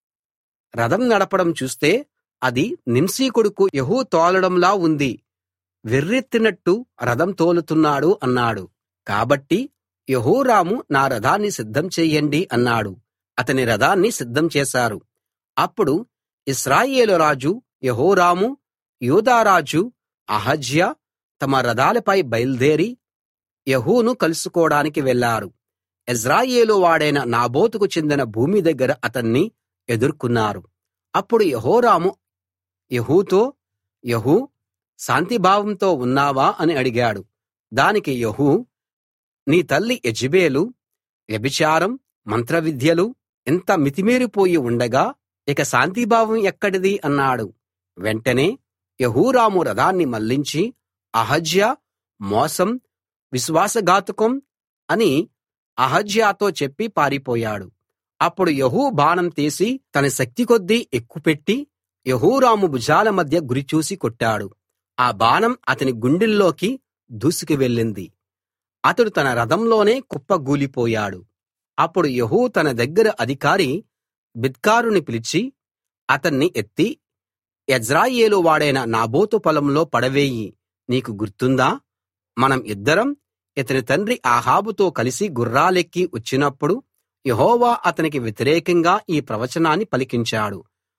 రథం నడపడం చూస్తే అది నింషీ కొడుకు యెహూ తోలడంలా ఉంది వెర్రెత్తినట్టు రథం తోలుతున్నాడు అన్నాడు కాబట్టి యెహోరాము నా రథాన్ని సిద్ధం చెయ్యండి అన్నాడు అతని రథాన్ని సిద్ధం చేశారు అప్పుడు ఇశ్రాయేలు రాజు యెహోరాము యూదా రాజు అహజ్యా తమ రథాలపై బయల్దేరి యెహూను కలుసుకోడానికి వెళ్లారు యెజ్రెయేలు వాడైన నాబోతుకు చెందిన భూమి దగ్గర అతన్ని ఎదుర్కొన్నారు అప్పుడు యెహోరాము యెహూతో యెహూ శాంతిభావంతో ఉన్నావా అని అడిగాడు దానికి యెహూ నీ తల్లి యెజెబెలు వ్యభిచారం మంత్రవిద్యలు ఇంత మితిమీరిపోయి ఉండగా ఇక శాంతిభావం ఎక్కడిది అన్నాడు వెంటనే యెహోరాము రథాన్ని మళ్లించి అహజ్యా మోసం విశ్వాసఘాతుకం అని అహజ్యాతో చెప్పి పారిపోయాడు అప్పుడు యెహూ బాణం తీసి తన శక్తి కొద్దీ ఎక్కుపెట్టి యెహోరాము భుజాల మధ్య గురిచూసి కొట్టాడు ఆ బాణం అతని గుండెల్లోకి దూసుకు వెళ్ళింది అతడు తన రథంలోనే కుప్పగూలిపోయాడు అప్పుడు యెహూ తన దగ్గర అధికారి బిద్కారుని పిలిచి అతన్ని ఎత్తి యెజ్రెయేలు వాడైన నాబోతు పొలంలో పడవేయి నీకు గుర్తుందా మనం ఇద్దరం ఇతని తండ్రి అహాబుతో కలిసి గుర్రాలెక్కి వచ్చినప్పుడు యెహోవా అతనికి వ్యతిరేకంగా ఈ ప్రవచనాన్ని పలికించాడు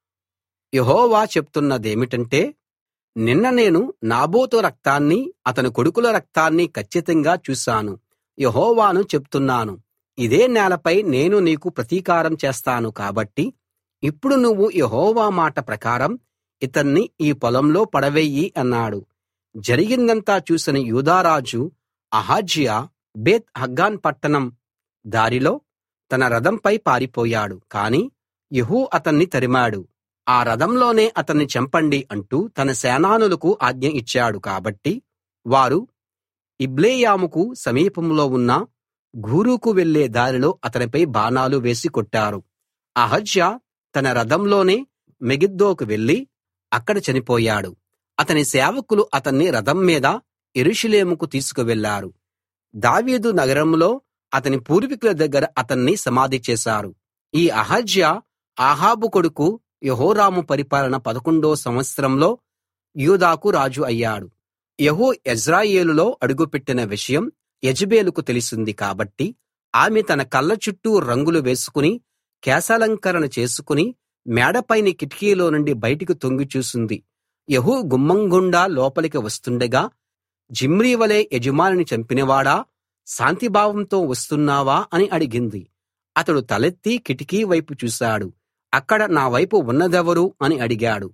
యెహోవా చెప్తున్నదేమిటంటే నిన్న నేను నాబోతు రక్తాన్ని అతని కొడుకుల రక్తాన్ని కచ్చితంగా చూశాను యెహోవాను చెప్తున్నాను ఇదే నేలపై నేను నీకు ప్రతీకారం చేస్తాను కాబట్టి ఇప్పుడు నువ్వు యెహోవా మాట ప్రకారం ఇతన్ని ఈ పొలంలో పడవెయ్యి అన్నాడు జరిగిందంతా చూసిన యూదారాజు అహజ్యా బేత్ హగ్గాన్ పట్టణం దారిలో తన రథంపై పారిపోయాడు కాని యెహూ అతన్ని తరిమాడు ఆ రథంలోనే అతన్ని చంపండి అంటూ తన సేనానులకు ఆజ్ఞ ఇచ్చాడు కాబట్టి వారు ఇబ్లెయాముకు సమీపంలో ఉన్న గూరుకు వెళ్ళే దారిలో అతనిపై బాణాలు వేసి కొట్టారు అహజ్యా తన రథంలోనే మెగిద్దోకు వెళ్లి అక్కడ చనిపోయాడు అతని సేవకులు అతన్ని రథం మీద యెరూషలేముకు తీసుకువెళ్లారు దావీదు నగరంలో అతని పూర్వీకుల దగ్గర అతన్ని సమాధి చేశారు ఈ అహజ్యా ఆహాబు కొడుకు యెహోరాము పరిపాలన పదకొండో సంవత్సరంలో యూదాకు రాజు అయ్యాడు యెహూ యెజ్రెయేలులో అడుగుపెట్టిన విషయం యెజెబెలుకు తెలిసింది కాబట్టి ఆమె తన కళ్ళ చుట్టూ రంగులు వేసుకుని కేశాలంకరణ చేసుకుని మేడపైని కిటికీలో నుండి బయటికి తొంగి చూసింది యెహూ గుమ్మం గుండా లోపలికి వస్తుండగా జిమ్రీ వలె యజమానిని చంపినవాడా శాంతిభావంతో వస్తున్నావా అని అడిగింది అతడు తలెత్తి కిటికీ వైపు చూశాడు అక్కడ నా వైపు ఉన్నదెవరు అని అడిగాడు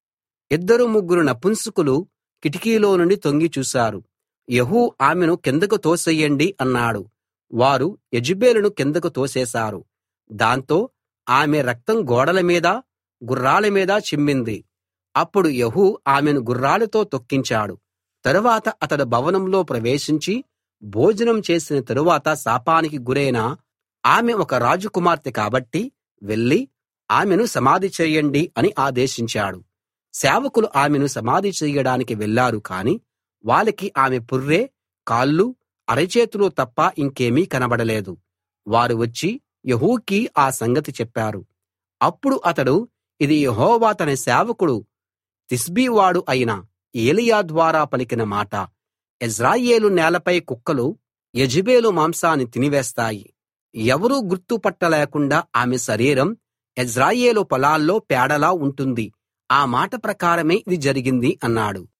ఇద్దరు ముగ్గురు నపుంసకులు కిటికీలో నుండి తొంగి చూశారు యెహూ ఆమెను కిందకు తోసెయ్యండి అన్నాడు వారు యెజెబెలును కిందకు తోసేశారు దాంతో ఆమె రక్తం గోడల మీద గుర్రాల మీద చిమ్మింది అప్పుడు యెహూ ఆమెను గుర్రాలతో తొక్కించాడు తరువాత అతడు భవనంలో ప్రవేశించి భోజనం చేసిన తరువాత శాపానికి గురైన ఆమె ఒక రాజకుమార్తె కాబట్టి వెళ్లి ఆమెను సమాధి చేయండి అని ఆదేశించాడు సేవకులు ఆమెను సమాధి చెయ్యడానికి వెళ్లారు కాని వాళ్ళకి ఆమె పుర్రె కాళ్ళు అరచేతులు తప్ప ఇంకేమీ కనబడలేదు వారు వచ్చి యెహూకి ఆ సంగతి చెప్పారు అప్పుడు అతడు ఇది యెహోవా తన సేవకుడు తిష్బీ వాడు అయిన ఏలీయా ద్వారా పలికిన మాట యెజ్రెయేలు నేలపై కుక్కలు యెజెబెలు మాంసాన్ని తినివేస్తాయి ఎవరూ గుర్తు పట్టలేకుండా ఆమె శరీరం యెజ్రెయేలు పొలాల్లో పేడలా ఉంటుంది ఆ మాట ప్రకారమే ఇది జరిగింది అన్నాడు